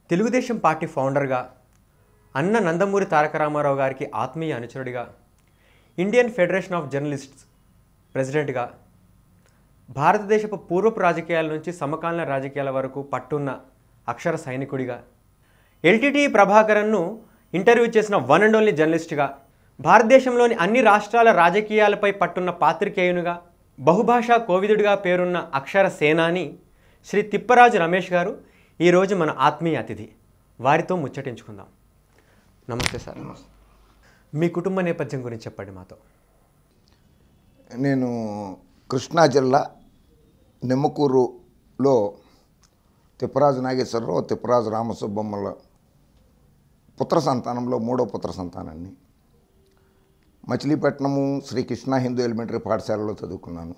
Telugu Desam party ఫౌండర్గా అన్న నందమూరి తారక రామారావు గారికి ఆత్మీయ అనుచరుడిగా ఇండియన్ ఫెడరేషన్ ఆఫ్ జర్నలిస్ట్స్ ప్రెసిడెంట్గా భారతదేశపు పూర్వపు రాజకీయాల నుంచి సమకాలీన రాజకీయాల వరకు పట్టున్న అక్షర సైనికుడిగా ఎల్టీటీ ప్రభాకరన్ను ఇంటర్వ్యూ చేసిన వన్ అండ్ ఓన్లీ జర్నలిస్ట్గా భారతదేశంలోని అన్ని రాష్ట్రాల రాజకీయాలపై పట్టున్న పాత్రికేయునిగా బహుభాషా కోవిదుడిగా పేరున్న అక్షర సేనాని శ్రీ తిప్పరాజు రమేష్ గారు ఈరోజు మన ఆత్మీయ అతిథి వారితో ముచ్చటించుకుందాం నమస్తే సార్ మీ కుటుంబ నేపథ్యం గురించి చెప్పండి మాతో నేను కృష్ణా జిల్లా నిమ్మకూరులో తిప్పరాజు నాగేశ్వరరావు తిప్పరాజు రామసుబ్బమ్మల పుత్ర సంతానంలో మూడో పుత్ర సంతానాన్ని మచిలీపట్నము శ్రీ కృష్ణా హిందూ ఎలిమెంటరీ పాఠశాలలో చదువుకున్నాను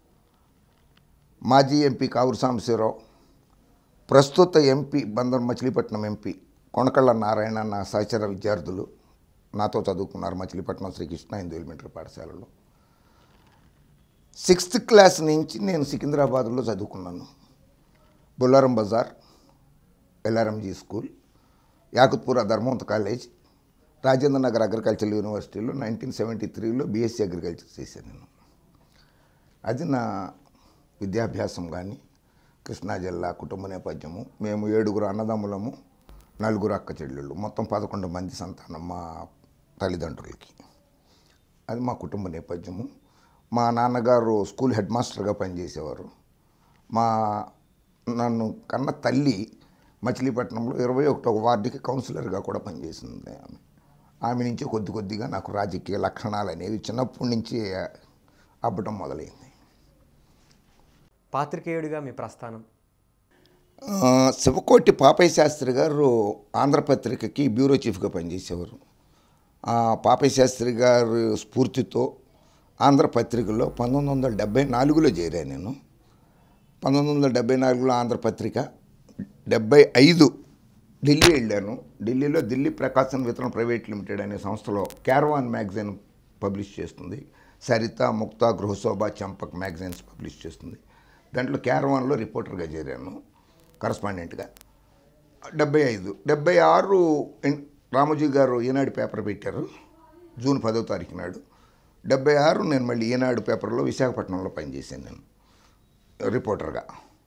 మాజీ ఎంపీ కావురు సాంబశివరావు ప్రస్తుత ఎంపీ బందర్ మచిలీపట్నం ఎంపీ కొనకళ్ళ నారాయణ నా సహచర విద్యార్థులు నాతో చదువుకున్నారు మచిలీపట్నం శ్రీ కృష్ణా హిందూ ఎలిమెంటరీ పాఠశాలలో సిక్స్త్ క్లాస్ నుంచి నేను సికింద్రాబాద్లో చదువుకున్నాను Bollaram Bazar LRMG school Yakutpura Dharmavanth college Rajendra Nagar agriculture యూనివర్సిటీలో నైన్టీన్ సెవెంటీ త్రీలో బీఎస్సీ అగ్రికల్చర్ చేశాను నేను అది నా విద్యాభ్యాసం కానీ కృష్ణా జిల్లా కుటుంబ నేపథ్యము మేము ఏడుగురు అన్నదమ్ములము నలుగురు అక్క చెల్లెళ్ళు మొత్తం పదకొండు మంది సంతానం మా తల్లిదండ్రులకి అది మా కుటుంబ నేపథ్యము మా నాన్నగారు స్కూల్ హెడ్ మాస్టర్గా పనిచేసేవారు మా నన్ను కన్న తల్లి మచిలీపట్నంలో ఇరవై ఒకటో వార్డుకి కౌన్సిలర్గా కూడా పనిచేసింది ఆమె ఆమె నుంచి కొద్ది కొద్దిగా నాకు రాజకీయ లక్షణాలు అనేవి చిన్నప్పటి నుంచి అబ్బటం మొదలైంది పాత్రికేయుడిగా మీ ప్రస్థానం ఆ, శివకోటి పాపయ్య శాస్త్రి గారు ఆంధ్రపత్రికకి బ్యూరో చీఫ్గా పనిచేసేవారు ఆ పాపయ్య శాస్త్రి గారి స్ఫూర్తితో ఆంధ్రపత్రికలో పంతొమ్మిది వందల డెబ్బై నాలుగులో చేరాను నేను పంతొమ్మిది వందల డెబ్బై నాలుగులో ఆంధ్రపత్రిక డెబ్బై ఐదు ఢిల్లీ వెళ్ళాను ఢిల్లీలో ఢిల్లీ ప్రకాశన్ వితరణ ప్రైవేట్ లిమిటెడ్ అనే సంస్థలో క్యారవాన్ మ్యాగజైన్ పబ్లిష్ చేస్తుంది సరిత ముక్త గృహశోభ చంపక్ మ్యాగజైన్స్ పబ్లిష్ చేస్తుంది దాంట్లో క్యారవాన్లో రిపోర్టర్గా చేరాను కరస్పాండెంట్గా డెబ్బై ఐదు డెబ్బై ఆరు ఎన్- రామోజీ గారు ఈనాడు పేపర్ పెట్టారు జూన్ పదో తారీఖు నాడు డెబ్బై ఆరు నేను మళ్ళీ ఈనాడు పేపర్లో విశాఖపట్నంలో పనిచేశాను నేను రిపోర్టర్గా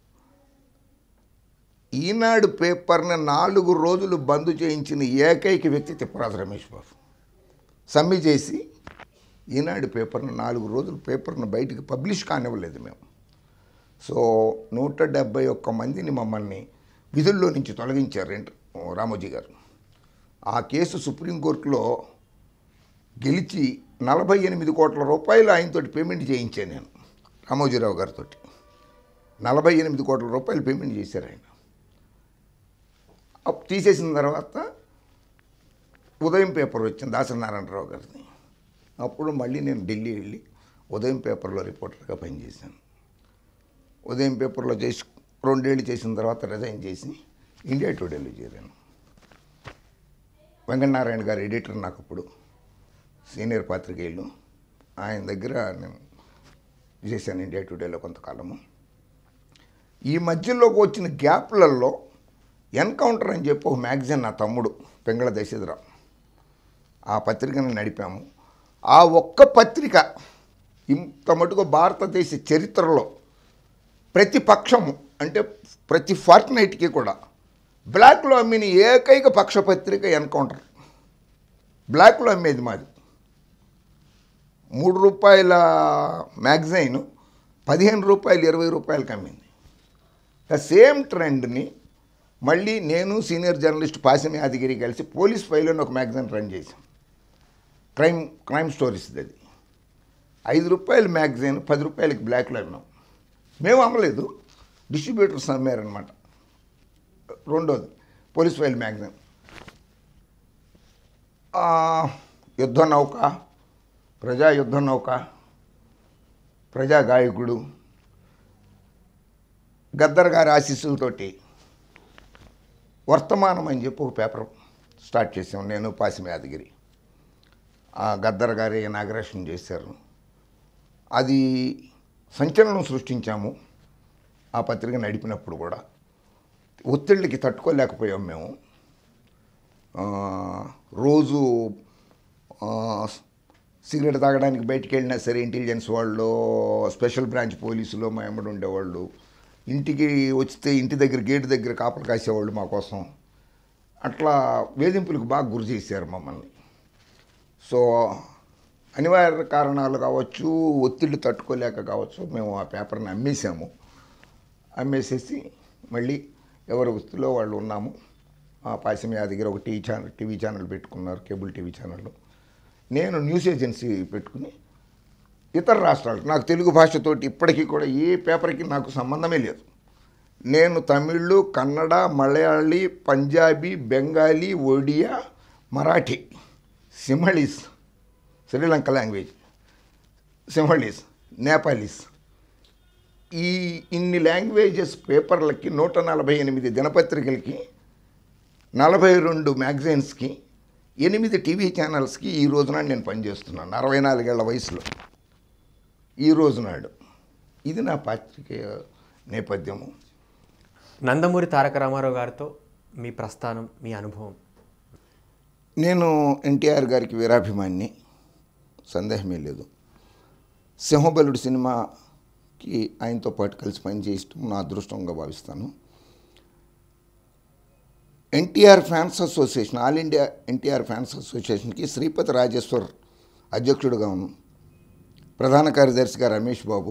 ఈనాడు పేపర్ని నాలుగు రోజులు బంద్ చేయించిన ఏకైక వ్యక్తి తిప్పరాజు రమేష్ బాబు సమ్మె చేసి ఈనాడు పేపర్ని నాలుగు రోజులు పేపర్ని బయటికి పబ్లిష్ కానివ్వలేదు మేము సో నూట డెబ్బై ఒక్క మందిని మమ్మల్ని విధుల్లో నుంచి తొలగించారు ఏంట రామోజీ గారు ఆ కేసు సుప్రీంకోర్టులో గెలిచి నలభై ఎనిమిది కోట్ల రూపాయలు ఆయనతోటి పేమెంట్ చేయించాను నేను రామోజీరావు గారితో నలభై ఎనిమిది కోట్ల రూపాయలు పేమెంట్ చేశారు ఆయన అప్ తీసేసిన తర్వాత ఉదయం పేపర్ వచ్చింది దాసనారాయణరావు గారిది అప్పుడు మళ్ళీ నేను ఢిల్లీ వెళ్ళి ఉదయం పేపర్లో రిపోర్టర్గా పనిచేశాను ఉదయం పేపర్లో చేసి రెండేళ్ళు చేసిన తర్వాత రిజైన్ చేసి ఇండియా టుడేలో చేరాను వెంకటనారాయణ గారు ఎడిటర్ నాకు అప్పుడు సీనియర్ పాత్రికేయులు ఆయన దగ్గర నేను చేశాను ఇండియా టుడేలో కొంతకాలము ఈ మధ్యలోకి వచ్చిన గ్యాప్లలో ఎన్కౌంటర్ అని చెప్పి ఒక మ్యాగజైన్ నా తమ్ముడు పెంగళ దశరథరావు ఆ పత్రికను నడిపాము ఆ ఒక్క పత్రిక ఇంత మటుకు భారతదేశ చరిత్రలో ప్రతి పక్షము అంటే ప్రతి ఫార్ట్నైట్కి కూడా బ్లాక్లో అమ్మిన ఏకైక పక్ష పత్రిక ఎన్కౌంటర్ బ్లాక్లో అమ్మేది మాది మూడు రూపాయల మ్యాగజైన్ పదిహేను రూపాయలు ఇరవై రూపాయలకి అమ్మింది ద సేమ్ ట్రెండ్ని మళ్ళీ నేను సీనియర్ జర్నలిస్ట్ పాసిమి యాదగిరి కలిసి పోలీస్ ఫైల్ అని ఒక మ్యాగజైన్ రన్ చేశాం క్రైమ్ క్రైమ్ స్టోరీస్ అది ఐదు రూపాయల మ్యాగజైన్ పది రూపాయలకి బ్లాక్లో అమ్మాం మేము అమ్మలేదు డిస్ట్రిబ్యూటర్స్ అమ్మారనమాట రెండోది పోలీస్ ఫైల్ మ్యాగజైన్ ఆ, యుద్ధ నౌక ప్రజా యుద్ధ నౌక ప్రజా గాయకుడు గద్దర్ గారి ఆశీస్సులతోటి వర్తమానం అని చెప్పి ఒక పేపర్ స్టార్ట్ చేసాం నేను పాసిమ యాదగిరి ఆ గద్దర్ గారి ఇనాగ్రేషన్ చేశారు అది సంచలనం సృష్టించాము ఆ పత్రిక నడిపినప్పుడు కూడా ఒత్తిళ్ళకి తట్టుకోలేకపోయాం మేము ఆ, రోజు ఆ, సిగరెట్ తాగడానికి బయటికి వెళ్ళినా సరే ఇంటెలిజెన్స్ వాళ్ళు స్పెషల్ బ్రాంచ్ పోలీసులు మా ఎమ్మడి ఉండేవాళ్ళు ఇంటికి వచ్చితే ఇంటి దగ్గర గేటు దగ్గర కాపలు కాసేవాళ్ళు మా కోసం అట్లా వేధింపులకు బాగా గురి చేశారు మమ్మల్ని సో అనివార్య కారణాలు కావచ్చు ఒత్తిడి తట్టుకోలేక కావచ్చు మేము ఆ పేపర్ని అమ్మేసాము అమ్మేసేసి మళ్ళీ ఎవరి వృత్తిలో వాళ్ళు ఉన్నాము ఆ పాశం యాదగిరి ఒక టీవీ ఛానల్ టీవీ ఛానల్ పెట్టుకున్నారు కేబుల్ టీవీ ఛానల్ నేను న్యూస్ ఏజెన్సీ పెట్టుకుని ఇతర రాష్ట్రాలకు నాకు తెలుగు భాషతోటి ఇప్పటికీ కూడా ఏ పేపర్కి నాకు సంబంధమే లేదు నేను Tamil Kannada Malayali Punjabi Bengali Odia Marathi Sinhalese Sri Lanka language Sinhalese Nepalese ఈ ఇన్ని లాంగ్వేజెస్ పేపర్లకి నూట నలభై ఎనిమిది దినపత్రికలకి నలభై రెండు మ్యాగజైన్స్కి ఎనిమిది టీవీ ఛానల్స్కి ఈ రోజున నేను పనిచేస్తున్నాను అరవై నాలుగేళ్ల వయసులో ఈ రోజు నాడు ఇది నా పాత్రికేయ నేపథ్యము నందమూరి తారక రామారావు గారితో మీ ప్రస్థానం మీ అనుభవం నేను ఎన్టీఆర్ గారికి వీరాభిమాన్ని సందేహమే లేదు సింహబలుడు సినిమాకి ఆయనతో పాటు కలిసి పనిచేయటం నా అదృష్టంగా భావిస్తాను NTR fans association all India NTR fans అసోసియేషన్కి శ్రీపతి రాజేశ్వర్ అధ్యక్షుడుగా ఉన్నాను ప్రధాన కార్యదర్శిగా రమేష్ బాబు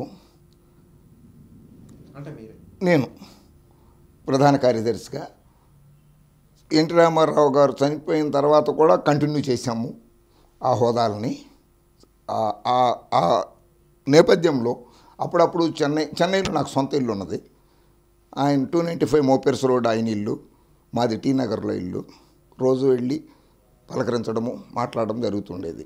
అంటే మీరే నేను ప్రధాన కార్యదర్శిగా ఎన్టీ రామారావు గారు చనిపోయిన తర్వాత కూడా కంటిన్యూ చేశాము ఆ హోదాలని ఆ- ఆ- ఆ నేపథ్యంలో అప్పుడప్పుడు చెన్నై చెన్నైలో నాకు సొంత ఇల్లు ఉన్నది ఆయన టూ నైంటీ ఫైవ్ మోపెర్స్ రోడ్ ఆయన ఇల్లు మాది టీ నగర్లో ఇల్లు రోజు వెళ్ళి పలకరించడము మాట్లాడడం జరుగుతుండేది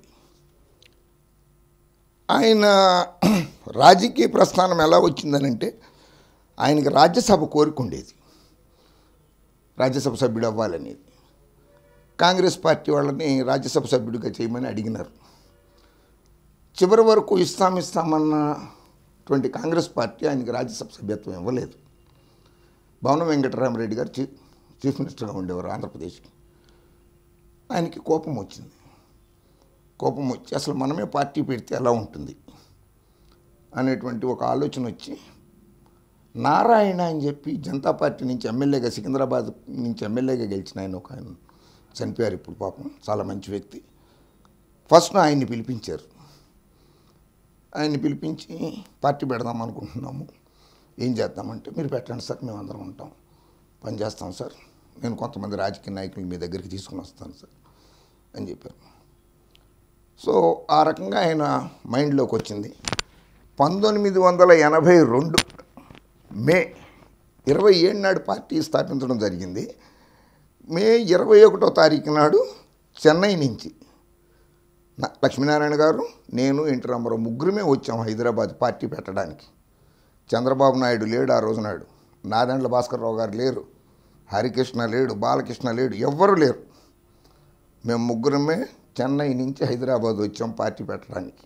ఆయన రాజకీయ ప్రస్థానం ఎలా వచ్చిందనంటే ఆయనకి రాజ్యసభ కోరిక ఉండేది రాజ్యసభ సభ్యుడు అవ్వాలనేది కాంగ్రెస్ పార్టీ వాళ్ళని రాజ్యసభ సభ్యుడిగా చేయమని అడిగినారు చివరి వరకు ఇస్తాం ఇస్తామన్నటువంటి కాంగ్రెస్ పార్టీ ఆయనకి రాజ్యసభ సభ్యత్వం ఇవ్వలేదు భవన వెంకటరామరెడ్డి గారు చీఫ్ చీఫ్ మినిస్టర్గా ఉండేవారు ఆంధ్రప్రదేశ్కి ఆయనకి కోపం వచ్చింది కోపం వచ్చి అసలు మనమే పార్టీ పెడితే ఎలా ఉంటుంది అనేటువంటి ఒక ఆలోచన వచ్చి నారాయణ అని చెప్పి జనతా పార్టీ నుంచి ఎమ్మెల్యేగా సికింద్రాబాద్ నుంచి ఎమ్మెల్యేగా గెలిచిన ఆయన ఒక ఆయన చనిపోయారు ఇప్పుడు పాపం చాలా మంచి వ్యక్తి ఫస్ట్ ఆయన్ని పిలిపించారు ఆయన్ని పిలిపించి పార్టీ పెడదాం అనుకుంటున్నాము ఏం చేద్దామంటే మీరు పెట్టండి సార్ మేము అందరం ఉంటాం పని చేస్తాం సార్ నేను కొంతమంది రాజకీయ నాయకులు మీ దగ్గరికి తీసుకుని వస్తాను సార్ అని చెప్పారు సో ఆ రకంగా ఆయన మైండ్లోకి వచ్చింది పంతొమ్మిది వందల ఎనభై రెండు మే ఇరవై ఏడు నాడు పార్టీ స్థాపించడం జరిగింది మే ఇరవై ఒకటో తారీఖు నాడు చెన్నై నుంచి నా- లక్ష్మీనారాయణ గారు నేను ఎన్టీ రామారావు ముగ్గురమే వచ్చాం హైదరాబాద్ పార్టీ పెట్టడానికి చంద్రబాబు నాయుడు లేడు ఆ రోజు నాడు నాదెండ్ల భాస్కర్రావు గారు లేరు హరికృష్ణ లేడు బాలకృష్ణ లేడు ఎవ్వరూ లేరు మేము ముగ్గురమే చెన్నై నుంచి హైదరాబాద్ వచ్చాం పార్టీ పెట్టడానికి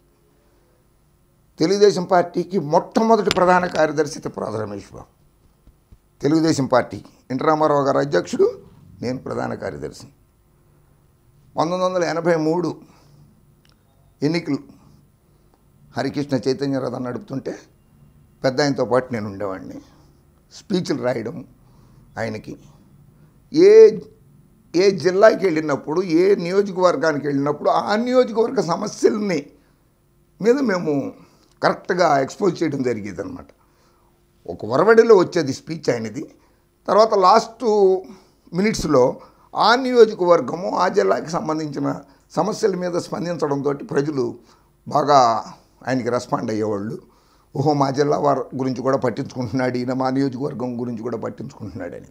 తెలుగుదేశం పార్టీకి మొట్టమొదటి ప్రధాన కార్యదర్శి తిప్పరాజు రమేష్ బాబు తెలుగుదేశం పార్టీకి ఎన్టీ రామారావు గారు అధ్యక్షుడు నేను ప్రధాన కార్యదర్శి పంతొమ్మిది వందల ఎనభై మూడు ఎన్నికలు హరికృష్ణ చైతన్య రథం నడుపుతుంటే పెద్ద ఆయనతో పాటు నేను ఉండేవాడిని స్పీచ్లు రాయడం ఆయనకి ఏ ఏ జిల్లాకి వెళ్ళినప్పుడు ఏ నియోజకవర్గానికి వెళ్ళినప్పుడు ఆ నియోజకవర్గ సమస్యల్ని మీద మేము కరెక్ట్గా ఎక్స్పోజ్ చేయడం జరిగేది అనమాట ఒక వరవడిలో వచ్చేది స్పీచ్ ఆయనది తర్వాత లాస్ట్ మినిట్స్లో ఆ నియోజకవర్గము ఆ జిల్లాకి సంబంధించిన సమస్యల మీద స్పందించడంతో ప్రజలు బాగా ఆయనకి రెస్పాండ్ అయ్యేవాళ్ళు ఓహో మా జిల్లా వారి గురించి కూడా పట్టించుకుంటున్నాడు ఈయన మా నియోజకవర్గం గురించి కూడా పట్టించుకుంటున్నాడని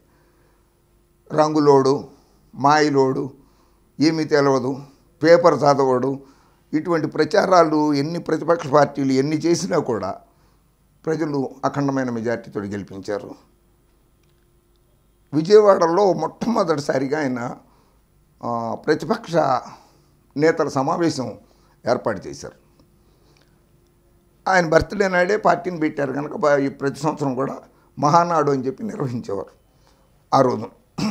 రంగులోడు మాయలోడు ఏమీ తెలియదు పేపర్ చదవడు ఇటువంటి ప్రచారాలు ఎన్ని ప్రతిపక్ష పార్టీలు ఎన్ని చేసినా కూడా ప్రజలు అఖండమైన మెజార్టీతో గెలిపించారు విజయవాడలో మొట్టమొదటిసారిగా ఆయన ఆ, ప్రతిపక్ష నేతల సమావేశం ఏర్పాటు చేశారు ఆయన బర్త్డే నాడే పార్టీని పెట్టారు కనుక బా- ఈ ప్రతి సంవత్సరం కూడా మహానాడు అని చెప్పి నిర్వహించేవారు ఆ రోజు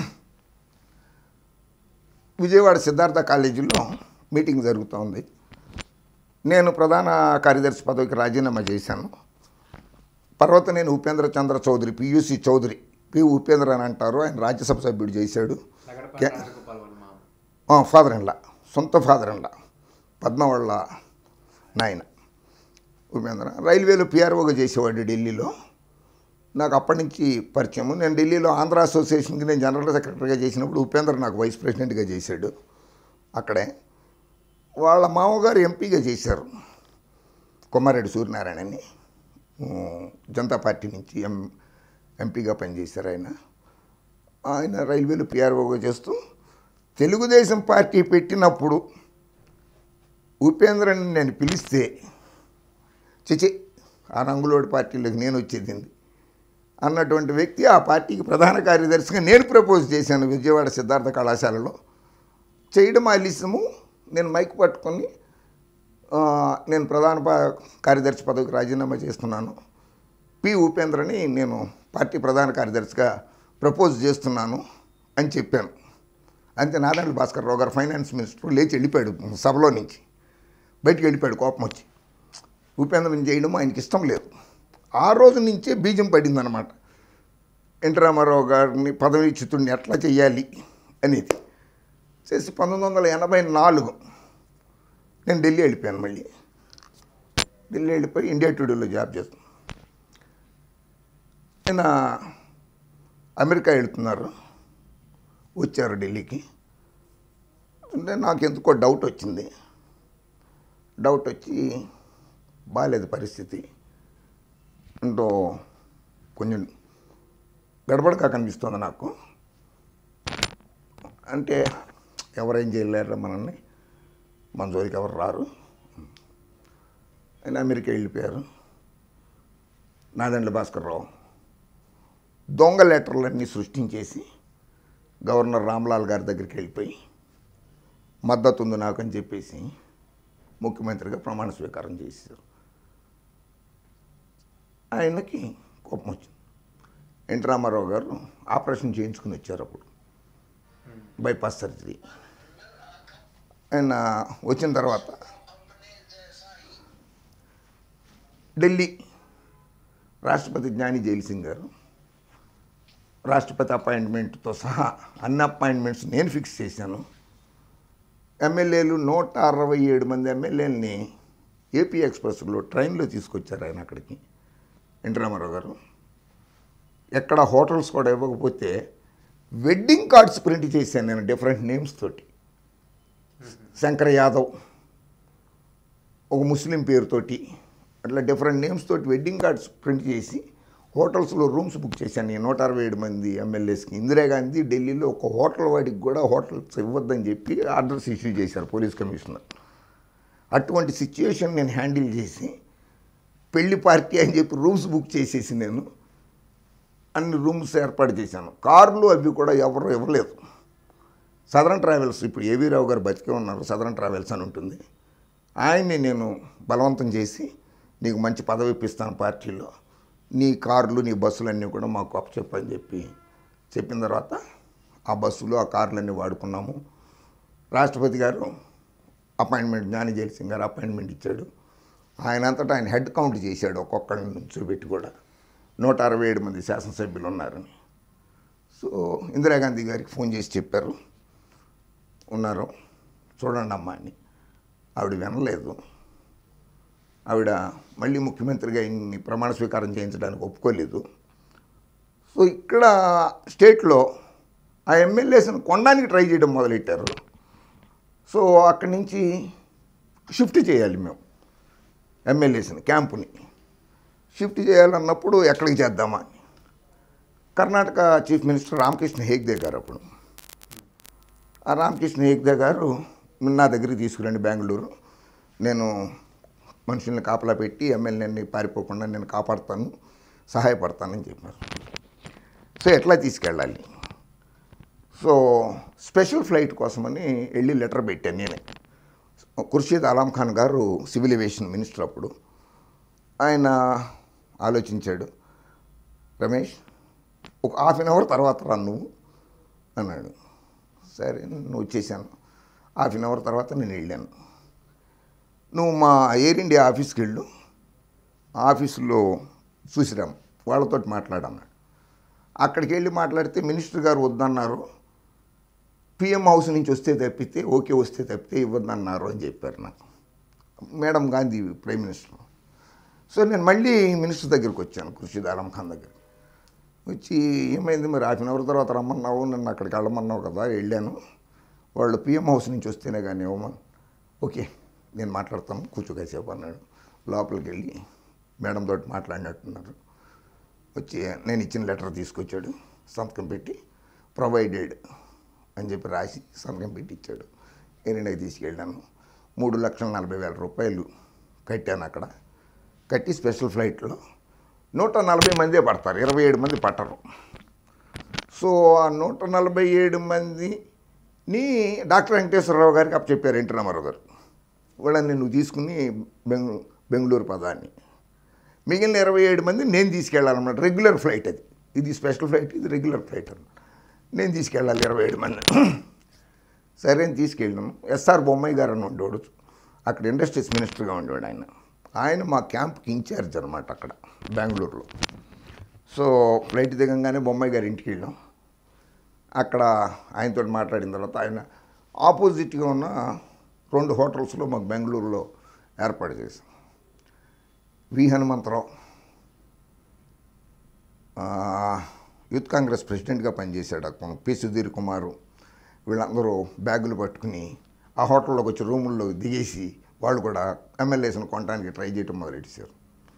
విజయవాడ సిద్ధార్థ కాలేజీలో మీటింగ్ జరుగుతూ ఉంది నేను ప్రధాన కార్యదర్శి పదవికి రాజీనామా చేశాను తర్వాత నేను ఉపేంద్ర చంద్ర చౌదరి పియూసి చౌదరి పి ఉపేంద్ర అని అంటారు ఆయన రాజ్యసభ సభ్యుడు చేశాడు కే- ఆ, ఫాదర్ ఇన్లా సొంత ఫాదర్ ఇన్లా పద్మ వాళ్ళ నాయన ఉపేంద్ర రైల్వేలో పిఆర్ఓగా చేసేవాడు ఢిల్లీలో నాకు అప్పటి నుంచి పరిచయం నేను ఢిల్లీలో ఆంధ్ర అసోసియేషన్కి నేను జనరల్ సెక్రటరీగా చేసినప్పుడు ఉపేంద్ర నాకు వైస్ ప్రెసిడెంట్గా చేశాడు అక్కడే వాళ్ళ మామగారు ఎంపీగా చేశారు కొమ్మారెడ్డి సూర్యనారాయణని ఉమ్, జనతా పార్టీ నుంచి ఎం ఎంపీగా పనిచేశారు ఆయన ఆయన రైల్వేలో పిఆర్ఓగా చేస్తూ తెలుగుదేశం పార్టీ పెట్టినప్పుడు ఉపేంద్రని నేను పిలిస్తే చిచి ఆ రంగులోడి పార్టీలోకి నేను వచ్చేదింది అన్నటువంటి వ్యక్తి ఆ పార్టీకి ప్రధాన కార్యదర్శిగా నేను ప్రపోజ్ చేశాను విజయవాడ సిద్ధార్థ కళాశాలలో చేయడం ఆలస్యము నేను మైక్ పట్టుకొని ఆ, నేను ప్రధాన పా- కార్యదర్శి పదవికి రాజీనామా చేస్తున్నాను పి ఉపేంద్రని నేను పార్టీ ప్రధాన కార్యదర్శిగా ప్రపోజ్ చేస్తున్నాను అని చెప్పాను అంతే నారాయణ భాస్కర్ రావు గారు ఫైనాన్స్ మినిస్టర్ లేచి వెళ్ళిపోయాడు సభలో నుంచి బయటికి వెళ్ళిపోయాడు కోపం వచ్చి ఉపేంద్రని చేయడం ఆయనకి ఇష్టం లేదు ఆ రోజు నుంచే బీజం పడిందనమాట ఎన్టీ రామారావు గారిని పదవీచ్యుతుడిని ఎట్లా చేయాలి అనేది చేసి పంతొమ్మిది వందల ఎనభై నాలుగు నేను ఢిల్లీ వెళ్ళిపోయాను మళ్ళీ ఢిల్లీ వెళ్ళిపోయి ఇండియా టుడేలో జాబ్ చేస్తాను ఆయన అమెరికా వెళ్తున్నారు వచ్చారు ఢిల్లీకి అంటే నాకు ఎందుకో డౌట్ వచ్చింది డౌట్ వచ్చి బాగాలేదు పరిస్థితి అంటూ కొంచెం గడబడగా కనిపిస్తుంది నాకు అంటే ఎవరేం చేయలేరు మనల్ని మన జోలికి ఎవరు రారు ఆయన అమెరికా వెళ్ళిపోయారు నాదండ్ల భాస్కర్ రావు దొంగ లెటర్లన్నీ సృష్టించేసి గవర్నర్ రామ్లాల్ గారి దగ్గరికి వెళ్ళిపోయి మద్దతు ఉంది నాకు అని చెప్పేసి ముఖ్యమంత్రిగా ప్రమాణ స్వీకారం చేశారు ఆయనకి కోపం వచ్చింది ఎన్టీ రామారావు గారు ఆపరేషన్ చేయించుకుని వచ్చారు అప్పుడు బైపాస్ సర్జరీ ఆయన వచ్చిన తర్వాత ఢిల్లీ రాష్ట్రపతి జ్ఞాని జైల్ సింగ్ గారు రాష్ట్రపతి అపాయింట్మెంట్తో సహా అన్ని అపాయింట్మెంట్స్ నేను ఫిక్స్ చేశాను ఎమ్మెల్యేలు నూట అరవై ఏడు మంది ఎమ్మెల్యేలని ఏపీ ఎక్స్ప్రెస్లో ట్రైన్లో తీసుకొచ్చారు ఆయన అక్కడికి ఎన్టీ రామారావు గారు ఎక్కడ హోటల్స్ కూడా ఇవ్వకపోతే వెడ్డింగ్ కార్డ్స్ ప్రింట్ చేశాను నేను డిఫరెంట్ నేమ్స్ తోటి శంకర్ యాదవ్ ఒక ముస్లిం పేరుతోటి అట్లా డిఫరెంట్ నేమ్స్ తోటి వెడ్డింగ్ కార్డ్స్ ప్రింట్ చేసి హోటల్స్లో రూమ్స్ బుక్ చేశాను నేను నూట అరవై ఏడు మంది ఎమ్మెల్యేస్కి ఇందిరాగాంధీ ఢిల్లీలో ఒక హోటల్ వాడికి కూడా హోటల్స్ ఇవ్వద్దని చెప్పి ఆర్డర్స్ ఇష్యూ చేశారు పోలీస్ కమిషనర్ అటువంటి సిచ్యుయేషన్ నేను హ్యాండిల్ చేసి పెళ్లి పార్టీ అని చెప్పి రూమ్స్ బుక్ చేసేసి నేను అన్ని రూమ్స్ ఏర్పాటు చేశాను కార్లు అవి కూడా ఎవరు ఇవ్వలేదు సదరన్ ట్రావెల్స్ ఇప్పుడు ఏవీ రావు గారు బతికే ఉన్నారు సదరన్ ట్రావెల్స్ అని ఉంటుంది ఆయన్ని నేను బలవంతం చేసి నీకు మంచి పదవి ఇప్పిస్తాను పార్టీలో నీ కార్లు నీ బస్సులన్నీ కూడా మాకు అప్పచెప్పని చెప్పి చెప్పిన తర్వాత ఆ బస్సులు ఆ కార్లన్నీ వాడుకున్నాము రాష్ట్రపతి గారు అపాయింట్మెంట్ జ్ఞాని జైల్ సింగ్ గారు అపాయింట్మెంట్ ఇచ్చాడు ఆయన అంతటా ఆయన హెడ్ కౌంట్ చేశాడు ఒక్కొక్కరిని నుంచోబెట్టి కూడా నూట అరవై ఏడు మంది శాసనసభ్యులు ఉన్నారని సో ఇందిరాగాంధీ గారికి ఫోన్ చేసి చెప్పారు ఉన్నారు చూడండి అమ్మా అని ఆవిడ వినలేదు ఆవిడ మళ్ళీ ముఖ్యమంత్రిగా ఇన్ని ప్రమాణ స్వీకారం చేయించడానికి ఒప్పుకోలేదు సో ఇక్కడ స్టేట్లో ఆ ఎమ్మెల్యేస్ని కొనడానికి ట్రై చేయడం మొదలెట్టారు సో అక్కడి నుంచి షిఫ్ట్ చేయాలి మేము ఎమ్మెల్యేస్ని క్యాంపుని షిఫ్ట్ చేయాలన్నప్పుడు ఎక్కడికి చేద్దామా అని కర్ణాటక చీఫ్ మినిస్టర్ రామకృష్ణ హేగ్దే గారు అప్పుడు ఆ రామకృష్ణ హేగ్దే గారు నా దగ్గరికి తీసుకురండి బెంగళూరు నేను మనుషుల్ని కాపలా పెట్టి ఎమ్మెల్యేని పారిపోకుండా నేను కాపాడుతాను సహాయపడతానని చెప్పారు సో ఎట్లా తీసుకెళ్ళాలి సో స్పెషల్ ఫ్లైట్ కోసమని వెళ్ళి లెటర్ పెట్టాను నేనే ఖుర్షీద్ ఆలం ఖాన్ గారు సివిల్ ఏవియేషన్ మినిస్టర్ అప్పుడు ఆయన ఆలోచించాడు రమేష్ ఒక హాఫ్ అన్ అవర్ తర్వాత రా నువ్వు అన్నాడు సరే నేను వచ్చేసాను హాఫ్ అన్ అవర్ తర్వాత నేను వెళ్ళాను నువ్వు మా ఎయిర్ ఇండియా ఆఫీస్కి వెళ్ళు ఆఫీసులో చూసిరాం వాళ్ళతో మాట్లాడన్నాడు అక్కడికి వెళ్ళి మాట్లాడితే మినిస్టర్ గారు వద్దన్నారు పిఎం హౌస్ నుంచి వస్తే తప్పితే ఓకే వస్తే తప్పితే ఇవ్వద్దన్నారు అని చెప్పారు నాకు madam Gandhi prime minister so నేను మళ్ళీ మినిస్టర్ దగ్గరికి వచ్చాను ఖుర్షీద్ ఆలం ఖాన్ దగ్గర వచ్చి ఏమైంది మరి హాఫ్ అన్ అవర్ తర్వాత రమ్మన్నావు నన్ను అక్కడికి వెళ్ళమన్నావు కదా వెళ్ళాను వాళ్ళు పిఎం హౌస్ నుంచి వస్తేనే కానీ ఇవ్వమని ఓకే నేను మాట్లాడతాను కూర్చో కాసేపు అన్నాడు లోపలికి వెళ్ళి మేడం తోటి మాట్లాడినట్టున్నారు వచ్చి నేను ఇచ్చిన లెటర్ తీసుకొచ్చాడు సంతకం పెట్టి ప్రొవైడెడ్ అని చెప్పి రాసి సంతకం పెట్టి ఇచ్చాడు ఎన్నింటికి తీసుకెళ్ళాను మూడు లక్షల నలభై వేల రూపాయలు కట్టాను అక్కడ కట్టి స్పెషల్ ఫ్లైట్లో నూట నలభై మందే పడతారు ఇరవై ఏడు మంది పట్టరు సో ఆ నూట నలభై ఏడు మందిని డాక్టర్ వెంకటేశ్వరరావు గారికి అప్పచెప్పారు ఎన్టీ రామారావు గారు వాళ్ళని నువ్వు తీసుకుని బెంగ బెంగళూరు పదాన్ని మిగిలిన ఇరవై ఏడు మంది నేను తీసుకెళ్ళాలన్నమాట రెగ్యులర్ ఫ్లైట్ అది ఇది స్పెషల్ ఫ్లైట్ ఇది రెగ్యులర్ ఫ్లైట్ అన్నమాట నేను తీసుకెళ్ళాలి ఇరవై ఏడు మంది సరే అని తీసుకెళ్ళాను ఎస్ఆర్ బొమ్మాయి గారు అని ఉండేవాడు అక్కడ ఇండస్ట్రీస్ మినిస్టర్గా ఉండేవాడు ఆయన ఆయన మా క్యాంప్కి ఇన్ఛార్జ్ అనమాట అక్కడ బెంగళూరులో సో ఫ్లైట్ దిగంగానే బొమ్మాయి గారి ఇంటికి వెళ్ళాం అక్కడ ఆయనతో మాట్లాడిన తర్వాత ఆయన ఆపోజిట్గా ఉన్న రెండు హోటల్స్లో మాకు బెంగళూరులో ఏర్పాటు చేశాం వి హనుమంతరావు ఆ, యూత్ కాంగ్రెస్ ప్రెసిడెంట్గా పనిచేశాడు అక్కడ పి సుధీర్ కుమారు వీళ్ళందరూ బ్యాగులు పట్టుకుని ఆ హోటల్లోకి వచ్చి రూముల్లో దిగేసి వాళ్ళు కూడా ఎమ్మెల్యేస్ని కొనడానికి ట్రై చేయటం మొదలెట్టేశారు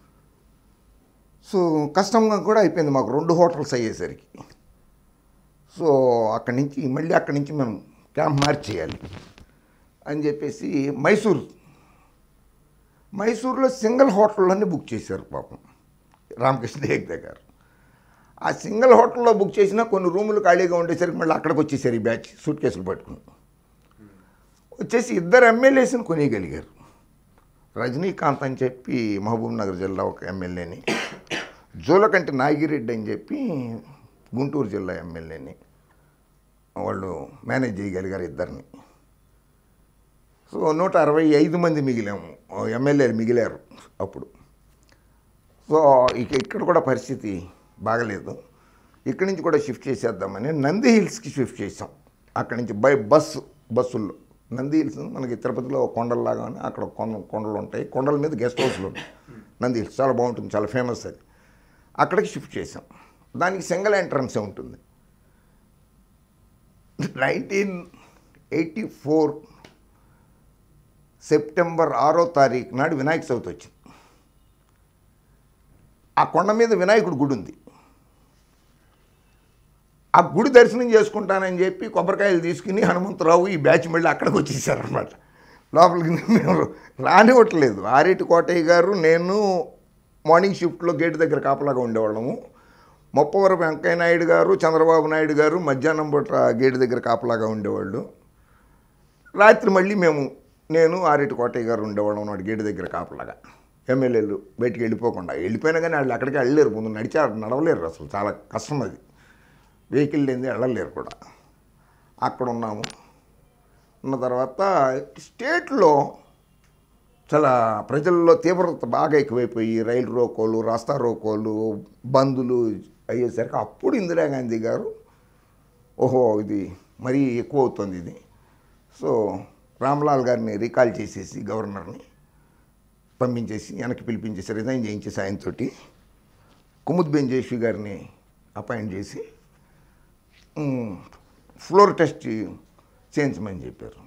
సో కష్టంగా కూడా అయిపోయింది మాకు రెండు హోటల్స్ అయ్యేసరికి సో అక్కడి నుంచి మళ్ళీ అక్కడి నుంచి మేము క్యాంప్ మార్చేయాలి అని చెప్పేసి మైసూర్ మైసూర్లో సింగిల్ హోటళ్ళన్నీ బుక్ చేశారు పాపం రామకృష్ణ ఏకదే గారు ఆ సింగిల్ హోటల్లో బుక్ చేసినా కొన్ని రూములు ఖాళీగా ఉండేసరికి మళ్ళీ అక్కడికి వచ్చేసారు ఈ బ్యాచ్ సూట్ కేసులు పట్టుకుని వచ్చేసి ఇద్దరు ఎమ్మెల్యేస్ని కొనియగలిగారు రజనీకాంత్ అని చెప్పి మహబూబ్ నగర్ జిల్లా ఒక ఎమ్మెల్యేని జోలకంటి నాగిరెడ్డి అని చెప్పి గుంటూరు జిల్లా ఎమ్మెల్యేని వాళ్ళు మేనేజ్ చేయగలిగారు ఇద్దరిని సో నూట అరవై ఐదు మంది మిగిలాము ఎమ్మెల్యేలు మిగిలారు అప్పుడు సో ఇక ఇక్కడ కూడా పరిస్థితి బాగలేదు ఇక్కడి నుంచి కూడా షిఫ్ట్ చేసేద్దామని నంది హిల్స్కి షిఫ్ట్ చేసాం అక్కడి నుంచి బై బస్సు బస్సుల్లో నంది హిల్స్ మనకి తిరుపతిలో కొండల్లాగా ఉన్నాయి. అక్కడ కొండ కొండలు ఉంటాయి కొండల మీద గెస్ట్ హౌస్లు ఉంటాయి నంది హిల్స్ చాలా బాగుంటుంది చాలా ఫేమస్ అది అక్కడికి షిఫ్ట్ చేసాం దానికి సింగిల్ ఎంట్రన్సే ఉంటుంది నైన్టీన్ ఎయిటీ ఫోర్ సెప్టెంబర్ ఆరో తారీఖు నాడు వినాయక చవితి వచ్చింది ఆ కొండ మీద వినాయకుడి గుడి ఉంది ఆ గుడి దర్శనం చేసుకుంటానని చెప్పి కొబ్బరికాయలు తీసుకుని హనుమంతరావు ఈ బ్యాచ్ మళ్ళీ అక్కడికి వచ్చేసారనమాట లోపలికి మేము రానివ్వట్లేదు ఆరేటి కోటయ్య గారు నేను మార్నింగ్ షిఫ్ట్లో గేట్ దగ్గర కాపలాగా ఉండేవాళ్ళము మొప్పవరపు వెంకయ్య నాయుడు గారు చంద్రబాబు నాయుడు గారు మధ్యాహ్నం పూట గేట్ దగ్గర కాపలాగా ఉండేవాళ్ళు రాత్రి మళ్ళీ మేము నేను ఆరేటి కోటయ్య గారు ఉండేవాళ్ళం నాడు గేటు దగ్గర కాపలాగా ఎమ్మెల్యేలు బయటికి వెళ్ళిపోకుండా వెళ్ళిపోయినా కానీ వాళ్ళు అక్కడికి వెళ్ళలేరు ముందు నడిచి నడవలేరు అసలు చాలా కష్టం అది వెహికల్ లేనిది వెళ్ళలేరు కూడా అక్కడ ఉన్నాము ఉన్న తర్వాత స్టేట్లో చాలా ప్రజల్లో తీవ్రత బాగా ఎక్కువైపోయి రైలు రోకోలు రాస్తా రోకోలు బందులు అయ్యేసరికి అప్పుడు ఇందిరాగాంధీ గారు ఓహో ఇది మరీ ఎక్కువ అవుతుంది ఇది సో రామ్లాల్ గారిని రీకాల్ చేసేసి గవర్నర్ని పంపించేసి వెనక్కి పిలిపించేసి రిజైన్ చేయించేసి ఆయనతోటి కుముద్ బెన్ జేషి గారిని అపాయింట్ చేసి మ్, ఫ్లోర్ టెస్ట్ చేయించమని చెప్పారు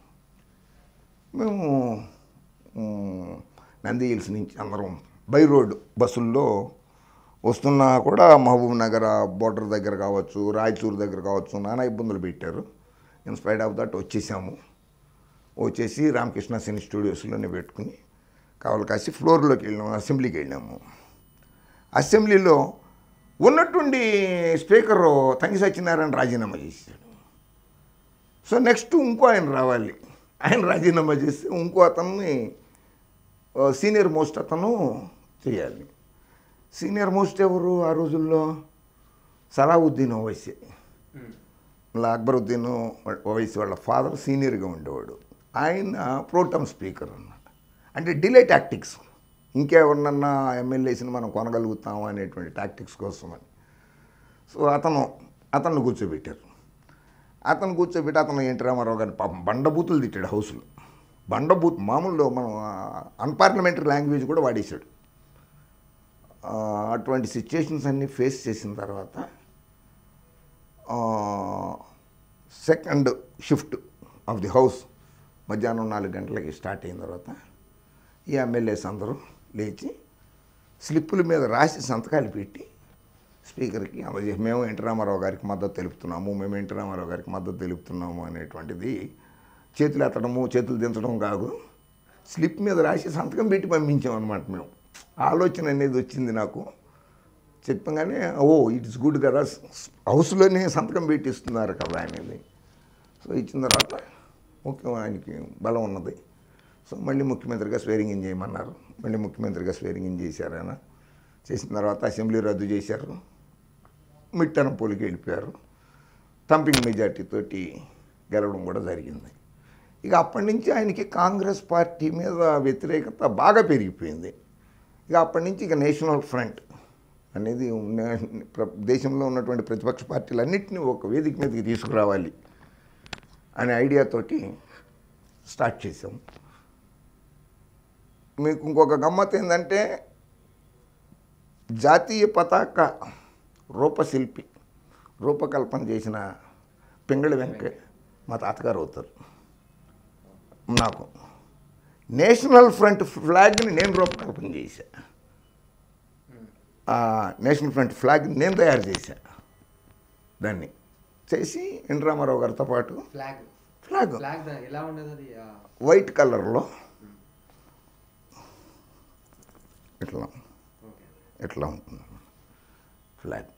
మేము మ్, నంది హిల్స్ నుంచి అందరం బై రోడ్ బస్సుల్లో వస్తున్నా కూడా మహబూబ్ నగర్ బోర్డర్ దగ్గర కావచ్చు రాయచూరు దగ్గర కావచ్చు నానా ఇబ్బందులు పెట్టారు ఇన్స్పైర్డ్ ఆఫ్ దట్ వచ్చేసాము వచ్చేసి రామకృష్ణ సినీ స్టూడియోస్లోనే పెట్టుకుని కావాలి కాసి ఫ్లోర్లోకి వెళ్ళాము అసెంబ్లీకి వెళ్ళాము అసెంబ్లీలో ఉన్నట్టుండి స్పీకరు తంగి సత్యనారాయణ రాజీనామా చేశాడు సో నెక్స్ట్ ఇంకో ఆయన రావాలి ఆయన రాజీనామా చేసి ఇంకో అతన్ని ఆ, సీనియర్ మోస్ట్ అతను చేయాలి సీనియర్ మోస్ట్ ఎవరు ఆ రోజుల్లో సలావుద్దీన్ ఓవైసీ మళ్ళీ అక్బరుద్దీన్ ఓవైసీ వాళ్ళ ఫాదర్ సీనియర్గా ఉండేవాడు ఆయన ప్రోటమ్ స్పీకర్ అన్నమాట అంటే డిలే టాక్టిక్స్ ఇంకెవరినన్నా ఎమ్మెల్యేస్ని మనం కొనగలుగుతాము అనేటువంటి టాక్టిక్స్ కోసం అని సో అతను అతన్ని కూర్చోబెట్టారు అతను కూర్చోబెట్టి అతను ఎన్టీ రామారావు గారిని పాపం బండబూతులు తిట్టాడు హౌస్లో బండబూత్ మామూలు మనం అన్పార్లమెంటరీ లాంగ్వేజ్ కూడా వాడేశాడు ఆ, అటువంటి సిచ్యుయేషన్స్ అన్నీ ఫేస్ చేసిన తర్వాత second shift of the house మధ్యాహ్నం నాలుగు గంటలకి స్టార్ట్ అయిన తర్వాత ఈ ఎమ్మెల్యేస్ అందరూ లేచి స్లిప్పుల మీద రాసి సంతకాలు పెట్టి స్పీకర్కి అందజేసి మేము ఎన్టీ రామారావు గారికి మద్దతు తెలుపుతున్నాము మేము ఎన్టీ రామారావు గారికి మద్దతు తెలుపుతున్నాము అనేటువంటిది చేతులు ఎత్తడము చేతులు దించడం కాదు స్లిప్ మీద రాసి సంతకం పెట్టి పంపించాం అనమాట మేము ఆలోచన అనేది వచ్చింది నాకు చెప్పగానే ఓ ఇట్స్ గుడ్ కదా హౌస్లోనే సంతకం పెట్టి ఇస్తున్నారు కదా అనేది సో ఇచ్చిన తర్వాత ముఖ్యం ఆయనకి బలం ఉన్నది సో మళ్ళీ ముఖ్యమంత్రిగా స్వేరింగ్ ఇన్ చేయమన్నారు మళ్ళీ ముఖ్యమంత్రిగా స్వేరింగ్ ఇన్ చేశారు ఆయన చేసిన తర్వాత అసెంబ్లీ రద్దు చేశారు మిడ్ టర్మ్ పోలికి వెళ్ళిపోయారు థంపింగ్ మెజార్టీ తోటి గెలవడం కూడా జరిగింది ఇక అప్పటి నుంచి ఆయనకి కాంగ్రెస్ పార్టీ మీద వ్యతిరేకత బాగా పెరిగిపోయింది ఇక అప్పటి నుంచి ఇక నేషనల్ ఫ్రంట్ అనేది నే- ప్ర- దేశంలో ఉన్నటువంటి ప్రతిపక్ష పార్టీలన్నింటినీ ఒక వేదిక మీదకి తీసుకురావాలి అనే ఐడియాతోటి స్టార్ట్ చేసాం మీకు ఇంకొక గమ్మత్ ఏంటంటే జాతీయ పతాక రూపశిల్పి రూపకల్పన చేసిన పింగళి వెంకయ్య మా తాతగారు అవుతారు నాకు నేషనల్ ఫ్రంట్ ఫ్లాగ్ని నేను రూపకల్పన చేశా ఆ నేషనల్ ఫ్రంట్ ఫ్లాగ్ని నేను తయారు చేశా దాన్ని చేసి ఎన్ రామారావు గారితో పాటు ఫ్లాగ్ ఫ్లాగ్ ఫ్లాగ్ ఎలా ఉండేది అది ఆ, వైట్ కలర్లో ఇట్లా ఓకే ఇట్లా ఉంటుంది ఫ్లాగ్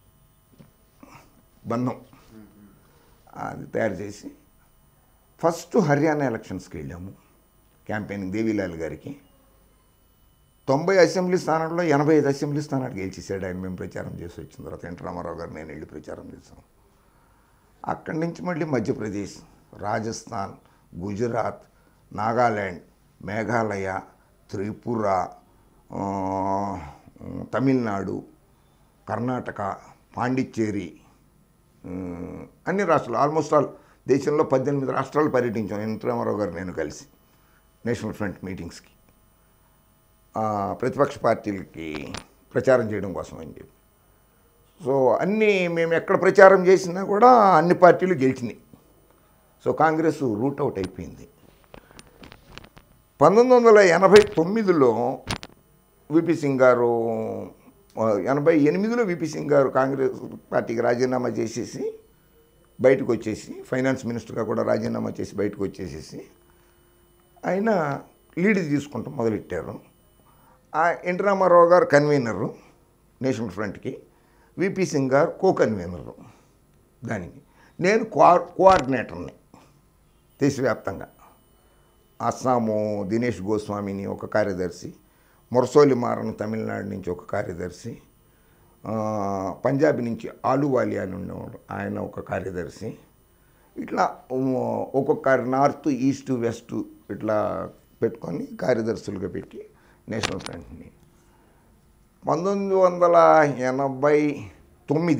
బంధం అది తయారు చేసి ఫస్ట్ హర్యానా ఎలక్షన్స్కి వెళ్ళాము క్యాంపెయినింగ్ దేవీలాల్ గారికి తొంభై అసెంబ్లీ స్థానాల్లో ఎనభై ఐదు అసెంబ్లీ స్థానాలు గెలిచేసాడు ఆయన మేము ప్రచారం చేసి వచ్చిన తర్వాత ఎన్టీ రామారావు గారు నేను వెళ్ళి ప్రచారం చేశాం అక్కడి నుంచి మళ్ళీ మధ్యప్రదేశ్ రాజస్థాన్ గుజరాత్ నాగాల్యాండ్ మేఘాలయ త్రిపుర ఆ, తమిళనాడు కర్ణాటక పాండిచ్చేరి ఉమ్, అన్ని రాష్ట్రాలు ఆల్మోస్ట్ ఆల్ దేశంలో పద్దెనిమిది రాష్ట్రాలు పర్యటించాం ఎన్ రామారావు గారు నేను కలిసి నేషనల్ ఫ్రంట్ మీటింగ్స్కి ఆ, ప్రతిపక్ష పార్టీలకి ప్రచారం చేయడం కోసం అని చెప్పి సో అన్నీ మేము ఎక్కడ ప్రచారం చేసినా కూడా అన్ని పార్టీలు గెలిచినాయి సో కాంగ్రెస్ రూట్ అవుట్ అయిపోయింది పంతొమ్మిది వందల ఎనభై తొమ్మిదిలో విపి సింగ్ గారు ఆ, ఎనభై ఎనిమిదిలో విపి సింగ్ గారు కాంగ్రెస్ పార్టీకి రాజీనామా చేసేసి బయటకు వచ్చేసి ఫైనాన్స్ మినిస్టర్గా కూడా రాజీనామా చేసి బయటకు వచ్చేసేసి ఆయన లీడ్ తీసుకుంటాం మొదలెట్టారు ఆ ఎన్టీ రామారావు గారు కన్వీనరు నేషనల్ ఫ్రంట్కి విపి సింగ్ గారు కో కన్వీనరు దానికి నేను కోఆ కోఆర్డినేటర్ని దేశవ్యాప్తంగా అస్సాము దినేష్ గోస్వామిని ఒక కార్యదర్శి మురసోలి మారన్ తమిళనాడు నుంచి ఒక కార్యదర్శి ఆ, పంజాబ్ నుంచి ఆలువాలి అని ఉన్నవాడు ఆయన ఒక కార్యదర్శి ఇట్లా ఉమ్, ఒక్కొక్క నార్త్ ఈస్ట్ వెస్ట్ ఇట్లా పెట్టుకొని కార్యదర్శులుగా పెట్టి నేషనల్ ఫ్రంట్ని పంతొమ్మిది వందల ఎనభై తొమ్మిది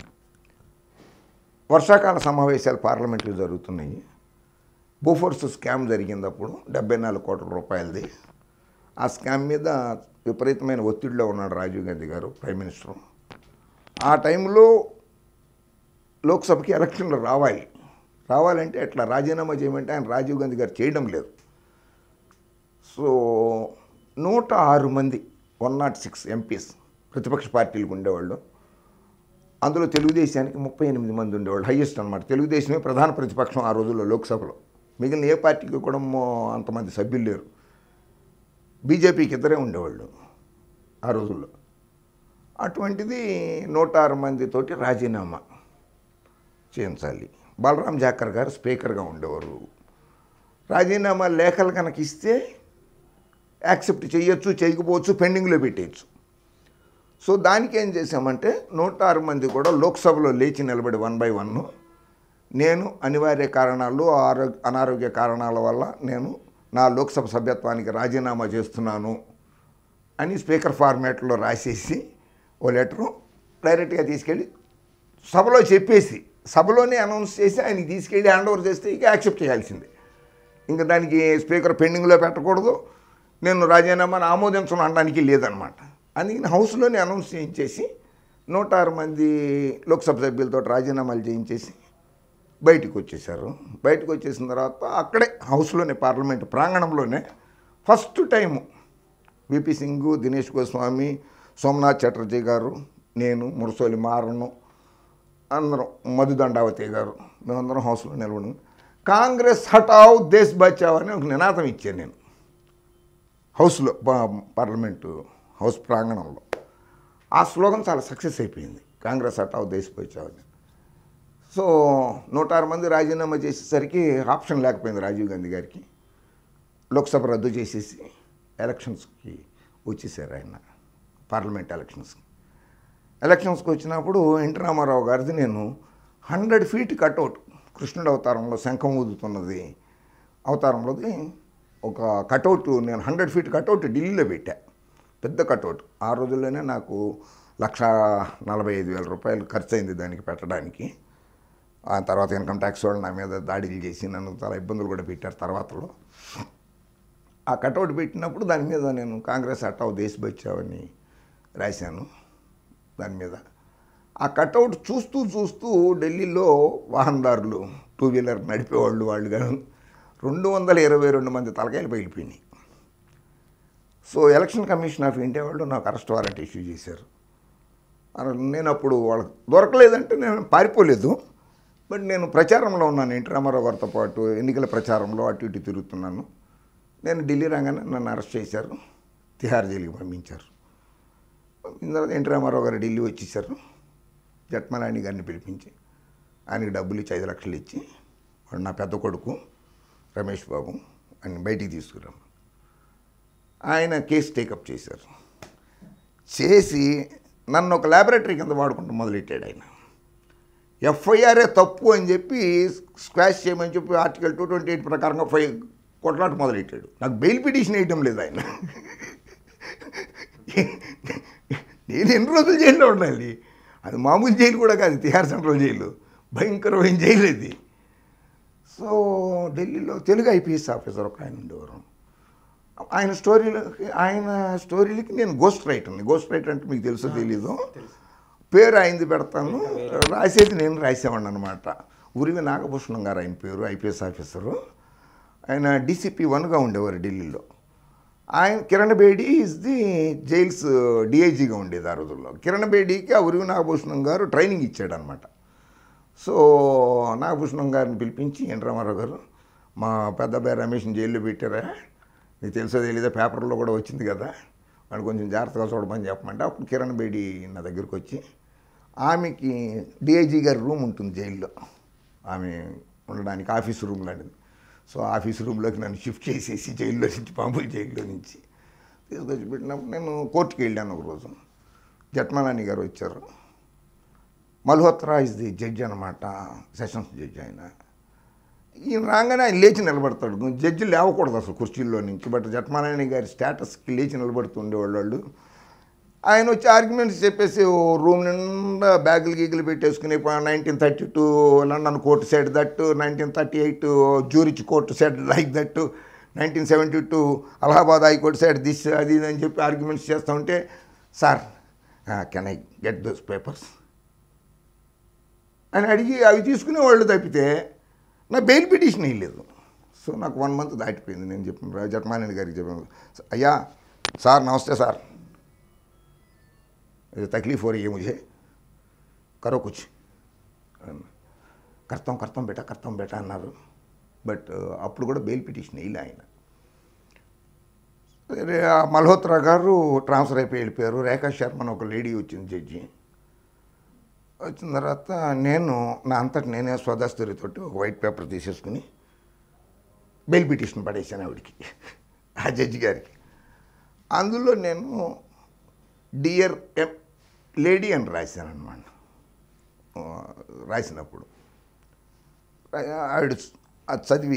వర్షాకాల సమావేశాలు పార్లమెంట్లో జరుగుతున్నాయి బోఫోర్స్ స్కామ్ జరిగింది అప్పుడు డెబ్బై నాలుగు కోట్ల రూపాయలది ఆ స్కామ్ మీద విపరీతమైన ఒత్తిడిలో ఉన్నాడు రాజీవ్ గాంధీ గారు ప్రైమ్ మినిస్టర్ ఆ టైంలో లోక్సభకి ఎలక్షన్లు రావాలి రావాలంటే అట్లా రాజీనామా చేయమంటే ఆయన రాజీవ్ గాంధీ గారు చేయడం లేదు సో నూట ఆరు మంది వన్ నాట్ సిక్స్ ఎంపీస్ ప్రతిపక్ష పార్టీలకు ఉండేవాళ్ళు అందులో తెలుగుదేశానికి ముప్పై ఎనిమిది మంది ఉండేవాళ్ళు హయ్యెస్ట్ అనమాట తెలుగుదేశమే ప్రధాన ప్రతిపక్షం ఆ రోజుల్లో లోక్సభలో మిగిలిన ఏ పార్టీకి కూడా మో- అంతమంది సభ్యులు లేరు బీజేపీకి ఇద్దరే ఉండేవాళ్ళు ఆ రోజుల్లో అటువంటిది నూట ఆరు మందితోటి రాజీనామా చేయించాలి బలరాం జాకర్ గారు స్పీకర్గా ఉండేవారు రాజీనామా లేఖలు కనుక ఇస్తే యాక్సెప్ట్ చేయొచ్చు చేయకపోవచ్చు పెండింగ్లో పెట్టేయచ్చు సో దానికి ఏం చేశామంటే నూట ఆరు మంది కూడా లోక్సభలో లేచి నిలబడి వన్ బై వన్ నేను అనివార్య కారణాలు ఆరోగ్య అనారోగ్య కారణాల వల్ల నేను నా లోక్సభ సభ్యత్వానికి రాజీనామా చేస్తున్నాను అని స్పీకర్ ఫార్మాట్లో రాసేసి ఓ లెటరు డైరెక్ట్గా తీసుకెళ్ళి సభలో చెప్పేసి సభలోనే అనౌన్స్ చేసి ఆయనకి తీసుకెళ్ళి హ్యాండ్ ఓవర్ చేస్తే ఇక యాక్సెప్ట్ చేయాల్సిందే ఇంకా దానికి స్పీకర్ పెండింగ్లో పెట్టకూడదు నేను రాజీనామాను ఆమోదించను అనడానికి లేదనమాట అందుకని హౌస్లోనే అనౌన్స్ చేయించేసి నూట ఆరు మంది లోక్సభ సభ్యులతో రాజీనామాలు చేయించేసి బయటికి వచ్చేసారు బయటకు వచ్చేసిన తర్వాత అక్కడే హౌస్లోనే పార్లమెంట్ ప్రాంగణంలోనే ఫస్ట్ టైము విపి సింగ్ దినేష్ గోస్వామి సోమనాథ్ చటర్జీ గారు నేను మురసోలి మారను అందరం మధుదండావతి గారు మేమందరం హౌస్లో నిలబడి కాంగ్రెస్ హటావ్ దేశ్ బచావ్ అని ఒక నినాదం ఇచ్చాను నేను హౌస్లో పా- పార్లమెంటు హౌస్ ప్రాంగణంలో ఆ స్లోగన్ చాలా సక్సెస్ అయిపోయింది కాంగ్రెస్ హటావ్ దేశ్ బచావ్ అని సో నూట ఆరు మంది రాజీనామా చేసేసరికి ఆప్షన్ లేకపోయింది రాజీవ్ గాంధీ గారికి లోక్సభ రద్దు చేసేసి ఎలక్షన్స్కి వచ్చేసారు ఆయన పార్లమెంట్ ఎలక్షన్స్కి ఎలక్షన్స్కి వచ్చినప్పుడు ఎన్టీ రామారావు గారిది నేను హండ్రెడ్ ఫీట్ కట్అవుట్ కృష్ణుడు అవతారంలో శంఖం ఊదుతున్నది అవతారంలోది ఒక కట్అవుట్ నేను హండ్రెడ్ ఫీట్ కట్అవుట్ ఢిల్లీలో పెట్టా పెద్ద కట్అవుట్ ఆ రోజుల్లోనే నాకు లక్ష నలభై ఐదు వేల రూపాయలు ఖర్చు అయింది దానికి పెట్టడానికి ఆ తర్వాత ఇన్కమ్ ట్యాక్స్ వాళ్ళు నా మీద దాడులు చేసి నన్ను చాలా ఇబ్బందులు కూడా పెట్టారు తర్వాతలో ఆ కట్అవుట్ పెట్టినప్పుడు దాని మీద నేను కాంగ్రెస్ హటావ్ దేశ్ బచావని రాశాను దాని మీద ఆ కట్అవుట్ చూస్తూ చూస్తూ ఢిల్లీలో వాహనదారులు టూ వీలర్ నడిపేవాళ్ళు వాళ్ళు కానీ రెండు వందల ఇరవై రెండు మంది తలకాయలు పగిలిపోయినాయి so election commission of India వాళ్ళు నాకు అరెస్ట్ వారెంట్ ఇష్యూ చేశారు అర- నేను అప్పుడు వాళ్ళకి దొరకలేదంటే నేను పారిపోలేదు బట్ నేను ప్రచారంలో ఉన్నాను ఎన్టీ రామారావు గారితో పాటు ఎన్నికల ప్రచారంలో అటు ఇటు తిరుగుతున్నాను నేను ఢిల్లీ రాగానే నన్ను అరెస్ట్ చేశారు తిహార్ జైలుకి పంపించారు పంపిన తర్వాత ఎన్టీ రామారావు గారు ఢిల్లీ వచ్చేసారు జట్మలాని గారిని పిలిపించి ఆయనకి డబ్బులు ఇచ్చి ఐదు లక్షలు ఇచ్చి వాడు నా పెద్ద కొడుకు రమేష్ బాబు ఆయన బయటికి తీసుకురాము ఆయన కేసు టేకప్ చేశారు చేసి నన్ను ఒక ల్యాబొరేటరీ కింద వాడుకుంటూ మొదలెట్టాడు ఆయన ఎఫ్ఐఆర్ఏ తప్పు అని చెప్పి స్క్వాష్ చేయమని చెప్పి ఆర్టికల్ టూ ట్వంటీ ఎయిట్ ప్రకారంగా ఫై కొట్లాట మొదలెట్టాడు నాకు బెయిల్ పిటిషన్ వేయటం లేదు ఆయన నేను ఎన్ని రోజులు జైల్లో ఉండాలి అది మామూలు జైలు కూడా కాదు తిహార్ సెంట్రల్ జైలు భయంకరమైన జైలు అది సో ఢిల్లీలో తెలుగు ఐపీఎస్ ఆఫీసర్ ఒక ఆయన ఉండేవారు ఆయన స్టోరీలకి ఆయన స్టోరీలకి నేను గోస్ట్ రైటర్ని గోస్ట్ రైటర్ అంటే మీకు తెలుసో తెలీదు పేరు ఆయనది పెడతాను రాసేది నేను రాసేవాడిని అనమాట ఉరివి నాగభూషణం గారు ఆయన పేరు ఐపీఎస్ ఆఫీసరు ఆయన డీసీపీ వన్గా ఉండేవారు ఢిల్లీలో ఆయన Kiran Bedi is the jails డిఐజీగా ఉండేది ఆ రోజుల్లో కిరణ్ బేడీకి ఆ ఉరివి నాగభూషణం గారు ట్రైనింగ్ ఇచ్చాడు అనమాట సో నాగభూషణం గారిని పిలిపించి ఎన్ రామారావు గారు మా పెద్ద అబ్బాయి రమేష్ని జైల్లో పెట్టారా నీకు తెలుసో తెలీదా పేపర్లో కూడా వచ్చింది కదా వాడు కొంచెం జాగ్రత్తగా చూడమని చెప్పమంటే అప్పుడు కిరణ్ బేడి నా దగ్గరికి వచ్చి ఆమెకి డిఐజీ గారి రూమ్ ఉంటుంది జైల్లో ఆమె ఉండడానికి ఆఫీస్ రూమ్ లాంటిది సో ఆఫీస్ రూమ్లోకి నన్ను షిఫ్ట్ చేసేసి జైల్లో నుంచి మామూలు జైల్లో నుంచి తీసుకొచ్చి పెట్టినప్పుడు నేను కోర్టుకి వెళ్ళాను ఒకరోజు జట్మలాని గారు వచ్చారు మల్హోత్రా ఇస్ ది జడ్జి అనమాట సెషన్స్ జడ్జి ఆయన ఈయన రాగానే ఆయన లేచి నిలబడతాడు జడ్జి లేవకూడదు అసలు కుర్చీల్లో నుంచి బట్ జట్మారాయణ గారి స్టేటస్కి లేచి నిలబడుతుండేవాళ్ళు వాళ్ళు ఆయన వచ్చి ఆర్గ్యుమెంట్స్ చెప్పేసి ఓ రూమ్ నిండా బ్యాగులు గీగులు పెట్టేసుకుని nineteen thirty two London court side that nineteen thirty eight Zurich court side like that nineteen seventy two Allahabad high court side this అది ఇది అని చెప్పి ఆర్గ్యుమెంట్స్ చేస్తూ ఉంటే sir can I get those papers అని అడిగి అవి తీసుకునే వాళ్ళు తప్పితే నా బెయిల్ పిటిషన్ వేయలేదు సో నాకు వన్ మంత్ దాటిపోయింది నేను చెప్పిన జట్మానేని గారికి చెప్పాను అయ్యా సార్ నమస్తే సార్ ये तकलीफ हो रही है मुझे करो कुछ కర్తం కర్తం బేటా కర్తం బేటా అన్నారు బట్ అప్పుడు కూడా బెయిల్ పిటిషన్ వేయలే ఆయన సరే, ఆ మల్హోత్రా గారు ట్రాన్స్ఫర్ అయిపోయి వెళ్ళిపోయారు రేఖా శర్మ అని ఒక లేడీ వచ్చింది జడ్జి వచ్చిన తర్వాత నేను నా అంతటి నేనే స్వదస్తూరితోటి ఒక వైట్ పేపర్ తీసేసుకుని బెయిల్ పిటిషన్ పడేసాను ఆవిడికి ఆ జడ్జి గారికి అందులో నేను డియర్ ఎం లేడీ అని రాశాను అనమాట రాసినప్పుడు రా- ఆవిడ అది చదివి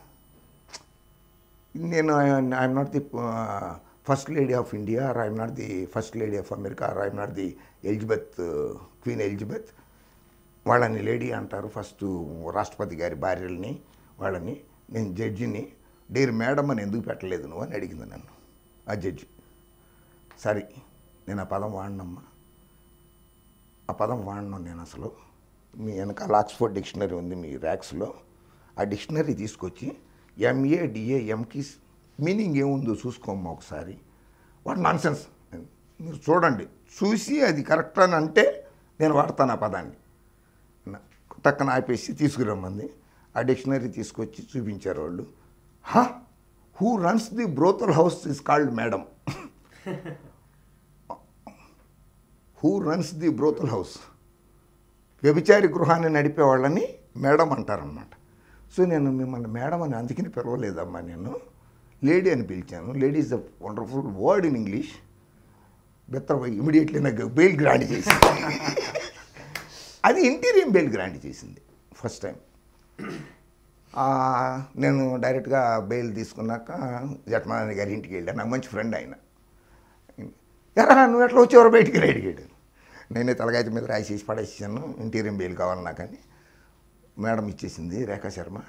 నేను I'm not the first lady of India or I'm not the first lady of America or I'm not the Elizabeth queen Elizabeth వాళ్ళని లేడీ అంటారు ఫస్ట్ రాష్ట్రపతి గారి భార్యల్ని వాళ్ళని నేను జడ్జిని డేర్ మేడం అని ఎందుకు పెట్టలేదు నువ్వు అని అడిగింది నన్ను ఆ జడ్జి సరే నేను ఆ పదం వాడినమ్మా ఆ పదం వాడినాను నేను అసలు మీ వెనకాల ఆక్స్ఫోర్డ్ డిక్షనరీ ఉంది మీ ర్యాక్స్లో ఆ డిక్షనరీ తీసుకొచ్చి ఎంఏ డిఏ ఎంకి మీనింగ్ ఏముందో చూసుకోమ్మా ఒకసారి వాట్ నాన్ సెన్స్ మీరు చూడండి చూసి అది కరెక్ట్ అని అంటే నేను వాడతాను ఆ పదాన్ని నా- టక్కన ఆపేసి తీసుకురమ్మంది ఆ డిక్షనరీ తీసుకొచ్చి చూపించారు వాళ్ళు హా who runs the brothel house is called madam who runs the brothel house వ్యభిచారి గృహాన్ని నడిపే వాళ్ళని మేడం అంటారనమాట సో నేను మిమ్మల్ని మేడం అని అందుకని పిలవలేదమ్మా నేను లేడీ అని పిలిచాను lady is the wonderful word in English better immediately నాకు బెయిల్ గ్రాంట్ చేసింది అది ఇంటీరియం బెయిల్ గ్రాంట్ చేసింది ఫస్ట్ టైం నేను డైరెక్ట్గా బెయిల్ తీసుకున్నాక జట్మానాని గారి ఇంటికి వెళ్ళాను నాకు మంచి ఫ్రెండ్ ఆయన ఎరా నువ్వు ఎట్లా వచ్చేవారు బయటికి అడిగాడు నేనే తలగాయత మీద రాసేసి పడేసాను ఇంటీరియం బెయిల్ కావాలి నాకని మేడం ఇచ్చేసింది రేఖా శర్మ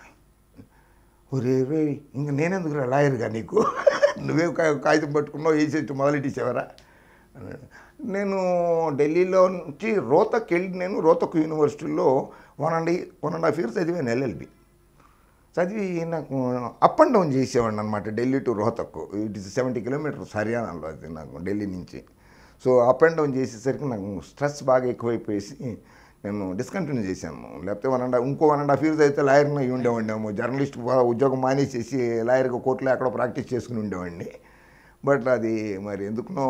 ఒరే రే ఇంక నేనెందుకు రా లాయర్గా నీకు నువ్వే కా- కాగితం పట్టుకున్నావు వేసేట్టు మొదలెట్టేసావరా అన్నాడు. నేను ఢిల్లీలో నుంచి రోతక్ వెళ్ళి నేను రోతక్ యూనివర్సిటీలో one and one and half years చదివాను ఎల్ఎల్బి చదివి నాకు అప్ అండ్ డౌన్ చేసేవాడిని అనమాట Delhi to Rohtak it is seventy kilometres హర్యానాలో అది నాకు ఢిల్లీ నుంచి సో అప్ అండ్ డౌన్ చేసేసరికి నాకు స్ట్రెస్ బాగా ఎక్కువైపోయేసి నేను డిస్కంటిన్యూ చేశాను లేకపోతే వన్ అండ్ ఇంకో వన్ అండ్ హాఫ్ ఇయర్స్ అయితే లాయర్ని అయ్యి ఉండేవాడినేమో జర్నలిస్ట్ ఉద్యోగం మానేసేసి లాయర్గా కోర్టులో ఎక్కడో ప్రాక్టీస్ చేసుకుని ఉండేవాడిని బట్ అది మరి ఎందుకునో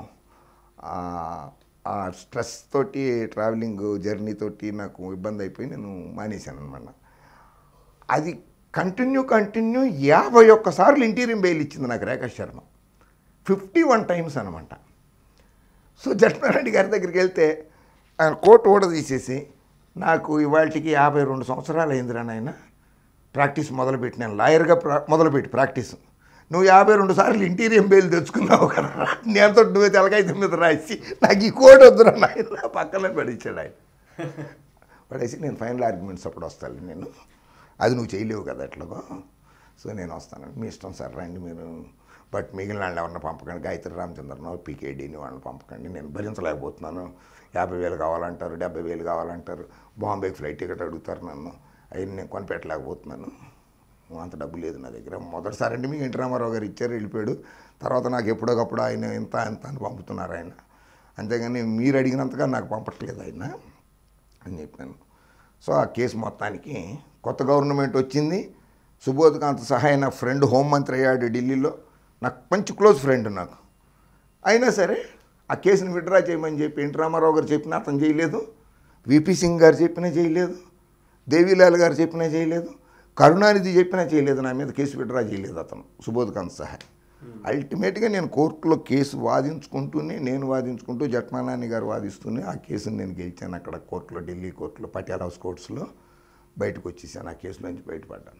ఆ- ఆ స్ట్రెస్ తోటి ట్రావెలింగ్ జర్నీ తోటి నాకు ఇబ్బంది అయిపోయి నేను మానేశాను అనమాట అది కంటిన్యూ కంటిన్యూ యాభై ఒక్కసార్లు ఇంటీరియం బెయిల్ ఇచ్చింది నాకు Rekha Sharma fifty one times అనమాట సో జట్నారెడ్డి గారి దగ్గరికి వెళ్తే ఆయన కోర్టు కూడా తీసేసి నాకు ఇవాళకి యాభై రెండు సంవత్సరాలు అయిందిరా నాయన ప్రాక్టీస్ మొదలుపెట్టి నేను లాయర్గా ప్రా మొదలుపెట్టి ప్రాక్టీస్ నువ్వు యాభై రెండు సార్లు ఇంటీరియం బెయిల్ తెచ్చుకున్నావు కదా నేనతో నువ్వే తెలకాయ మీద రాసి నాకు ఈ కోడ్ వద్దురా నాయన పక్కనే పడిచ్చాడు ఆయన పడేసి నేను ఫైనల్ ఆర్గ్యుమెంట్స్ అప్పుడు వస్తాను నేను అది నువ్వు చేయలేవు కదా ఎట్లాగో సో నేను వస్తాను మీ ఇష్టం సార్ రండి మీరు బట్ మిగిలిన వాళ్ళు ఎవరిని పంపకండి గాయత్రి రామచంద్రరావు పీకేడీని వాళ్ళని పంపకండి నేను భరించలేకపోతున్నాను యాభై వేలు కావాలంటారు డెబ్బై వేలు కావాలంటారు బాంబేకి ఫ్లైట్ టికెట్ అడుగుతారు నన్ను అవి నేను కొనిపెట్టలేకపోతున్నాను అంత డబ్బు లేదు నా దగ్గర మొదటిసారి అంటే మీకు ఎన్టీ రామారావు గారు ఇచ్చారు వెళ్ళిపోయాడు తర్వాత నాకు ఎప్పుడోకప్పుడు ఆయన ఇంత ఇంత అని పంపుతున్నారు ఆయన అంతేగాని మీరు అడిగినంతగా నాకు పంపట్లేదు ఆయన అని చెప్పాను సో ఆ కేసు మొత్తానికి కొత్త గవర్నమెంట్ వచ్చింది సుబోధ్ కాంత్ సహాయ నా ఫ్రెండ్ హోంమంత్రి అయ్యాడు ఢిల్లీలో నాకు మంచి క్లోజ్ ఫ్రెండ్ నాకు అయినా సరే ఆ కేసుని విడ్రా చేయమని చెప్పి ఎన్టీ రామారావు గారు చెప్పినా అతను చేయలేదు విపి సింగ్ గారు చెప్పినా చేయలేదు దేవీలాల్ గారు చెప్పినా చేయలేదు కరుణానిధి చెప్పినా చేయలేదు నా మీద కేసు విడ్రా చేయలేదు అతను సుబోధ్ కాంత్ సహాయ్ అల్టిమేట్గా నేను కోర్టులో కేసు వాదించుకుంటూనే నేను వాదించుకుంటూ జట్మానాని గారు వాదిస్తూనే ఆ కేసుని నేను గెలిచాను అక్కడ కోర్టులో ఢిల్లీ కోర్టులో పటియాలా హౌస్ కోర్ట్స్లో బయటకు వచ్చేసాను ఆ కేసులో నుంచి బయటపడ్డాను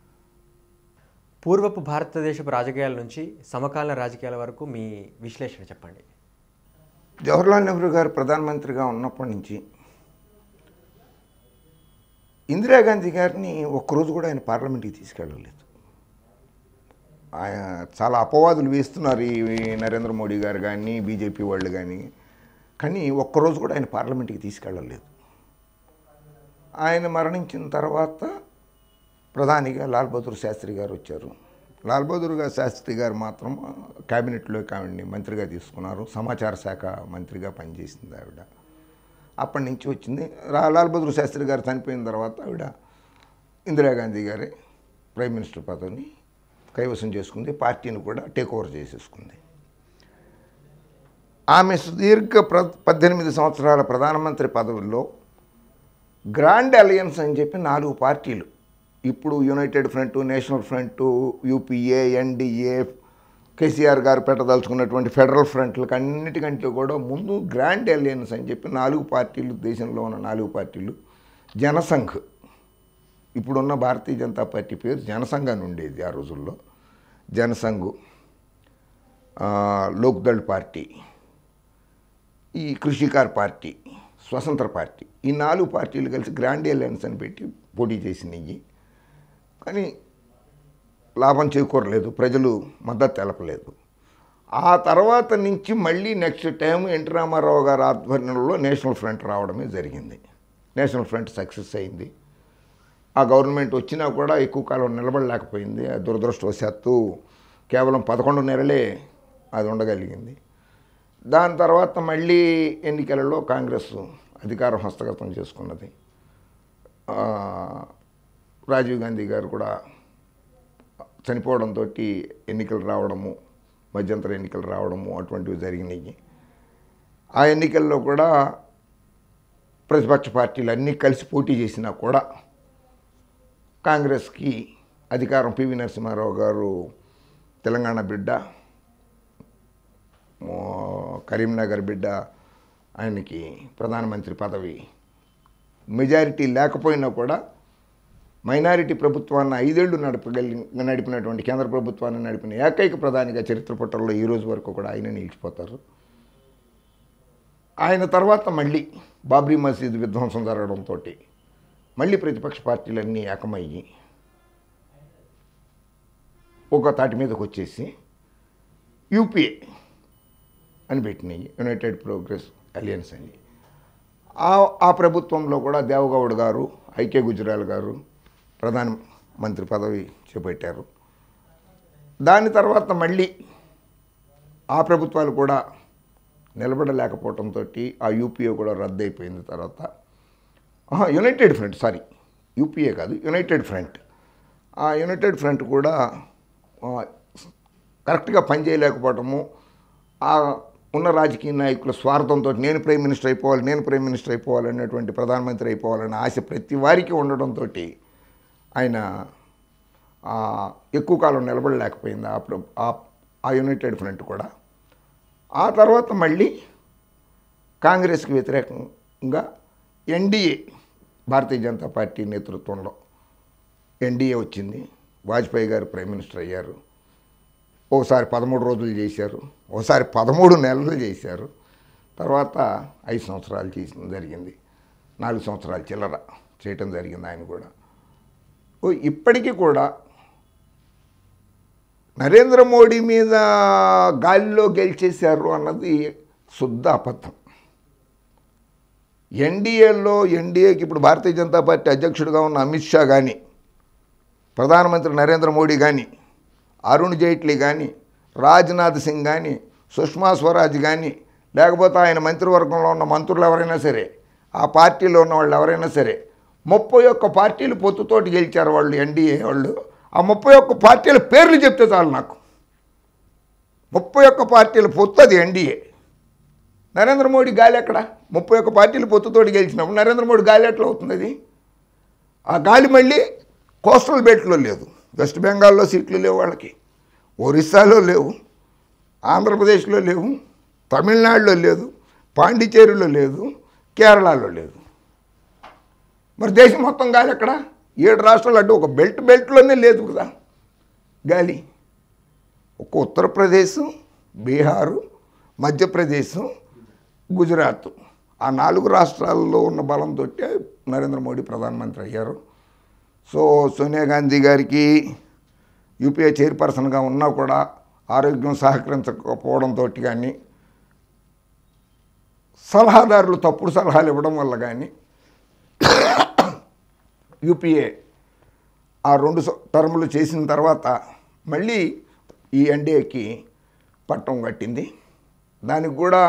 పూర్వపు భారతదేశపు రాజకీయాల నుంచి సమకాలీన రాజకీయాల వరకు మీ విశ్లేషణ చెప్పండి జవహర్లాల్ నెహ్రూ గారు ప్రధానమంత్రిగా ఉన్నప్పటి నుంచి ఇందిరాగాంధీ గారిని ఒక్కరోజు కూడా ఆయన పార్లమెంట్కి తీసుకెళ్ళలేదు ఆయన చాలా అపవాదులు వేస్తున్నారు ఈ నరేంద్ర మోడీ గారు కానీ బీజేపీ వాళ్ళు కానీ కానీ ఒక్కరోజు కూడా ఆయన పార్లమెంట్కి తీసుకెళ్ళలేదు ఆయన మరణించిన తర్వాత ప్రధానిగా లాల్ బహదూర్ శాస్త్రి గారు వచ్చారు లాల్ బహదూర్ గారు శాస్త్రి గారు మాత్రం క్యాబినెట్లో ఆవిడని మంత్రిగా తీసుకున్నారు సమాచార శాఖ మంత్రిగా పనిచేసింది ఆవిడ అప్పటి నుంచి వచ్చింది రా- లాల్ బహదూర్ శాస్త్రి గారు చనిపోయిన తర్వాత ఆవిడ ఇందిరాగాంధీ గారి ప్రైమ్ మినిస్టర్ పదవిని కైవసం చేసుకుంది పార్టీని కూడా టేక్ ఓవర్ చేసేసుకుంది ఆమె సుదీర్ఘ ప్ర పద్దెనిమిది సంవత్సరాల ప్రధానమంత్రి పదవుల్లో గ్రాండ్ అలయన్స్ అని చెప్పి నాలుగు పార్టీలు ఇప్పుడు united front national front UPA NDA KCR garu పెట్టదలుచుకున్నటువంటి ఫెడరల్ ఫ్రంట్లకు అన్నిటికంటే కూడా ముందు గ్రాండ్ అలయన్స్ అని చెప్పి నాలుగు పార్టీలు దేశంలో ఉన్న నాలుగు పార్టీలు జనసంఘ్ ఇప్పుడున్న భారతీయ జనతా పార్టీ పేరు జనసంఘ్ అని ఉండేది ఆ రోజుల్లో జనసంఘ్ ఆ, లోక్దళ్ పార్టీ ఈ కృషికార్ పార్టీ స్వతంత్ర పార్టీ ఈ నాలుగు పార్టీలు కలిసి గ్రాండ్ అలయన్స్ అని పెట్టి పోటీ చేసినాయి కానీ లాభం చేకూరలేదు ప్రజలు మద్దతు తెలపలేదు ఆ తర్వాత నుంచి మళ్ళీ నెక్స్ట్ టైం ఎన్టీ రామారావు గారి ఆధ్వర్యంలో నేషనల్ ఫ్రంట్ రావడమే జరిగింది నేషనల్ ఫ్రంట్ సక్సెస్ అయింది ఆ గవర్నమెంట్ వచ్చినా కూడా ఎక్కువ కాలం నిలబడలేకపోయింది ఆ దురదృష్టవశాత్తు కేవలం పదకొండు నెలలే అది ఉండగలిగింది దాని తర్వాత మళ్ళీ ఎన్నికలలో కాంగ్రెస్ అధికారం హస్తగతం చేసుకున్నది ఆ, రాజీవ్ గాంధీ గారు కూడా చనిపోవడంతో ఎన్నికలు రావడము మధ్యంతర ఎన్నికలు రావడము అటువంటివి జరిగినాయి ఆ ఎన్నికల్లో కూడా ప్రతిపక్ష పార్టీలు అన్నీ కలిసి పోటీ చేసినా కూడా కాంగ్రెస్కి అధికారం పివి నరసింహారావు గారు తెలంగాణ బిడ్డ మో- కరీంనగర్ బిడ్డ ఆయనకి ప్రధానమంత్రి పదవి మెజారిటీ లేకపోయినా కూడా మైనారిటీ ప్రభుత్వాన్ని ఐదేళ్లు నడపగలి నడిపినటువంటి కేంద్ర ప్రభుత్వాన్ని నడిపిన ఏకైక ప్రధానిగా చరిత్ర పుటల్లో ఈ రోజు వరకు కూడా ఆయన నిలిచిపోతారు ఆయన తర్వాత మళ్ళీ బాబ్రీ మసీద్ విధ్వంసం జరగడంతో మళ్ళీ ప్రతిపక్ష పార్టీలన్నీ ఏకమయ్యి ఒక తాటి మీదకి వచ్చేసి యూపీఏ అని పెట్టినాయి యునైటెడ్ ప్రోగ్రెస్ అలియన్స్ అని ఆ ఆ ప్రభుత్వంలో కూడా దేవగౌడ్ గారు ఐకే గుజరాల్ గారు ప్రధాన మంత్రి పదవి చేపట్టారు దాని తర్వాత మళ్ళీ ఆ ప్రభుత్వాలు కూడా నిలబడలేకపోవడంతో ఆ యూపీఏ కూడా రద్దు అయిపోయింది తర్వాత ఆహా, యునైటెడ్ ఫ్రంట్ సారీ యూపీఏ కాదు యునైటెడ్ ఫ్రంట్ ఆ యునైటెడ్ ఫ్రంట్ కూడా ఆ, కరెక్ట్గా పనిచేయలేకపోవటము ఆ ఉన్న రాజకీయ నాయకుల స్వార్థంతో నేను ప్రైమ్ మినిస్టర్ అయిపోవాలి నేను ప్రైమ్ మినిస్టర్ అయిపోవాలి అనేటువంటి ప్రధానమంత్రి అయిపోవాలనే ఆశ ప్రతి వారికి ఉండడంతో ఆయన ఆ, ఎక్కువ కాలం నిలబడలేకపోయింది ఆ ప్ర- ఆ- ఆ యునైటెడ్ ఫ్రంట్ కూడా ఆ తర్వాత మళ్ళీ కాంగ్రెస్కి వ్యతిరేకంగా ఎన్డీఏ భారతీయ జనతా పార్టీ నేతృత్వంలో ఎన్డీఏ వచ్చింది వాజ్పేయి గారు ప్రైమ్ మినిస్టర్ అయ్యారు ఒకసారి పదమూడు రోజులు చేశారు ఒకసారి పదమూడు నెలలు చేశారు తర్వాత ఐదు సంవత్సరాలు చేసిన జరిగింది నాలుగు సంవత్సరాలు చిల్లర చేయటం జరిగింది ఆయన కూడా ఓ ఇప్పటికీ కూడా నరేంద్ర మోడీ మీద గాలిలో గెలిచేశారు అన్నది శుద్ధ అబద్ధం ఎన్డీఏలో ఎన్డీఏకి ఇప్పుడు భారతీయ జనతా పార్టీ అధ్యక్షుడిగా ఉన్న అమిత్ షా కానీ ప్రధానమంత్రి నరేంద్ర మోడీ కానీ అరుణ్ జైట్లీ కానీ రాజ్నాథ్ సింగ్ కానీ సుష్మా స్వరాజ్ కానీ లేకపోతే ఆయన మంత్రివర్గంలో ఉన్న మంత్రులు ఎవరైనా సరే ఆ పార్టీలో ఉన్న వాళ్ళు ఎవరైనా సరే ముప్పై ఒక్క పార్టీలు పొత్తుతోటి గెలిచారు వాళ్ళు ఎన్డీఏ వాళ్ళు ఆ ముప్పై ఒక్క పార్టీల పేర్లు చెప్తే చాలు నాకు ముప్పై ఒక్క పార్టీల పొత్తు అది ఎన్డీఏ నరేంద్ర మోడీ గాలి ఎక్కడ ముప్పై ఒక్క పార్టీలు పొత్తుతోటి గెలిచినప్పుడు నరేంద్ర మోడీ గాలి ఎట్లా అవుతుంది అది ఆ గాలి మళ్ళీ కోస్టల్ బెల్ట్లో లేదు వెస్ట్ బెంగాల్లో సీట్లు లేవు వాళ్ళకి ఒరిస్సాలో లేవు ఆంధ్రప్రదేశ్లో లేవు తమిళనాడులో లేదు పాండిచేరిలో లేదు కేరళలో లేదు మరి దేశం మొత్తం గాలి ఎక్కడ ఏడు రాష్ట్రాలు అంటే ఒక బెల్ట్ బెల్ట్లోనే లేదు కదా గాలి ఒక ఉత్తరప్రదేశ్ బీహారు మధ్యప్రదేశ్ గుజరాత్ ఆ నాలుగు రాష్ట్రాల్లో ఉన్న బలంతో నరేంద్ర మోడీ ప్రధానమంత్రి అయ్యారు సో సోనియా గాంధీ గారికి యూపీఏ చైర్పర్సన్గా ఉన్నా కూడా ఆరోగ్యం సహకరించకపోవడంతో కానీ సలహాదారులు తప్పుడు సలహాలు ఇవ్వడం వల్ల కానీ యూపీఏ ఆ రెండు స- టర్ములు చేసిన తర్వాత మళ్ళీ ఈ ఎన్డీఏకి పట్టం కట్టింది దానికి కూడా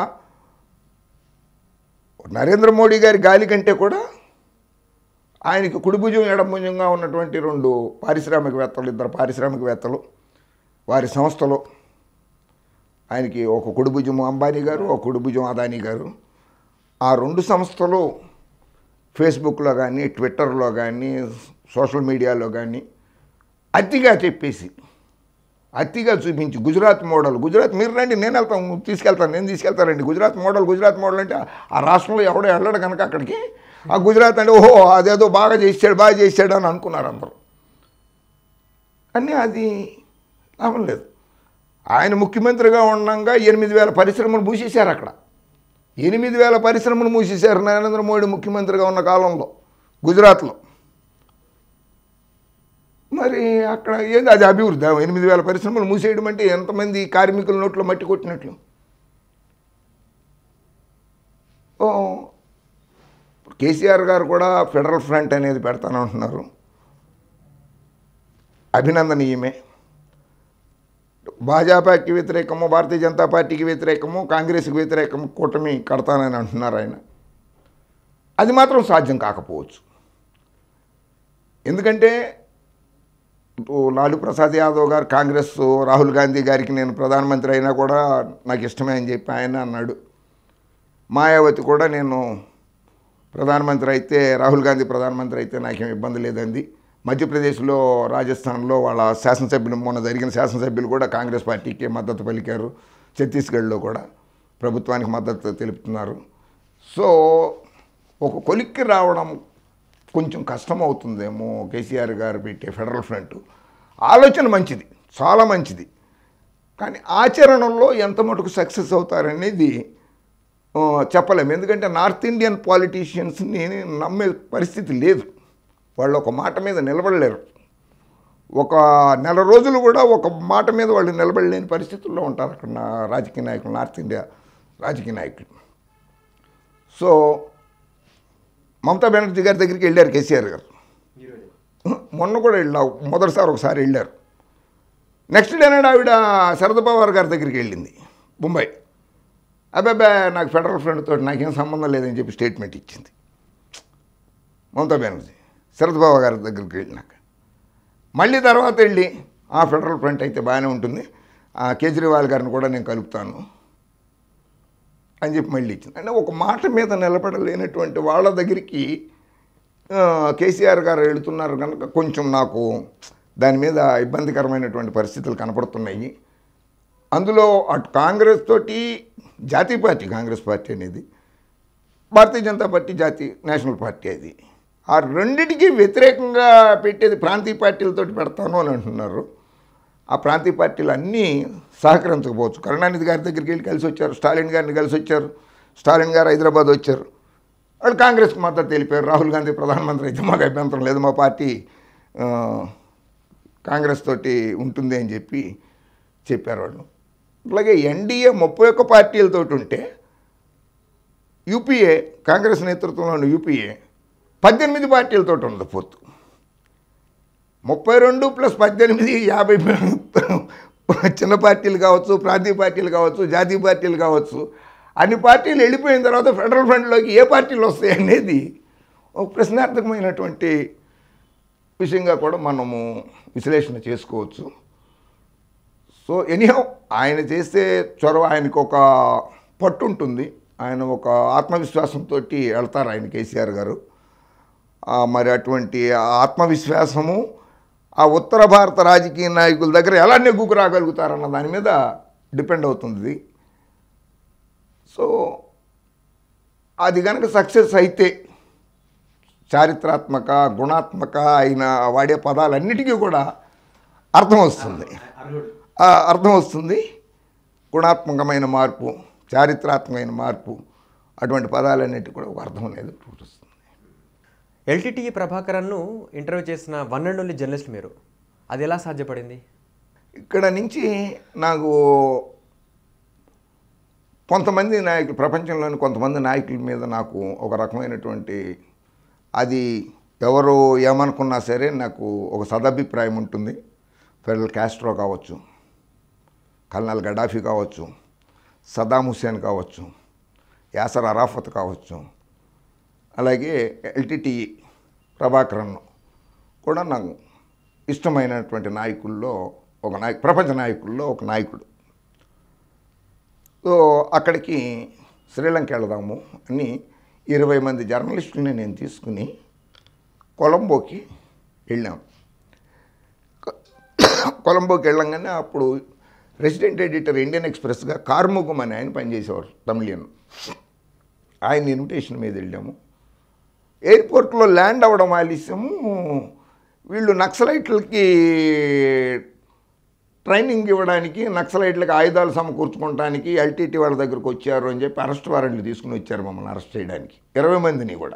నరేంద్ర మోడీ గారి గాలి కంటే కూడా ఆయనకి కుడిభుజం ఎడభుజంగా ఉన్నటువంటి రెండు పారిశ్రామికవేత్తలు ఇద్దరు పారిశ్రామికవేత్తలు వారి సంస్థలు ఆయనకి ఒక కుడిభుజం అంబానీ గారు ఒక కుడిభుజం అదానీ గారు ఆ రెండు సంస్థలు ఫేస్బుక్లో కానీ ట్విట్టర్లో కానీ సోషల్ మీడియాలో కానీ అతిగా చెప్పేసి అతిగా చూపించి గుజరాత్ మోడల్ గుజరాత్ మీరు రండి నేను వెళ్తాను తీసుకెళ్తాను నేను తీసుకెళ్తానండి గుజరాత్ మోడల్ గుజరాత్ మోడల్ అంటే ఆ రాష్ట్రంలో ఎవడో వెళ్ళడు కనుక అక్కడికి ఆ గుజరాత్ అంటే ఓహో అదేదో బాగా చేసాడు బాగా చేశాడు అని అనుకున్నారు అందరూ కానీ అది లాభం లేదు ఆయన ముఖ్యమంత్రిగా ఉండగా ఎనిమిది వేల పరిశ్రమలు మూసేశారు అక్కడ ఎనిమిది వేల పరిశ్రమలు మూసేశారు నరేంద్ర మోడీ ముఖ్యమంత్రిగా ఉన్న కాలంలో గుజరాత్లో మరి అక్కడ ఏంది అది అభివృద్ధి ఆ ఎనిమిది వేల పరిశ్రమలు మూసేయడం అంటే ఎంతమంది కార్మికుల నోట్లో మట్టి కొట్టినట్లు ఓ కేసీఆర్ గారు కూడా ఫెడరల్ ఫ్రంట్ అనేది పెడతానంటున్నారు అభినందనీయమే భాజపాకి వ్యతిరేకము భారతీయ జనతా పార్టీకి వ్యతిరేకము కాంగ్రెస్కి వ్యతిరేకము కూటమి కడతానని అంటున్నారు ఆయన అది మాత్రం సాధ్యం కాకపోవచ్చు ఎందుకంటే ఇటు లాలూ ప్రసాద్ యాదవ్ గారు కాంగ్రెస్ రాహుల్ గాంధీ గారికి నేను ప్రధానమంత్రి అయినా కూడా నాకు ఇష్టమే అని చెప్పి ఆయన అన్నాడు మాయావతి కూడా నేను ప్రధానమంత్రి అయితే రాహుల్ గాంధీ ప్రధానమంత్రి అయితే నాకేం ఇబ్బంది లేదండి మధ్యప్రదేశ్లో రాజస్థాన్లో వాళ్ళ శాసనసభ్యులు మొన్న జరిగిన శాసనసభ్యులు కూడా కాంగ్రెస్ పార్టీకి మద్దతు పలికారు ఛత్తీస్గఢ్లో కూడా ప్రభుత్వానికి మద్దతు తెలుపుతున్నారు సో ఒక కొలిక్కి రావడం కొంచెం కష్టం అవుతుందేమో కేసీఆర్ గారు పెట్టే ఫెడరల్ ఫ్రంట్ ఆలోచన మంచిది చాలా మంచిది కానీ ఆచరణలో ఎంత మటుకు సక్సెస్ అవుతారనేది ఆ, చెప్పలేము ఎందుకంటే నార్త్ ఇండియన్ పాలిటీషియన్స్ని నమ్మే పరిస్థితి లేదు వాళ్ళు ఒక మాట మీద నిలబడలేరు ఒక నెల రోజులు కూడా ఒక మాట మీద వాళ్ళు నిలబడలేని పరిస్థితుల్లో ఉంటారు అక్కడ నా రాజకీయ నాయకులు నార్త్ ఇండియా రాజకీయ నాయకులు సో మమతా బెనర్జీ గారి దగ్గరికి వెళ్ళారు కేసీఆర్ గారు మొన్న కూడా వెళ్ళావు మొదటిసారి ఒకసారి వెళ్ళారు నెక్స్ట్ డే నాడు ఆవిడ శరద్ పవార్ గారి దగ్గరికి వెళ్ళింది ముంబై అబ్బాబా నాకు ఫెడరల్ ఫ్రంట్ తోటి నాకేం సంబంధం లేదని చెప్పి స్టేట్మెంట్ ఇచ్చింది మమతా బెనర్జీ శరద్ పవార్ గారి దగ్గరికి వెళ్ళినాక మళ్ళీ తర్వాత వెళ్ళి ఆ ఫెడరల్ ఫ్రంట్ అయితే బాగానే ఉంటుంది ఆ కేజ్రీవాల్ గారిని కూడా నేను కలుపుతాను అని చెప్పి మళ్ళీ ఇచ్చింది అంటే ఒక మాట మీద నిలబడలేనటువంటి వాళ్ళ దగ్గరికి ఆ, కేసీఆర్ గారు వెళుతున్నారు కనుక కొంచెం నాకు దాని మీద ఇబ్బందికరమైనటువంటి పరిస్థితులు కనపడుతున్నాయి అందులో అటు కాంగ్రెస్ తోటి జాతీయ పార్టీ కాంగ్రెస్ పార్టీ అనేది భారతీయ జనతా పార్టీ జాతీయ నేషనల్ పార్టీ అది ఆ రెండిటికి వ్యతిరేకంగా పెట్టేది ప్రాంతీయ పార్టీలతోటి పెడతాను అని అంటున్నారు ఆ ప్రాంతీయ పార్టీలు అన్నీ సహకరించకపోవచ్చు కరుణానిధి గారి దగ్గరికి వెళ్ళి కలిసి వచ్చారు స్టాలిన్ గారిని కలిసి వచ్చారు స్టాలిన్ గారు హైదరాబాద్ వచ్చారు వాళ్ళు కాంగ్రెస్కి మద్దతు తెలిపారు రాహుల్ గాంధీ ప్రధానమంత్రి అయితే మాకు అభ్యంతరం లేదు మా పార్టీ ఆ, కాంగ్రెస్ తోటి ఉంటుంది అని చెప్పి చెప్పారు వాళ్ళు అట్లాగే ఎన్డీఏ ముప్పై ఒక్క పార్టీలతోటి ఉంటే యూపీఏ కాంగ్రెస్ నేతృత్వంలోని యూపీఏ పద్దెనిమిది పార్టీలతో ఉంది పొత్తు ముప్పై రెండు ప్లస్ పద్దెనిమిది యాభై చిన్న పార్టీలు కావచ్చు ప్రాంతీయ పార్టీలు కావచ్చు జాతీయ పార్టీలు కావచ్చు అన్ని పార్టీలు వెళ్ళిపోయిన తర్వాత ఫెడరల్ ఫ్రంట్లోకి ఏ పార్టీలు వస్తాయి అనేది ఒక ప్రశ్నార్థకమైనటువంటి విషయంగా కూడా మనము విశ్లేషణ చేసుకోవచ్చు సో ఎనీహౌ ఆయన చేస్తే చొరవ ఆయనకు ఒక పట్టు ఉంటుంది ఆయన ఒక ఆత్మవిశ్వాసంతో వెళ్తారు ఆయన కేసీఆర్ గారు ఆ, మరి అటువంటి ఆ ఆత్మవిశ్వాసము ఆ ఉత్తర భారత రాజకీయ నాయకుల దగ్గర ఎలా నెగ్గుకు రాగలుగుతారన్న దాని మీద డిపెండ్ అవుతుంది సో అది కనుక సక్సెస్ అయితే చారిత్రాత్మక గుణాత్మక అయిన వాడే పదాలన్నిటికీ కూడా అర్థం వస్తుంది ఆ, అర్థం వస్తుంది గుణాత్మకమైన మార్పు చారిత్రాత్మకమైన మార్పు అటువంటి పదాలన్నిటి కూడా ఒక అర్థం అనేది వస్తుంది ఎల్టీటీఈ ప్రభాకరన్ను ఇంటర్వ్యూ చేసిన వన్ అండ్ ఓన్లీ జర్నలిస్ట్ మీరు అది ఎలా సాధ్యపడింది ఇక్కడ నుంచి నాకు కొంతమంది నాయకులు ప్రపంచంలోని కొంతమంది నాయకుల మీద నాకు ఒక రకమైనటువంటి అది ఎవరు ఏమనుకున్నా సరే నాకు ఒక సదభిప్రాయం ఉంటుంది ఫెడరల్ క్యాస్ట్రో కావచ్చు కల్నల్ గడాఫీ కావచ్చు సదాం హుస్సేన్ కావచ్చు యాసర్ అరాఫత్ కావచ్చు అలాగే ఎల్టీటీ ప్రభాకరన్ కూడా నాకు ఇష్టమైనటువంటి నాయకుల్లో ఒక నాయకు ప్రపంచ నాయకుల్లో ఒక నాయకుడు సో అక్కడికి శ్రీలంక వెళదాము అని ఇరవై మంది జర్నలిస్టులని నేను తీసుకుని కొలంబోకి వెళ్ళాం కొలంబోకి వెళ్ళంగానే అప్పుడు రెసిడెంట్ ఎడిటర్ ఇండియన్ ఎక్స్ప్రెస్గా కార్ముఖం అని ఆయన పనిచేసేవారు తమిళియన్ ఆయన ఇన్విటేషన్ మీద వెళ్ళాము ఎయిర్పోర్ట్లో ల్యాండ్ అవ్వడం ఆలస్యము వీళ్ళు నక్సలైట్లకి ట్రైనింగ్ ఇవ్వడానికి నక్సలైట్లకి ఆయుధాలు సమకూర్చుకోవడానికి ఎల్టీటీ వాళ్ళ దగ్గరకు వచ్చారు అని చెప్పి అరెస్ట్ వారెంట్లు తీసుకుని వచ్చారు మమ్మల్ని అరెస్ట్ చేయడానికి ఇరవై మందిని కూడా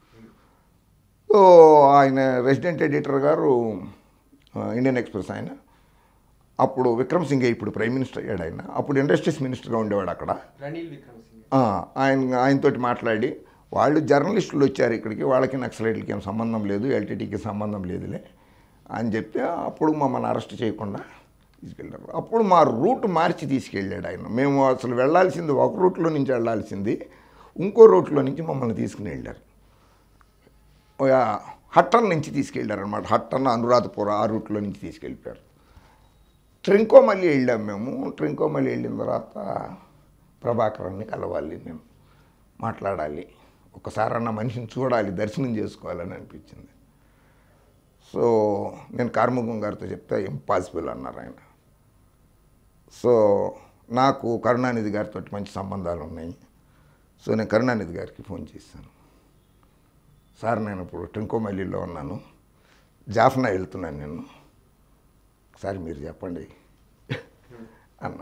సో ఆయన రెసిడెంట్ ఎడిటర్ గారు ఆ, ఇండియన్ ఎక్స్ప్రెస్ ఆయన అప్పుడు విక్రమ్ సింగే ఇప్పుడు ప్రైమ్ మినిస్టర్ అయ్యాడు ఆయన అప్పుడు ఇండస్ట్రీస్ మినిస్టర్గా ఉండేవాడు అక్కడ రణీల్ విక్రమ్ సింగ్ ఆ, ఆయన ఆయనతోటి మాట్లాడి వాళ్ళు జర్నలిస్టులు వచ్చారు ఇక్కడికి వాళ్ళకి నక్సలైట్లకి ఏం సంబంధం లేదు ఎల్టీటీకి సంబంధం లేదులే అని చెప్తే అప్పుడు మమ్మల్ని అరెస్ట్ చేయకుండా తీసుకెళ్ళారు అప్పుడు మా రూట్ మార్చి తీసుకెళ్ళాడు ఆయన మేము అసలు వెళ్ళాల్సింది ఒక రూట్లో నుంచి వెళ్ళాల్సింది ఇంకో రూట్లో నుంచి మమ్మల్ని తీసుకుని వెళ్ళారు ఓ, ఆ, హట్టన్ నుంచి తీసుకెళ్ళారు అనమాట హట్టన్ అనురాధపుర ఆ రూట్లో నుంచి తీసుకెళ్ళిపోయారు ట్రింకో మళ్ళీ వెళ్ళాం మేము ట్రింకో మళ్ళీ వెళ్ళిన తర్వాత ప్రభాకరాన్ని కలవాలి నేను మాట్లాడాలి ఒకసారి అన్న మనిషిని చూడాలి దర్శనం చేసుకోవాలని అనిపించింది సో నేను కార్ముఖం గారితో చెప్తే ఇంపాసిబుల్ అన్నారు ఆయన సో నాకు కరుణానిధి గారితో మంచి సంబంధాలు ఉన్నాయి సో నేను కరుణానిధి గారికి ఫోన్ చేశాను సార్ నేను ఇప్పుడు ట్రింకోమల్లిలో ఉన్నాను జాఫ్నా వెళ్తున్నాను నేను ఒకసారి మీరు చెప్పండి అన్న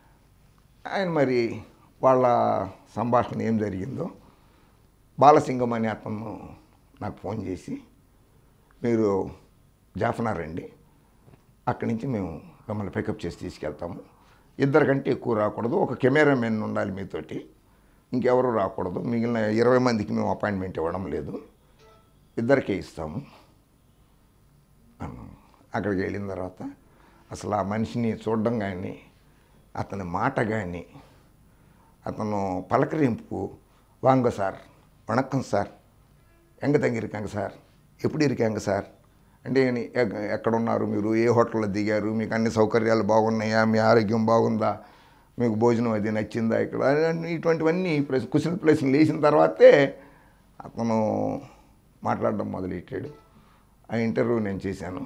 ఆయన మరి వాళ్ళ సంభాషణ ఏం జరిగిందో బాలసింగం అని అతను నాకు ఫోన్ చేసి మీరు జాఫ్నా రండి అక్కడి నుంచి మేము మిమ్మల్ని పికప్ చేసి తీసుకెళ్తాము ఇద్దరికంటే ఎక్కువ రాకూడదు ఒక కెమెరామెన్ ఉండాలి మీతోటి ఇంకెవరు రాకూడదు మిగిలిన ఇరవై మందికి మేము అపాయింట్మెంట్ ఇవ్వడం లేదు ఇద్దరికే ఇస్తాము అన్నాం అక్కడికి వెళ్ళిన తర్వాత అసలు ఆ మనిషిని చూడడం కానీ అతని మాట కానీ అతను పలకరింపు వాంగ సార్ వణక్కం సార్ ఎంగ తగ్గిరికాంగ సార్ ఎప్పుడు ఇరికాంగ సార్ అంటే నీ- ఎక్క- ఎక్కడున్నారు మీరు ఏ హోటల్లో దిగారు మీకు అన్ని సౌకర్యాలు బాగున్నాయా మీ ఆరోగ్యం బాగుందా మీకు భోజనం అది నచ్చిందా ఇక్కడ అని ఇటువంటివన్నీ ప్లస్ కుసిన ప్లేస్లు లేచిన తర్వాతే అతను మాట్లాడడం మొదలెట్టాడు ఆ ఇంటర్వ్యూ నేను చేశాను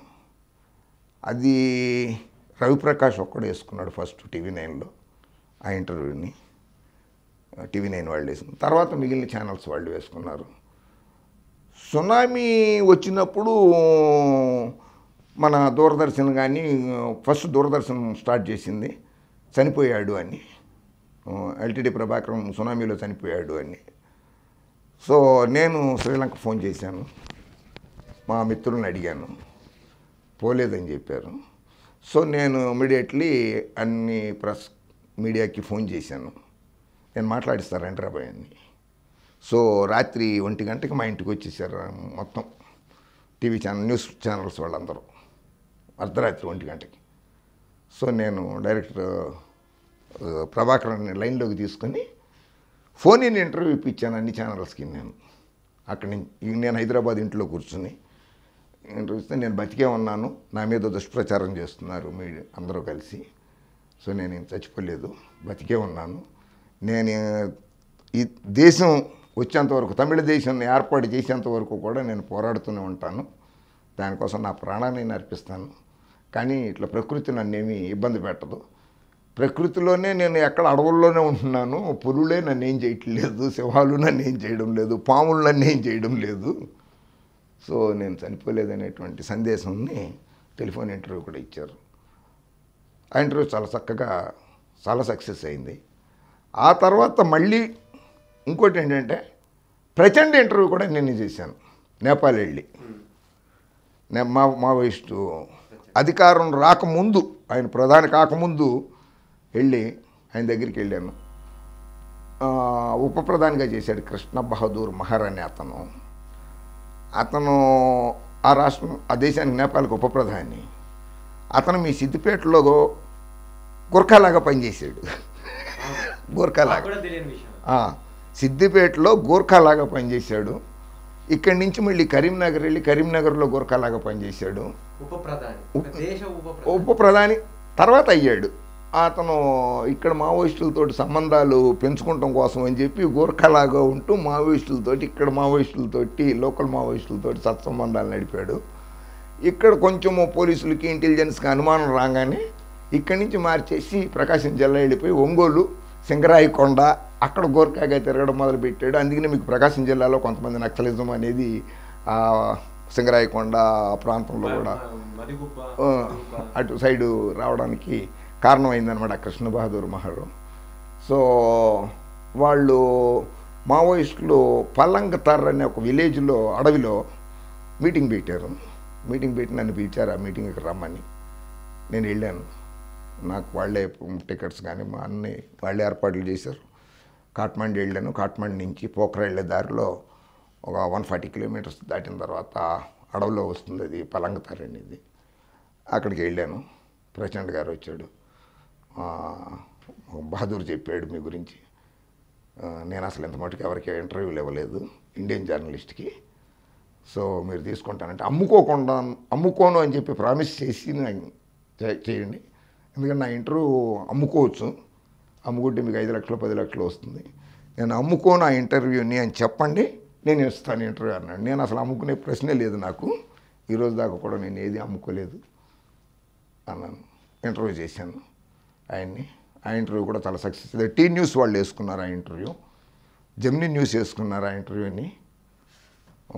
అది రవిప్రకాష్ ఒక్కడు వేసుకున్నాడు ఫస్ట్ టీవీ నైన్లో ఆ ఇంటర్వ్యూని టీవీ నైన్ వాళ్ళు వేసుకున్నారు తర్వాత మిగిలిన ఛానల్స్ వాళ్ళు వేసుకున్నారు సునామీ వచ్చినప్పుడు మన దూరదర్శన్ కానీ ఫస్ట్ దూరదర్శన్ స్టార్ట్ చేసింది చనిపోయాడు అని ఎల్టీడీ ప్రభాకరం సునామీలో చనిపోయాడు అని సో నేను శ్రీలంక ఫోన్ చేశాను మా మిత్రులను అడిగాను పోలేదని చెప్పారు సో నేను ఇమీడియట్లీ అన్ని ప్రెస్ మీడియాకి ఫోన్ చేశాను నేను మాట్లాడిస్తాను హైదరాబాద్ అని సో రాత్రి ఒంటి గంటకి మా ఇంటికి వచ్చేసారు మొత్తం టీవీ ఛానల్ న్యూస్ ఛానల్స్ వాళ్ళందరూ అర్ధరాత్రి ఒంటి గంటకి సో నేను డైరెక్టర్ ఆ, ప్రభాకర్ని లైన్లోకి తీసుకొని ఫోన్ ఇన్ ఇంటర్వ్యూ ఇప్పించాను అన్ని ఛానల్స్కి నేను అక్కడి నుంచి నేను హైదరాబాద్ ఇంట్లో కూర్చుని ఇంటర్వ్యూ ఇస్తే నేను బతికే ఉన్నాను నా మీద దుష్ప్రచారం చేస్తున్నారు మీ అందరూ కలిసి సో నేను ఏం చచ్చిపోలేదు బతికే ఉన్నాను నేను ఈ దేశం వచ్చేంత వరకు తమిళ దేశాన్ని ఏర్పాటు చేసేంత వరకు కూడా నేను పోరాడుతూనే ఉంటాను దానికోసం నా ప్రాణాన్ని నేను అర్పిస్తాను కానీ ఇట్లా ప్రకృతి నన్నేమీ ఇబ్బంది పెట్టదు ప్రకృతిలోనే నేను ఎక్కడ అడవుల్లోనే ఉంటున్నాను పులులే నన్ను ఏం చేయట్లేదు సింహాలు నన్ను ఏం చేయడం లేదు పాములు నన్ను ఏం చేయడం లేదు సో నేను చనిపోలేదనేటువంటి సందేశంని టెలిఫోన్ ఇంటర్వ్యూ కూడా ఇచ్చారు ఆ ఇంటర్వ్యూ చాలా చక్కగా చాలా సక్సెస్ అయింది ఆ తర్వాత మళ్ళీ ఇంకోటి ఏంటంటే ప్రచండ ఇంటర్వ్యూ కూడా నేను చేశాను నేపాల్ వెళ్ళి నే- మా మావోయిస్టు అధికారం రాకముందు ఆయన ప్రధాని కాకముందు వెళ్ళి ఆయన దగ్గరికి వెళ్ళాను ఆ, ఉప ప్రధానిగా చేశాడు కృష్ణ బహదూర్ మహారాణి అతను అతను ఆ రాష్ట్రం ఆ దేశానికి నేపాల్కి ఉప ప్రధాని అతను మీ సిద్దిపేటలో గుర్ఖాలాగా పనిచేశాడు గూర్ఖాలాగా కూడా తెలియని విషయం ఆ, సిద్దిపేటలో గూర్ఖాలాగా పనిచేశాడు ఇక్కడి నుంచి మళ్ళీ కరీంనగర్ వెళ్ళి కరీంనగర్లో గూర్ఖాలాగా పనిచేశాడు ఉప ప్రధాని ఒక దేశ ఉప ప్రధాని ఉప ప్రధాని తర్వాత అయ్యాడు అతను ఇక్కడ మావోయిస్టులతో సంబంధాలు పెంచుకోవటం కోసం అని చెప్పి గూర్ఖాలాగా ఉంటూ మావోయిస్టులతోటి ఇక్కడ మావోయిస్టులతోటి లోకల్ మావోయిస్టులతోటి సత్సంబంధాలు నడిపాడు ఇక్కడ కొంచెము పోలీసులకి ఇంటెలిజెన్స్కి అనుమానం రాగానే ఇక్కడి నుంచి మార్చేసి ప్రకాశం జిల్లా వెళ్ళిపోయి ఒంగోలు సింగరాయికొండ అక్కడ గోర్ఖాగా తిరగడం మొదలుపెట్టాడు అందుకనే మీకు ప్రకాశం జిల్లాలో కొంతమంది నక్సలిజం అనేది ఆ సింగరాయికొండ ఆ ప్రాంతంలో కూడా ఆ, అటు సైడు రావడానికి కారణమైందనమాట కృష్ణ బహదూర్ మహరు సో వాళ్ళు మావోయిస్టులు పల్లంగతర్ అనే ఒక విలేజ్లో అడవిలో మీటింగ్ పెట్టారు మీటింగ్ పెట్టి నన్ను పిలిచారు ఆ మీటింగ్కి రమ్మని నేను వెళ్ళాను నాకు వాళ్ళే టికెట్స్ కానీ మా అన్ని వాళ్ళే ఏర్పాట్లు చేశారు కాట్మండ్ వెళ్ళాను కాట్మండ్ నుంచి పోఖరా వెళ్ళే దారిలో ఒక వన్ ఫార్టీ కిలోమీటర్స్ దాటిన తర్వాత అడవిలో వస్తుంది అది పలంగతార్ అనేది అక్కడికి వెళ్ళాను ప్రెసిడెంట్ గారు వచ్చాడు ఆ, బహదూర్ చెప్పాడు మీ గురించి ఆ, నేను అసలు ఇంత మటుకు ఎవరికి ఇంటర్వ్యూలు ఇవ్వలేదు ఇండియన్ జర్నలిస్ట్కి సో మీరు తీసుకుంటానంటే అమ్ముకోకుండా అమ్ముకోను అని చెప్పి ప్రామిస్ చేసి నాకు చే- చేయండి ఎందుకంటే నా ఇంటర్వ్యూ అమ్ముకోవచ్చు అమ్ముకుంటే మీకు ఐదు లక్షలు పది లక్షలు వస్తుంది నేను అమ్ముకోను ఆ ఇంటర్వ్యూని అని చెప్పండి నేను ఇస్తాను ఇంటర్వ్యూ అన్నాడు నేను అసలు అమ్ముకునే ప్రశ్నే లేదు నాకు ఈరోజు దాకా కూడా నేను ఏది అమ్ముకోలేదు అన్నాను ఇంటర్వ్యూ చేశాను ఆయన్ని ఆ ఇంటర్వ్యూ కూడా చాలా సక్సెస్ టీ న్యూస్ వాళ్ళు వేసుకున్నారు ఆ ఇంటర్వ్యూ జెమినీ న్యూస్ వేసుకున్నారు ఆ ఇంటర్వ్యూని ఆ,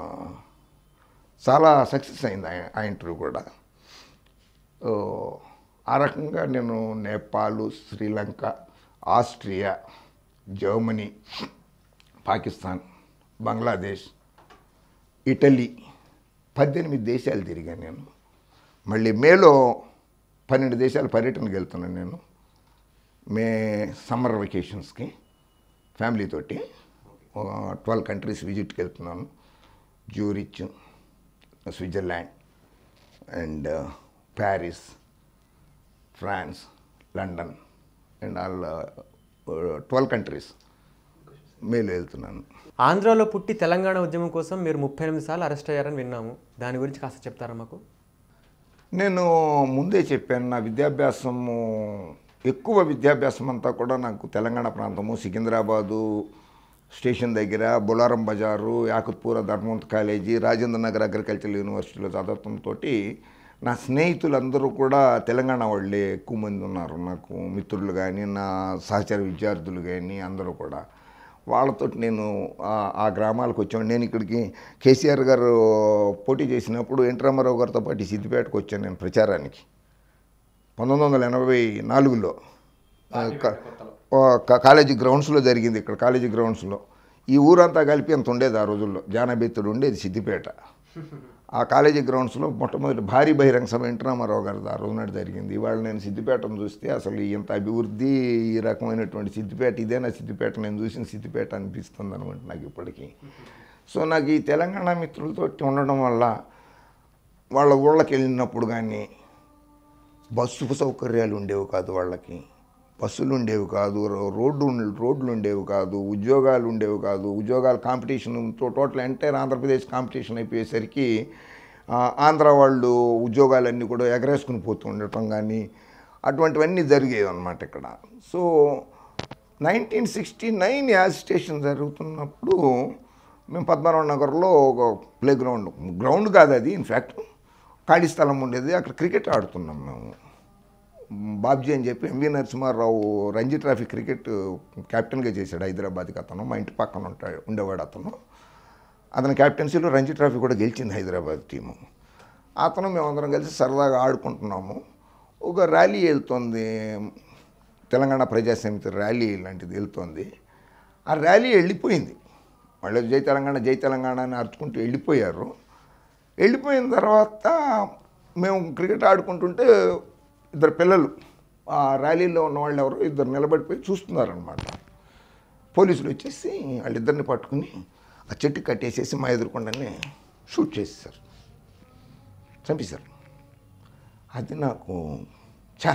చాలా సక్సెస్ అయింది ఆ- ఆ ఇంటర్వ్యూ కూడా ఓ, ఆ రకంగా నేను Nepal Sri Lanka Austria Germany Pakistan Bangladesh Italy పద్దెనిమిది దేశాలు తిరిగాను నేను మళ్ళీ మేలో పన్నెండు దేశాలు పర్యటనకి వెళ్తున్నాను నేను మే సమ్మర్ వెకేషన్స్కి ఫ్యామిలీతోటి ట్వెల్వ్ కంట్రీస్ విజిట్కి వెళ్తున్నాను Zurich Switzerland and Paris France London and all twelve countries మేలు వెళ్తున్నాను ఆంధ్రాలో పుట్టి తెలంగాణ ఉద్యమం కోసం మీరు ముప్పై ఎనిమిది సార్లు అరెస్ట్ అయ్యారని విన్నాము దాని గురించి కాస్త చెప్తారా మాకు నేను ముందే చెప్పాను నా విద్యాభ్యాసము ఎక్కువ విద్యాభ్యాసం అంతా కూడా నాకు తెలంగాణ ప్రాంతము సికింద్రాబాదు స్టేషన్ దగ్గర బొలారం బజారు యాకుత్పూర ధర్మవంత్ కాలేజీ రాజేంద్ర నగర్ అగ్రికల్చరల్ యూనివర్సిటీలో చదవడంతో నా స్నేహితులందరూ కూడా తెలంగాణ వాళ్ళే ఎక్కువ మంది ఉన్నారు నాకు మిత్రులు కానీ నా సహచర విద్యార్థులు కానీ అందరూ కూడా వాళ్ళతో నేను ఆ- ఆ గ్రామాలకు వచ్చాను నేను ఇక్కడికి కేసీఆర్ గారు పోటీ చేసినప్పుడు ఎన్ రామారావు గారితో పాటు సిద్దిపేటకు వచ్చాను నేను ప్రచారానికి పంతొమ్మిది వందల ఎనభై నాలుగులో ఆ, క- ఆ, క- కాలేజీ గ్రౌండ్స్లో జరిగింది ఇక్కడ కాలేజీ గ్రౌండ్స్లో ఈ ఊరంతా కలిపి అంత ఉండేది ఆ రోజుల్లో జానబెత్తుడు ఉండేది సిద్దిపేట ఆ కాలేజీ గ్రౌండ్స్లో మొట్టమొదటి భారీ బహిరంగ సభ ఎన్ రామారావు గారిది ఆ రోజు నాడు జరిగింది ఇవాళ నేను సిద్దిపేటను చూస్తే అసలు ఇంత అభివృద్ధి ఈ రకమైనటువంటి సిద్దిపేట ఇదేనా సిద్దిపేట నేను చూసిన సిద్దిపేట అనిపిస్తుంది అనమాట నాకు ఇప్పటికీ సో నాకు ఈ తెలంగాణ మిత్రులతో ఉండడం వల్ల వాళ్ళ ఊళ్ళకి వెళ్ళినప్పుడు కానీ బస్సు సౌకర్యాలు ఉండేవి కాదు వాళ్ళకి బస్సులు ఉండేవి కాదు రో- రోడ్డు ఉండ- రోడ్లు ఉండేవి కాదు ఉద్యోగాలు ఉండేవి కాదు ఉద్యోగాల competition total entire Andhra Pradesh competition అయిపోయేసరికి ఆ, ఆంధ్ర వాళ్ళు ఉద్యోగాలన్నీ కూడా ఎగరేసుకుని పోతూ ఉండటం కానీ అటువంటివన్నీ జరిగేవి అనమాట ఇక్కడ so nineteen sixty nine as station జరుగుతున్నప్పుడు మేము పద్మనాభ నగర్లో ఒక ప్లే గ్రౌండ్ గ్రౌండ్ కాదు అది ఇన్ఫ్యాక్ట్ ఖాళీ స్థలం ఉండేది అక్కడ క్రికెట్ ఆడుతున్నాం మేము బాబ్జీ అని చెప్పి ఎంవి నరసింహారావు రంజీ ట్రాఫీ క్రికెట్ కెప్టెన్గా చేశాడు హైదరాబాద్కి అతను మా ఇంటి పక్కన ఉంటాడు ఉండేవాడు అతను అతని కెప్టెన్సీలో రంజీ ట్రాఫీ కూడా గెలిచింది హైదరాబాద్ టీము అతను మేమందరం కలిసి సరదాగా ఆడుకుంటున్నాము ఒక ర్యాలీ వెళ్తుంది తెలంగాణ ప్రజా సమితి ర్యాలీ లాంటిది వెళ్తుంది ఆ ర్యాలీ వెళ్ళిపోయింది వాళ్ళు జై తెలంగాణ జై తెలంగాణ అని అరుచుకుంటూ వెళ్ళిపోయారు వెళ్ళిపోయిన తర్వాత మేము క్రికెట్ ఆడుకుంటుంటే ఇద్దరు పిల్లలు ఆ ర్యాలీలో ఉన్న వాళ్ళు ఎవరు ఇద్దరు నిలబడిపోయి చూస్తున్నారనమాట పోలీసులు వచ్చేసి వాళ్ళిద్దరిని పట్టుకుని ఆ చెట్టు కట్టేసేసి మా ఎదురుకుండానే షూట్ చేసేసారు చంపేశారు అది నాకు చా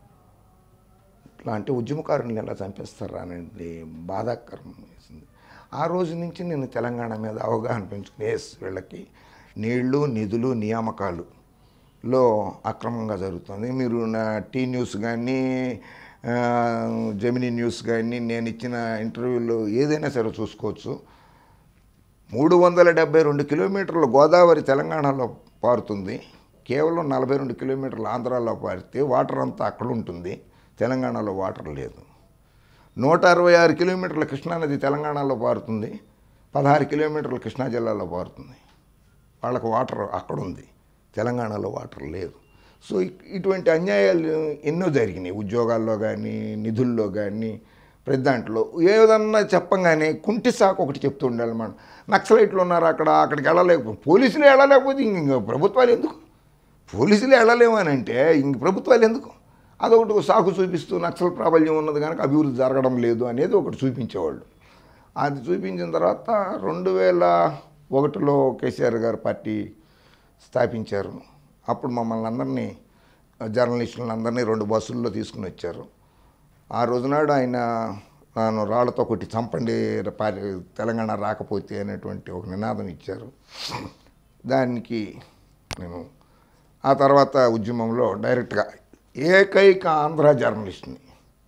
ఇట్లాంటి ఉద్యమకారుని ఎలా చంపేస్తారా అనేది బాధాకరం వేసింది ఆ రోజు నుంచి నేను తెలంగాణ మీద అవగాహన పెంచుకుని ఎస్ వీళ్ళకి నీళ్లు నిధులు నియామకాలు లో అక్రమంగా జరుగుతుంది మీరు నా టీ న్యూస్ కానీ ఆ, జెమినీ న్యూస్ కానీ నేను ఇచ్చిన ఇంటర్వ్యూలో ఏదైనా సరే చూసుకోవచ్చు మూడు వందల డెబ్బై రెండు కిలోమీటర్ల గోదావరి తెలంగాణలో పారుతుంది కేవలం నలభై రెండు కిలోమీటర్ల ఆంధ్రాలో పారితే వాటర్ అంతా అక్కడ ఉంటుంది తెలంగాణలో వాటర్ లేదు నూట అరవై ఆరు కిలోమీటర్ల కృష్ణానది తెలంగాణలో పారుతుంది పదహారు కిలోమీటర్ల కృష్ణా జిల్లాలో పారుతుంది వాళ్ళకు వాటర్ అక్కడ ఉంది తెలంగాణలో వాటర్ లేదు సో ఇ- ఇటువంటి అన్యాయాలు ఎన్నో జరిగినాయి ఉద్యోగాల్లో కానీ నిధుల్లో కానీ ప్రతి దాంట్లో ఏదన్నా చెప్పంగానే కుంటి సాకు ఒకటి చెప్తూ ఉండాలి మనం నక్సలైట్లు ఉన్నారు అక్కడ అక్కడికి వెళ్ళలేకపోతే పోలీసులు వెళ్ళలేకపోతే ఇంక ప్రభుత్వాలు ఎందుకు పోలీసులు వెళ్ళలేము అని అంటే ఇంక ప్రభుత్వాలు ఎందుకు అదొకటి ఒక సాకు చూపిస్తూ నక్సల్ ప్రాబల్యం ఉన్నది కనుక అభివృద్ధి జరగడం లేదు అనేది ఒకటి చూపించేవాళ్ళు అది చూపించిన తర్వాత రెండు వేల ఒకటిలో కేసీఆర్ గారు పార్టీ స్థాపించారు అప్పుడు మమ్మల్ని అందరినీ జర్నలిస్టులను అందరినీ రెండు బస్సుల్లో తీసుకుని వచ్చారు ఆ రోజునాడు ఆయన నన్ను రాళ్లతో కొట్టి చంపండి పారి తెలంగాణ రాకపోతే అనేటువంటి ఒక నినాదం ఇచ్చారు దానికి నేను ఆ తర్వాత ఉద్యమంలో డైరెక్ట్గా ఏకైక ఆంధ్ర జర్నలిస్ట్ని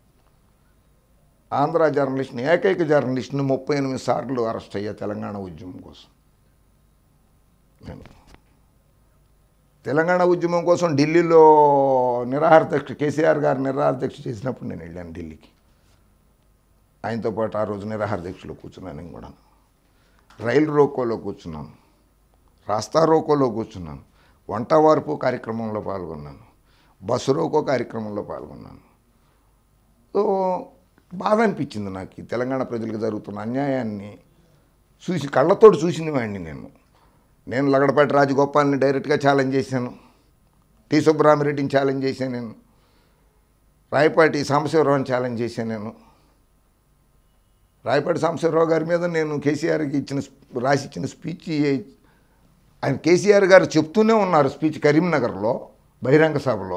ఆంధ్ర జర్నలిస్ట్ని ఏకైక జర్నలిస్ట్ని ముప్పై ఎనిమిది సార్లు అరెస్ట్ అయ్యా తెలంగాణ ఉద్యమం కోసం నేను తెలంగాణ ఉద్యమం కోసం ఢిల్లీలో నిరాహార దీక్ష కేసీఆర్ గారు నిరాహార దీక్ష చేసినప్పుడు నేను వెళ్ళాను ఢిల్లీకి ఆయనతో పాటు ఆ రోజు నిరాహార దీక్షలో కూర్చున్నాను నేను కూడా రైలు రోకోలో కూర్చున్నాను రాస్తా రోకోలో కూర్చున్నాను వంట వార్పు కార్యక్రమంలో పాల్గొన్నాను బస్సు రోకో కార్యక్రమంలో పాల్గొన్నాను సో బాధ అనిపించింది నాకు ఈ తెలంగాణ ప్రజలకు జరుగుతున్న అన్యాయాన్ని చూసి కళ్ళతోటి చూసిన వాడిని నేను నేను లగడపాటి రాజగోపాల్ని డైరెక్ట్గా ఛాలెంజ్ చేశాను టి సుబ్బరామిరెడ్డిని ఛాలెంజ్ చేశాను నేను రాయపాటి సాంబశివరావుని ఛాలెంజ్ చేశాను నేను రాయపాటి సాంబశివరావు గారి మీద నేను కేసీఆర్కి ఇచ్చిన స్పీ- రాసి ఇచ్చిన స్పీచ్ ఆయన కేసీఆర్ గారు చెప్తూనే ఉన్నారు స్పీచ్ కరీంనగర్లో బహిరంగ సభలో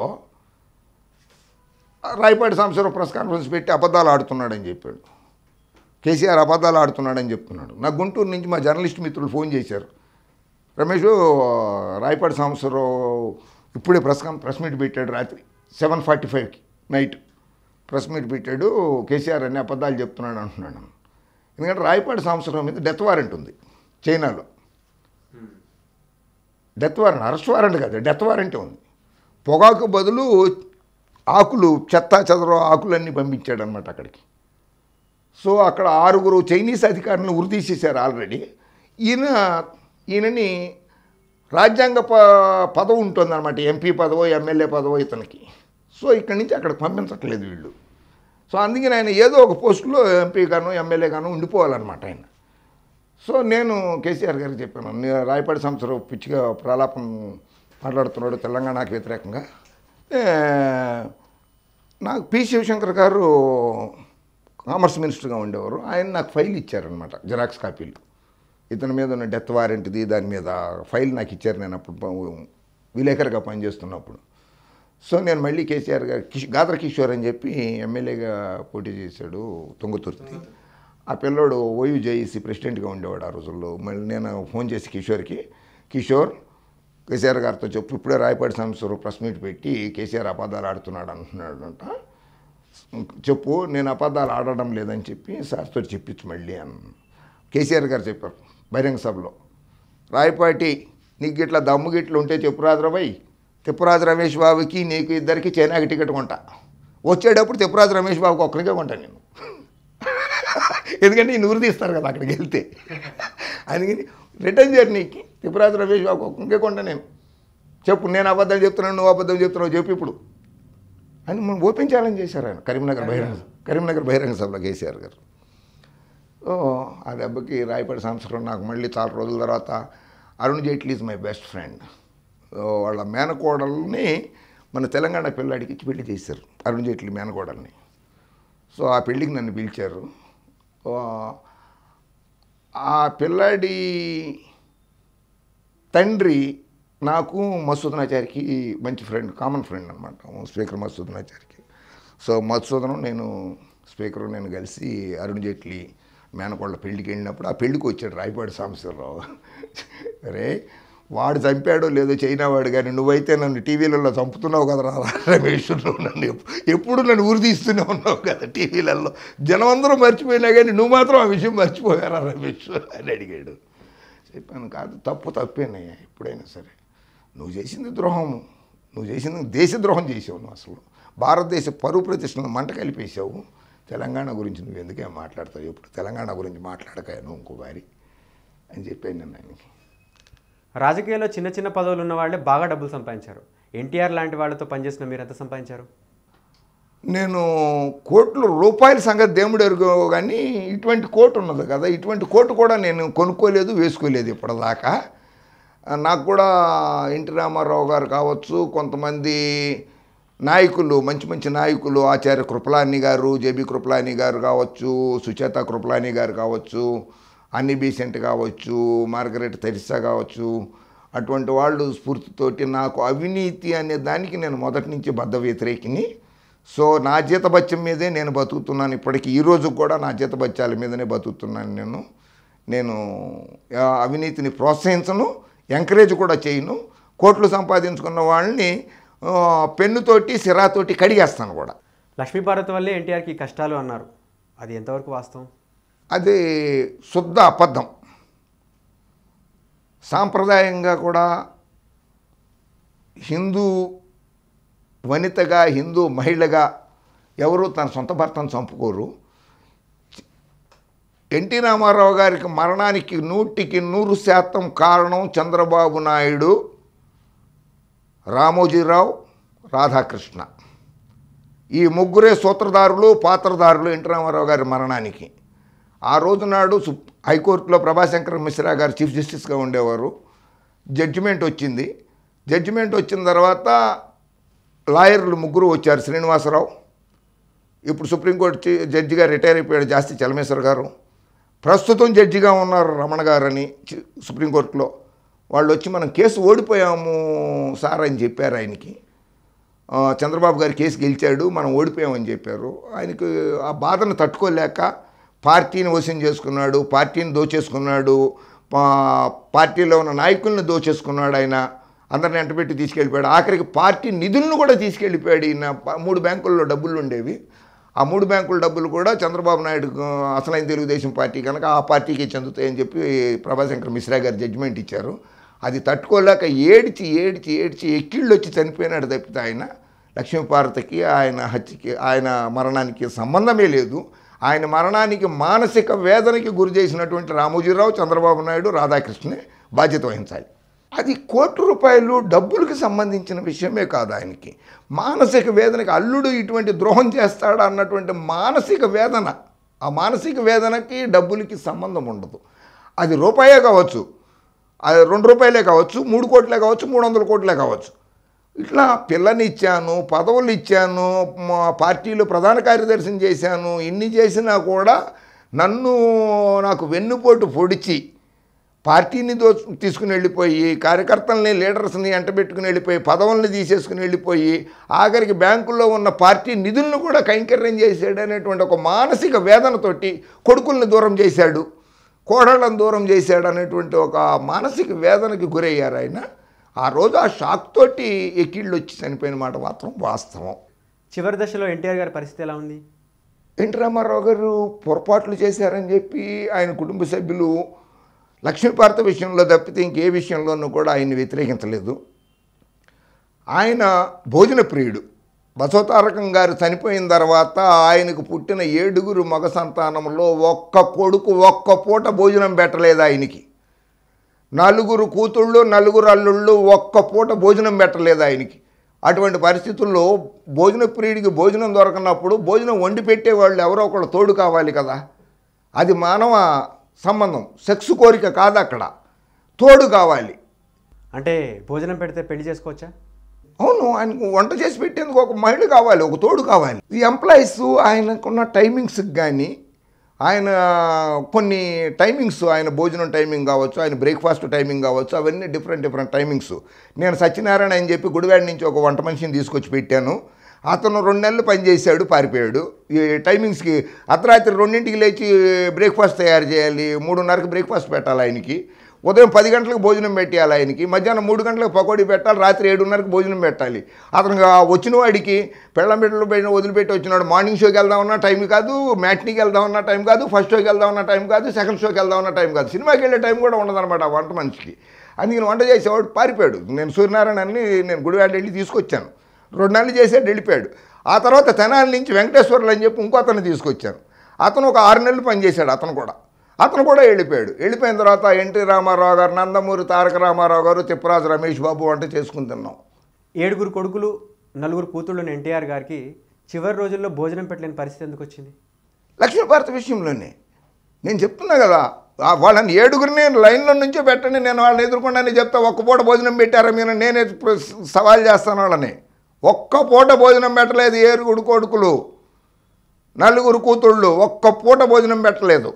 రాయపాటి సాంబశివరావు ప్రెస్ కాన్ఫరెన్స్ పెట్టి అబద్ధాలు ఆడుతున్నాడని చెప్పాడు కేసీఆర్ అబద్ధాలు ఆడుతున్నాడని చెప్తున్నాడు నాకు గుంటూరు నుంచి మా జర్నలిస్ట్ మిత్రులు ఫోన్ చేశారు రమేష్ రాయపాటి సాంబశివరావు ఇప్పుడే ప్రెస్ కాన్ ప్రెస్ మీట్ పెట్టాడు రాత్రి సెవెన్ ఫార్టీ ఫైవ్కి నైట్ ప్రెస్ మీట్ పెట్టాడు కేసీఆర్ అన్ని అబద్ధాలు చెప్తున్నాడు అంటున్నాడు ఎందుకంటే రాయపాటి సాంబశివరావు మీద డెత్ వారెంట్ ఉంది చైనాలో డెత్ వారెంట్ అరెస్ట్ వారెంట్ కాదు డెత్ వారెంటే ఉంది పొగాకు బదులు ఆకులు చెత్త చెదరో ఆకులన్నీ పంపించాడు అనమాట అక్కడికి సో అక్కడ ఆరుగురు చైనీస్ అధికారులను ఉరితీసేశారు ఆల్రెడీ ఈయన ఈయనని రాజ్యాంగ ప పదవి ఉంటుందన్నమాట ఎంపీ పదవో ఎమ్మెల్యే పదవో ఇతనికి సో ఇక్కడి నుంచి అక్కడికి పంపించట్లేదు వీళ్ళు సో అందుకని ఆయన ఏదో ఒక పోస్టులో ఎంపీ గాను ఎమ్మెల్యే గాను ఉండిపోవాలన్నమాట ఆయన సో నేను కేసీఆర్ గారికి చెప్పాను నే- రాయపాటి సంవత్సరం పిచ్చిగా ప్రలాపం మాట్లాడుతున్నాడు తెలంగాణకు వ్యతిరేకంగా ఏ, నాకు పి శివశంకర్ గారు కామర్స్ మినిస్టర్గా ఉండేవారు ఆయన నాకు ఫైల్ ఇచ్చారనమాట జిరాక్స్ కాపీలు ఇతని మీద ఉన్న డెత్ వారెంట్ది దాని మీద ఫైల్ నాకు ఇచ్చారు నేను అప్పుడు ప- విలేకరుగా పనిచేస్తున్నప్పుడు సో నేను మళ్ళీ కేసీఆర్ గారు కిష్ గాత్ర కిషోర్ అని చెప్పి ఎమ్మెల్యేగా పోటీ చేశాడు తుంగతుర్తి ఆ పిల్లోడు ఓయూ జేఈసీ ప్రెసిడెంట్గా ఉండేవాడు ఆ రోజుల్లో మళ్ళీ నేను ఫోన్ చేసి కిషోర్కి కిషోర్ కేసీఆర్ గారితో చెప్పు ఇప్పుడే రాయపాటి సంవత్సరం ప్రెస్ మీట్ పెట్టి కేసీఆర్ అబద్ధాలు ఆడుతున్నాడు అంటున్నాడంట చెప్పు నేను అబద్ధాలు ఆడడం లేదని చెప్పి సార్తో చెప్పించు మళ్ళీ అన్న కేసీఆర్ గారు చెప్పారు బహిరంగ సభలో రాయపాటి నీకు ఇట్లా దమ్ము గిట్లు ఉంటే చెప్పు రాజరాబాయ్ తిప్పరాజు రమేష్ బాబుకి నీకు ఇద్దరికి చైనాకి టికెట్ కొంటా వచ్చేటప్పుడు తిప్పరాజు రమేష్ బాబుకి ఒక్కరికే కొంటా నేను ఎందుకంటే ఈ ఊరు తీస్తారు కదా అక్కడికి వెళ్తే అందుకని రిటర్న్ జర్నీకి తిప్పరాజు రమేష్ బాబుకి ఒక్కరికే కొంటా నేను చెప్పు నేను అబద్ధం చెప్తున్నాను నువ్వు అబద్ధం చెప్తున్నావు చెప్పు ఇప్పుడు అని మనం ఓపెన్ ఛాలెంజ్ చేశారు ఆయన కరీంనగర్ బహిరంగ కరీంనగర్ బహిరంగ సభలో కేసీఆర్ గారు ఓ ఆ దెబ్బకి రాయపాటి సంవత్సరం నాకు మళ్ళీ చాలా రోజుల తర్వాత Arun Jaitley is my best friend వాళ్ళ మేనకోడల్ని మన తెలంగాణ పిల్లాడికి ఇచ్చి పెళ్లి చేశారు అరుణ్ జైట్లీ మేనకోడల్ని సో ఆ పెళ్ళికి నన్ను పిలిచారు ఓ, ఆ పిల్లాడి తండ్రి నాకు మసూదనాచారికి మంచి ఫ్రెండ్ కామన్ ఫ్రెండ్ అనమాట స్పీకర్ మసూదనాచారికి సో మధుసూదనం నేను స్పీకర్ నేను కలిసి అరుణ్ జైట్లీ మేనకోళ్ళ పెళ్ళికి వెళ్ళినప్పుడు ఆ పెళ్ళికి వచ్చాడు రాయపాటి సాంబశివరావు అరే వాడు చంపాడో లేదో చైనా వాడు కానీ నువ్వైతే నన్ను టీవీలలో చంపుతున్నావు కదా రమేష్ నువ్వు నన్ను ఎప్పు- ఎప్పుడు నన్ను ఊరి తీస్తూనే ఉన్నావు కదా టీవీలలో జనం అందరూ మర్చిపోయినా కానీ నువ్వు మాత్రం ఆ విషయం మర్చిపోయారా రమేష్ అని అడిగాడు చెప్పాను కాదు తప్పు తప్పేనయ్యా ఎప్పుడైనా సరే నువ్వు చేసింది ద్రోహం నువ్వు చేసింది దేశద్రోహం చేసావు నువ్వు అసలు భారతదేశ పరువు ప్రతిష్టను మంట కలిపేసావు తెలంగాణ గురించి నువ్వు ఎందుకే మాట్లాడతావు ఇప్పుడు తెలంగాణ గురించి మాట్లాడక నువ్వు ఇంకోసారి అని చెప్పాను నేను ఆయనకి రాజకీయాల్లో చిన్న చిన్న పదవులు ఉన్న వాళ్ళే బాగా డబ్బులు సంపాదించారు ఎన్టీఆర్ లాంటి వాళ్ళతో పనిచేసిన మీరు ఎంత సంపాదించారు నేను కోట్లు రూపాయల సంగతి దేవుడు ఎరుగు కానీ ఇటువంటి కోటు ఉన్నది కదా ఇటువంటి కోటు కూడా నేను కొనుక్కోలేదు వేసుకోలేదు ఇప్పటిదాకా ఆ, నాకు కూడా ఎన్టీ రామారావు గారు కావచ్చు కొంతమంది నాయకులు మంచి మంచి నాయకులు ఆచార్య కృపలాని గారు జేబీ కృపలాని గారు కావచ్చు సుచేత కృపలాని గారు కావచ్చు అన్ని బీసెంట్ కావచ్చు మార్గరెట్ తెరిసా కావచ్చు అటువంటి వాళ్ళు స్ఫూర్తితోటి నాకు అవినీతి అనే దానికి నేను మొదటి నుంచి బద్ద వ్యతిరేకిని సో నా జీతబత్యం మీదే నేను బతుకుతున్నాను ఇప్పటికీ ఈ రోజు కూడా నా జీతబత్యాల మీదనే బతుకుతున్నాను నేను నేను ఆ, అవినీతిని ప్రోత్సహించను ఎంకరేజ్ కూడా చేయను కోట్లు సంపాదించుకున్న వాళ్ళని ఆ, పెన్నుతోటి సిరాతోటి కడిగేస్తాను కూడా లక్ష్మీభారత్ వల్లే ఎన్టీఆర్కి ఈ కష్టాలు అన్నారు అది ఎంతవరకు వాస్తవం అది శుద్ధ అబద్ధం సాంప్రదాయంగా కూడా హిందూ వనితగా హిందూ మహిళగా ఎవరు తన సొంత భర్తను చంపుకోరు ఎన్టీ రామారావు గారికి మరణానికి నూటికి నూరు శాతం కారణం చంద్రబాబు నాయుడు రామోజీరావు రాధాకృష్ణ ఈ ముగ్గురే సూత్రధారులు పాత్రధారులు ఎన్టీ రామారావు గారి మరణానికి ఆ రోజు నాడు సు హైకోర్టులో ప్రభాశంకర్ మిశ్రా గారు చీఫ్ జస్టిస్గా ఉండేవారు జడ్జిమెంట్ వచ్చింది జడ్జిమెంట్ వచ్చిన తర్వాత లాయర్లు ముగ్గురు వచ్చారు శ్రీనివాసరావు ఇప్పుడు సుప్రీంకోర్టు చీ- జడ్జిగా రిటైర్ అయిపోయాడు జాస్తి చలమేశ్వర్ గారు ప్రస్తుతం జడ్జిగా ఉన్నారు రమణ గారని చి- సుప్రీంకోర్టులో వాళ్ళు వచ్చి మనం కేసు ఓడిపోయాము సార్ అని చెప్పారు ఆయనకి ఆ, చంద్రబాబు గారు కేసు గెలిచాడు మనం ఓడిపోయామని చెప్పారు ఆయనకు ఆ బాధను తట్టుకోలేక పార్టీని వశం చేసుకున్నాడు పార్టీని దోచేసుకున్నాడు పా- పార్టీలో ఉన్న నాయకుల్ని దోచేసుకున్నాడు ఆయన అందరిని ఎంటబెట్టి తీసుకెళ్ళిపోయాడు ఆఖరికి పార్టీ నిధులను కూడా తీసుకెళ్ళిపోయాడు ఈయన ప- మూడు బ్యాంకుల్లో డబ్బులు ఉండేవి ఆ మూడు బ్యాంకుల డబ్బులు కూడా చంద్రబాబు నాయుడు అసలైన తెలుగుదేశం పార్టీ కనుక ఆ పార్టీకి చెందుతాయని చెప్పి ప్రభాశంకర్ మిశ్రా గారు జడ్జిమెంట్ ఇచ్చారు అది తట్టుకోలేక ఏడిచి ఏడిచి ఏడిచి ఎక్కిళ్ళు వచ్చి చనిపోయినాడు తప్పితే ఆయన లక్ష్మీపార్వతికి ఆయన హత్యకి ఆయన మరణానికి సంబంధమే లేదు ఆయన మరణానికి మానసిక వేదనకి గురి చేసినటువంటి రామోజీరావు చంద్రబాబు నాయుడు రాధాకృష్ణే బాధ్యత వహించాలి అది కోట్ల రూపాయలు డబ్బులకు సంబంధించిన విషయమే కాదు ఆయనకి మానసిక వేదనకి అల్లుడు ఇటువంటి ద్రోహం చేస్తాడు అన్నటువంటి మానసిక వేదన ఆ మానసిక వేదనకి డబ్బులకి సంబంధం ఉండదు అది రూపాయే కావచ్చు అది రెండు రూపాయలే కావచ్చు మూడు కోట్లే కావచ్చు మూడు వందల కోట్లే కావచ్చు ఇట్లా పిల్లని ఇచ్చాను పదవులు ఇచ్చాను మా పార్టీలో ప్రధాన కార్యదర్శిని చేశాను ఇన్ని చేసినా కూడా నన్ను నాకు వెన్నుపోటు పొడిచి పార్టీని దో తీసుకుని వెళ్ళిపోయి కార్యకర్తల్ని లీడర్స్ని ఎంటబెట్టుకుని వెళ్ళిపోయి పదవుల్ని తీసేసుకుని వెళ్ళిపోయి ఆఖరికి బ్యాంకుల్లో ఉన్న పార్టీ నిధులను కూడా కైంకర్యం చేశాడు అనేటువంటి ఒక మానసిక వేదనతోటి కొడుకుల్ని దూరం చేశాడు కోడళ్ళను దూరం చేశాడు అనేటువంటి ఒక మానసిక వేదనకి గురయ్యారు ఆయన ఆ రోజు ఆ షాక్ తోటి ఎక్కిళ్ళు వచ్చి చనిపోయిన మాట మాత్రం వాస్తవం చివరి దశలో ఎన్టీఆర్ గారి పరిస్థితి ఎలా ఉంది ఎన్టీ రామారావు గారు పొరపాట్లు చేశారని చెప్పి ఆయన కుటుంబ సభ్యులు లక్ష్మీపార్త విషయంలో తప్పితే ఇంకే విషయంలోనూ కూడా ఆయన్ని వ్యతిరేకించలేదు ఆయన భోజన ప్రియుడు బసవతారకం గారు చనిపోయిన తర్వాత ఆయనకు పుట్టిన ఏడుగురు మగ సంతానంలో ఒక్క కొడుకు ఒక్క పూట భోజనం పెట్టలేదు ఆయనకి నలుగురు కూతుళ్ళు నలుగురు అల్లుళ్ళు ఒక్క పూట భోజనం పెట్టలేదు ఆయనకి అటువంటి పరిస్థితుల్లో భోజన ప్రియుడికి భోజనం దొరకనప్పుడు భోజనం వండి పెట్టేవాళ్ళు ఎవరో ఒకళ్ళు తోడు కావాలి కదా అది మానవ సంబంధం సెక్స్ కోరిక కాదు అక్కడ తోడు కావాలి అంటే భోజనం పెడితే పెళ్లి చేసుకోవచ్చా అవును ఆయనకు వంట చేసి పెట్టేందుకు ఒక మహిళ కావాలి ఒక తోడు కావాలి ఈ ఎంప్లాయీస్ ఆయనకున్న టైమింగ్స్కి కానీ ఆయన కొన్ని టైమింగ్స్ ఆయన భోజనం టైమింగ్ కావచ్చు ఆయన బ్రేక్ఫాస్ట్ టైమింగ్ కావచ్చు అవన్నీ డిఫరెంట్ డిఫరెంట్ టైమింగ్స్ నేను సత్యనారాయణ అని చెప్పి గుడివాడ నుంచి ఒక వంట మనిషిని తీసుకొచ్చి పెట్టాను అతను రెండు నెలలు పనిచేశాడు పారిపోయాడు ఈ టైమింగ్స్కి అర్ధరాత్రి రెండింటికి లేచి బ్రేక్ఫాస్ట్ తయారు చేయాలి మూడున్నరకు బ్రేక్ఫాస్ట్ పెట్టాలి ఆయనకి ఉదయం పది గంటలకు భోజనం పెట్టాలి ఆయనకి మధ్యాహ్నం మూడు గంటలకు పకోడీ పెట్టాలి రాత్రి ఏడున్నరకు భోజనం పెట్టాలి అతను ఆ వచ్చిన వాడికి పెళ్ళం బిడ్డలు పైన వదిలిపెట్టి వచ్చినాడు మార్నింగ్ షోకి వెళ్దామన్నా టైం కాదు మ్యాట్నీకి వెళ్దామన్నా టైం కాదు ఫస్ట్ షోకి వెళ్దామన్నా టైం కాదు సెకండ్ షోకి వెళ్దామన్నా టైం కాదు సినిమాకి వెళ్ళే టైం కూడా ఉండదన్నమాట ఆ వంట మనిషికి అందుకని వంట చేసేవాడు పారిపోయాడు నేను సూర్యనారాయణని నేను గుడివాడ వెళ్ళి తీసుకొచ్చాను రెండు నెలలు చేసాడు వెళ్ళిపోయాడు ఆ తర్వాత తెనాలి నుంచి వెంకటేశ్వర్లు అని చెప్పి ఇంకో అతన్ని తీసుకొచ్చాను అతను ఒక ఆరు నెలలు పనిచేశాడు అతను కూడా అతను కూడా వెళ్ళిపోయాడు వెళ్ళిపోయిన తర్వాత ఎన్టీ రామారావు గారు నందమూరి తారక రామారావు గారు తిప్పరాజు రమేష్ బాబు వంట చేసుకుని తిన్నాం ఏడుగురు కొడుకులు నలుగురు కూతుళ్ళని ఎన్టీఆర్ గారికి చివరి రోజుల్లో భోజనం పెట్టలేని పరిస్థితి ఎందుకు వచ్చింది లక్ష్మీభారత విషయంలోనే నేను చెప్తున్నా కదా ఆ వాళ్ళని ఏడుగురిని లైన్లో నుంచో పెట్టండి నేను వాళ్ళని ఎదుర్కొండాని చెప్తా ఒక్క పూట భోజనం పెట్టారా మీరు నేనే ప్ర- సవాల్ చేస్తాను వాళ్ళని ఒక్క పూట భోజనం పెట్టలేదు ఏరుగుడు కొడుకులు నలుగురు కూతుళ్ళు ఒక్క పూట భోజనం పెట్టలేదు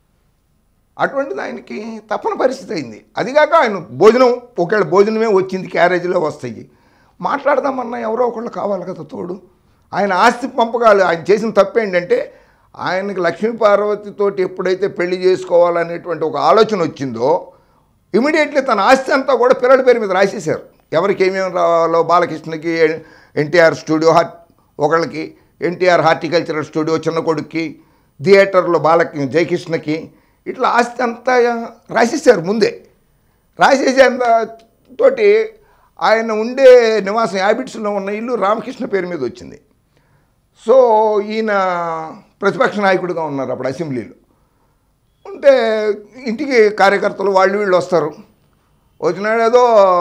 అటువంటిది ఆయనకి తప్పని పరిస్థితి అయింది అదిగాక ఆయన భోజనం ఒకవేళ భోజనమే వచ్చింది క్యారేజీలో వస్తాయి మాట్లాడదామన్నా ఎవరో ఒకళ్ళు కావాలి కదా తోడు ఆయన ఆస్తి పంపకాలు ఆయన చేసిన తప్పు ఏంటంటే ఆయనకి లక్ష్మీ పార్వతితోటి ఎప్పుడైతే పెళ్లి చేసుకోవాలనేటువంటి ఒక ఆలోచన వచ్చిందో ఇమీడియట్లీ తన ఆస్తి అంతా కూడా పిల్లల పేరు మీద రాసేశారు ఎవరికి ఏమేమి రావాలో బాలకృష్ణకి ఎన్టీఆర్ స్టూడియో హార్ట్ ఒకళ్ళకి ఎన్టీఆర్ హార్టికల్చరల్ స్టూడియో చిన్న కొడుక్కి థియేటర్లో బాలకి జయకృష్ణకి ఇట్లా ఆస్తి అంతా రాసేసారు ముందే రాసేసేంత తోటి ఆయన ఉండే నివాసం హ్యాబిట్స్లో ఉన్న ఇల్లు రామకృష్ణ పేరు మీద వచ్చింది సో ఈయన ప్రతిపక్ష నాయకుడిగా ఉన్నారు అప్పుడు అసెంబ్లీలో ఉంటే ఇంటికి కార్యకర్తలు వాళ్ళు వీళ్ళు వస్తారు వచ్చినాడు ఏదో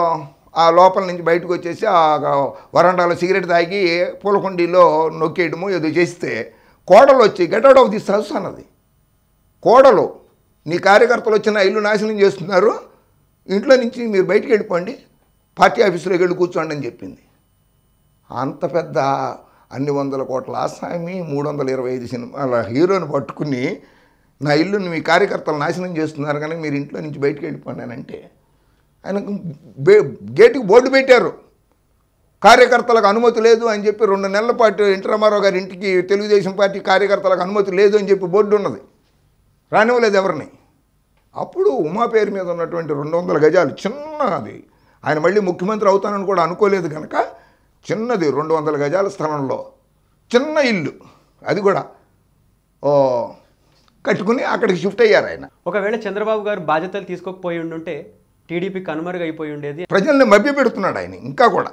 ఆ లోపల నుంచి బయటకు వచ్చేసి ఆ వరండాలో సిగరెట్ తాగి పూలకుండీలో నొక్కేయడము ఏదో చేస్తే కోడలు వచ్చి get out of this house అన్నది కోడలు నీ కార్యకర్తలు వచ్చి నా ఇల్లు నాశనం చేస్తున్నారు ఇంట్లో నుంచి మీరు బయటికి వెళ్ళిపోండి పార్టీ ఆఫీసులోకి వెళ్ళి కూర్చోండి అని చెప్పింది అంత పెద్ద అన్ని వందల కోట్ల ఆసామి మూడు వందల ఇరవై ఐదు సినిమాల హీరోని పట్టుకుని నా ఇల్లుని మీ కార్యకర్తలు నాశనం చేస్తున్నారు కానీ మీరు ఇంట్లో నుంచి బయటికి వెళ్ళిపోండి అని అంటే ఆయనకు బే గేటుకి బోర్డు పెట్టారు కార్యకర్తలకు అనుమతి లేదు అని చెప్పి రెండు నెలల పాటు ఎన్టీ రామారావు గారి ఇంటికి తెలుగుదేశం పార్టీ కార్యకర్తలకు అనుమతి లేదు అని చెప్పి బోర్డు ఉన్నది రానివ్వలేదు ఎవరిని అప్పుడు ఉమా పేరు మీద ఉన్నటువంటి రెండు వందల గజాలు చిన్నది ఆయన మళ్ళీ ముఖ్యమంత్రి అవుతానని కూడా అనుకోలేదు కనుక చిన్నది రెండు వందల గజాల స్థలంలో చిన్న ఇల్లు అది కూడా ఓ కట్టుకుని అక్కడికి షిఫ్ట్ అయ్యారు ఆయన ఒకవేళ చంద్రబాబు గారు బాధ్యతలు తీసుకోకపోయి ఉండుంటే టీడీపీ కనుమరుగైపోయి ఉండేది ప్రజల్ని మభ్యపెడుతున్నాడు ఆయన ఇంకా కూడా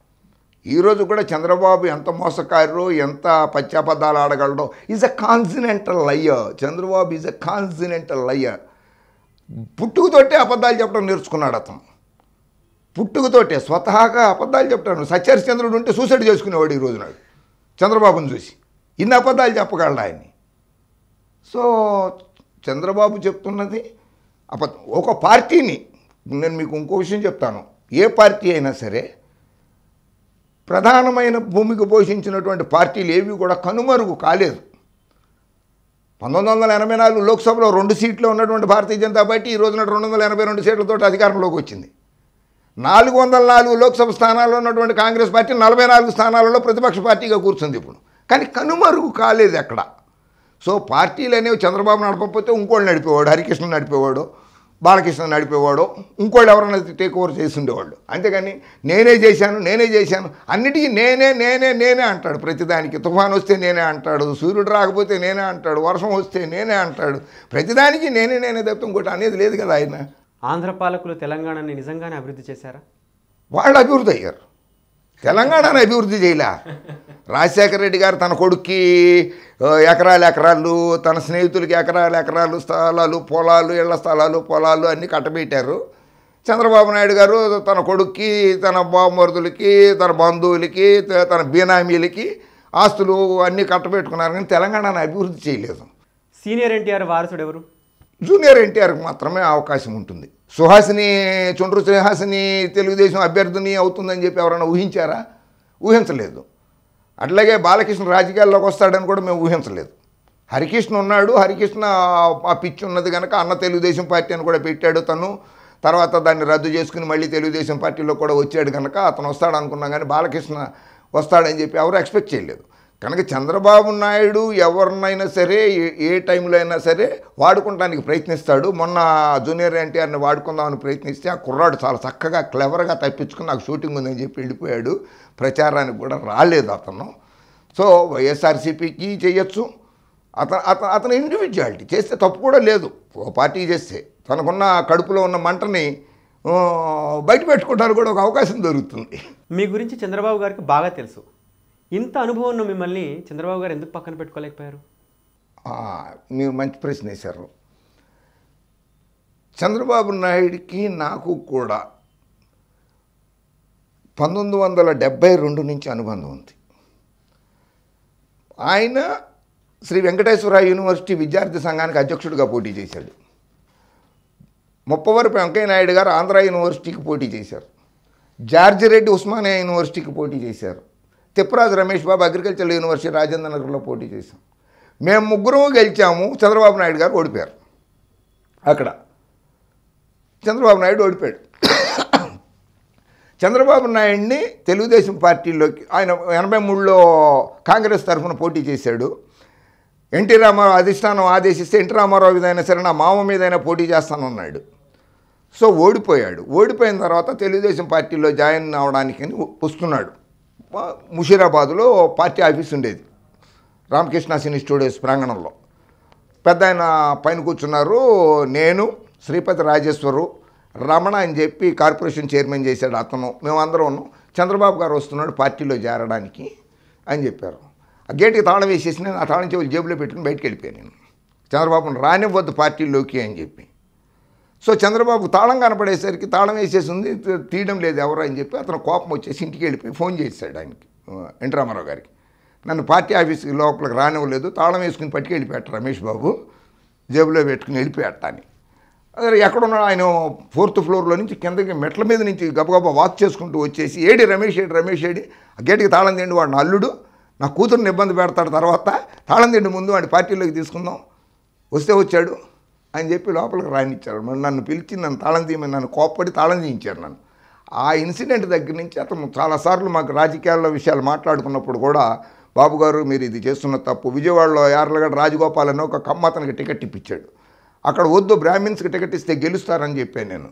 ఈరోజు కూడా చంద్రబాబు ఎంత మోసకారు ఎంత పశ్చాపదాలు ఆడగలడో is a continental liar Chandrababu is a continental liar పుట్టుకతోటే అబద్ధాలు చెప్పడం నేర్చుకున్నాడు అతను పుట్టుకతోటే స్వతహాగా అబద్ధాలు చెప్తాడు సత్యహరిశ్చంద్రుడు ఉంటే సూసైడ్ చేసుకునేవాడు ఈ రోజు నాడు చంద్రబాబును చూసి ఇన్ని అబద్ధాలు చెప్పగలడు ఆయన్ని సో చంద్రబాబు చెప్తున్నది అప ఒక పార్టీని నేను మీకు ఇంకో విషయం చెప్తాను ఏ పార్టీ అయినా సరే ప్రధానమైన భూమిక పోషించినటువంటి పార్టీలు ఏవి కూడా కనుమరుగు కాలేదు పంతొమ్మిది వందల ఎనభై నాలుగు లోక్సభలో రెండు సీట్లు ఉన్నటువంటి భారతీయ జనతా పార్టీ ఈ రోజున రెండు వందల ఎనభై రెండు సీట్లతో అధికారంలోకి వచ్చింది నాలుగు వందల నాలుగు లోక్సభ స్థానాల్లో ఉన్నటువంటి కాంగ్రెస్ పార్టీ నలభై నాలుగు స్థానాలలో ప్రతిపక్ష పార్టీగా కూర్చుంది ఇప్పుడు కానీ కనుమరుగు కాలేదు ఎక్కడ సో పార్టీలు అనేవి చంద్రబాబు నడపకపోతే ఇంకోళ్ళు నడిపేవాడు హరికృష్ణ నడిపేవాడు బాలకృష్ణ నడిపేవాడు ఇంకోళ్ళు ఎవరైనా టేక్ ఓవర్ చేసి ఉండేవాళ్ళు అంతేగాని నేనే చేశాను నేనే చేశాను అన్నిటికీ నేనే నేనే నేనే అంటాడు ప్రతిదానికి తుఫాన్ వస్తే నేనే అంటాడు సూర్యుడు రాకపోతే నేనే అంటాడు వర్షం వస్తే నేనే అంటాడు ప్రతిదానికి నేనే నేనే తప్ప ఇంకోటి అనేది లేదు కదా ఆయన ఆంధ్ర పాలకులు తెలంగాణని నిజంగానే అభివృద్ధి చేశారా వాళ్ళు అభివృద్ధి అయ్యారు తెలంగాణను అభివృద్ధి చేయలే రాజశేఖర రెడ్డి గారు తన కొడుక్కి ఆ, ఎకరాలు ఎకరాలు తన స్నేహితులకి ఎకరాలు ఎకరాలు స్థలాలు పొలాలు ఇళ్ల స్థలాలు పొలాలు అన్నీ కట్టబెట్టారు చంద్రబాబు నాయుడు గారు తన కొడుక్కి తన బామ్మరుదులకి తన బంధువులకి త- తన బీనామీలకి ఆస్తులు అన్నీ కట్టబెట్టుకున్నారు కానీ తెలంగాణను అభివృద్ధి చేయలేదు సీనియర్ ఎన్టీఆర్ వారసుడు ఎవరు జూనియర్ ఎన్టీఆర్కి మాత్రమే అవకాశం ఉంటుంది సుహాసిని చుండ్రు సుహాసిని తెలుగుదేశం అభ్యర్థిని అవుతుందని చెప్పి ఎవరైనా ఊహించారా ఊహించలేదు అట్లాగే బాలకృష్ణ రాజకీయాల్లోకి వస్తాడని కూడా మేము ఊహించలేదు హరికృష్ణ ఉన్నాడు హరికృష్ణ ఆ పిచ్చి ఉన్నది కనుక అన్న తెలుగుదేశం పార్టీ అని కూడా పెట్టాడు తను తర్వాత దాన్ని రద్దు చేసుకుని మళ్ళీ తెలుగుదేశం పార్టీలో కూడా వచ్చాడు కనుక అతను వస్తాడు అనుకున్నాం కానీ బాలకృష్ణ వస్తాడని చెప్పి ఎవరు ఎక్స్పెక్ట్ చేయలేదు కనుక చంద్రబాబు నాయుడు ఎవరినైనా సరే ఏ- ఏ టైంలో అయినా సరే వాడుకుంటానికి ప్రయత్నిస్తాడు మొన్న జూనియర్ ఎన్టీఆర్ని వాడుకుందామని ప్రయత్నిస్తే ఆ కుర్రాడు చాలా చక్కగా క్లెవర్గా తప్పించుకుని నాకు షూటింగ్ ఉందని చెప్పి వెళ్ళిపోయాడు ప్రచారానికి కూడా రాలేదు అతను సో వైఎస్ఆర్సీపీకి చేయొచ్చు అతను అతను అతని ఇండివిజువాలిటీ చేస్తే తప్పు కూడా లేదు ఓ పార్టీ చేస్తే తనకున్న కడుపులో ఉన్న మంటని ఆ, బయట పెట్టుకోవడానికి కూడా ఒక అవకాశం దొరుకుతుంది మీ గురించి చంద్రబాబు గారికి బాగా తెలుసు ఇంత అనుభవం ఉన్న మిమ్మల్ని చంద్రబాబు గారు ఎందుకు పక్కన పెట్టుకోలేకపోయారు ఆ, మీరు మంచి ప్రశ్న వేశారు చంద్రబాబు నాయుడికి నాకు కూడా పంతొమ్మిది వందల డెబ్బై రెండు నుంచి అనుబంధం ఉంది ఆయన శ్రీ వెంకటేశ్వర యూనివర్సిటీ విద్యార్థి సంఘానికి అధ్యక్షుడిగా పోటీ చేశాడు ముప్పవరపు వెంకయ్య నాయుడు గారు ఆంధ్ర యూనివర్సిటీకి పోటీ చేశారు జార్జి రెడ్డి ఉస్మానియా యూనివర్సిటీకి పోటీ చేశారు తిప్పరాజు రమేష్ బాబు అగ్రికల్చర్ యూనివర్సిటీ రాజేంద్ర నగర్లో పోటీ చేశాం మేము ముగ్గురం గెలిచాము చంద్రబాబు నాయుడు గారు ఓడిపోయారు అక్కడ చంద్రబాబు నాయుడు ఓడిపోయాడు చంద్రబాబు నాయుడిని తెలుగుదేశం పార్టీలోకి ఆయన ఎనభై మూడులో కాంగ్రెస్ తరఫున పోటీ చేశాడు ఎన్టీ రామారావు అధిష్టానం ఆదేశిస్తే ఎన్టీ రామారావు మీదైనా సరే నా మామ మీదైనా పోటీ చేస్తానన్నాడు సో ఓడిపోయాడు ఓడిపోయిన తర్వాత తెలుగుదేశం పార్టీలో జాయిన్ అవడానికి అని వస్తున్నాడు మా- ముషీరాబాద్లో పార్టీ ఆఫీస్ ఉండేది రామకృష్ణ సినీ స్టూడియోస్ ప్రాంగణంలో పెద్ద ఆయన పైన కూర్చున్నారు నేను శ్రీపతి రాజేశ్వరు రమణ అని చెప్పి కార్పొరేషన్ చైర్మన్ చేశాడు అతను మేమందరం ఉన్నాం చంద్రబాబు గారు వస్తున్నాడు పార్టీలో చేరడానికి అని చెప్పారు ఆ గేట్కి తాళం వేసేసి నేను ఆ తాళం చెవులు జేబులో పెట్టుకుని బయటికి వెళ్ళిపోయాను నేను చంద్రబాబును రానివ్వద్దు పార్టీలోకి అని చెప్పి సో చంద్రబాబు తాళం కనపడేసరికి తాళం వేసేసి ఉంది తీ- తీయడం లేదు ఎవరు అని చెప్పి అతను కోపం వచ్చేసి ఇంటికి వెళ్ళిపోయి ఫోన్ చేశాడు ఆయనకి ఆ, ఎన్టీ రామారావు గారికి నన్ను పార్టీ ఆఫీస్కి లోపలికి రానివ్వలేదు తాళం వేసుకుని పట్టుకు వెళ్ళిపోయాట రమేష్ బాబు జేబులో పెట్టుకుని వెళ్ళిపోయాట అని అదే ఎక్కడున్నాడు ఆయన ఫోర్త్ ఫ్లోర్లో నుంచి కిందకి మెట్ల మీద నుంచి గబగబా వాక్ చేసుకుంటూ వచ్చేసి ఏడి రమేష్ ఏడి రమేష్ ఏడి ఆ గేటుకి తాళం తిండి వాడు నా అల్లుడు నా కూతురుని ఇబ్బంది పెడతాడు తర్వాత తాళం తిండి ముందు వాడి పార్టీలోకి తీసుకుందాం వస్తే వచ్చాడు అని చెప్పి లోపలికి రానిచ్చారు మరి నన్ను పిలిచి నన్ను తాళం తీయమని నన్ను కోప్పడి తాళం తీయించారు నన్ను ఆ ఇన్సిడెంట్ దగ్గర నుంచి అతను చాలాసార్లు మాకు రాజకీయాల విషయాలు మాట్లాడుకున్నప్పుడు కూడా బాబు గారు మీరు ఇది చేస్తున్న తప్పు విజయవాడలో యార్లగడ్డ రాజగోపాల్ అని ఒక కమ్మ అతనికి టికెట్ ఇప్పించాడు అక్కడ వద్దు బ్రాహ్మిన్స్కి టికెట్ ఇస్తే గెలుస్తారని చెప్పాను నేను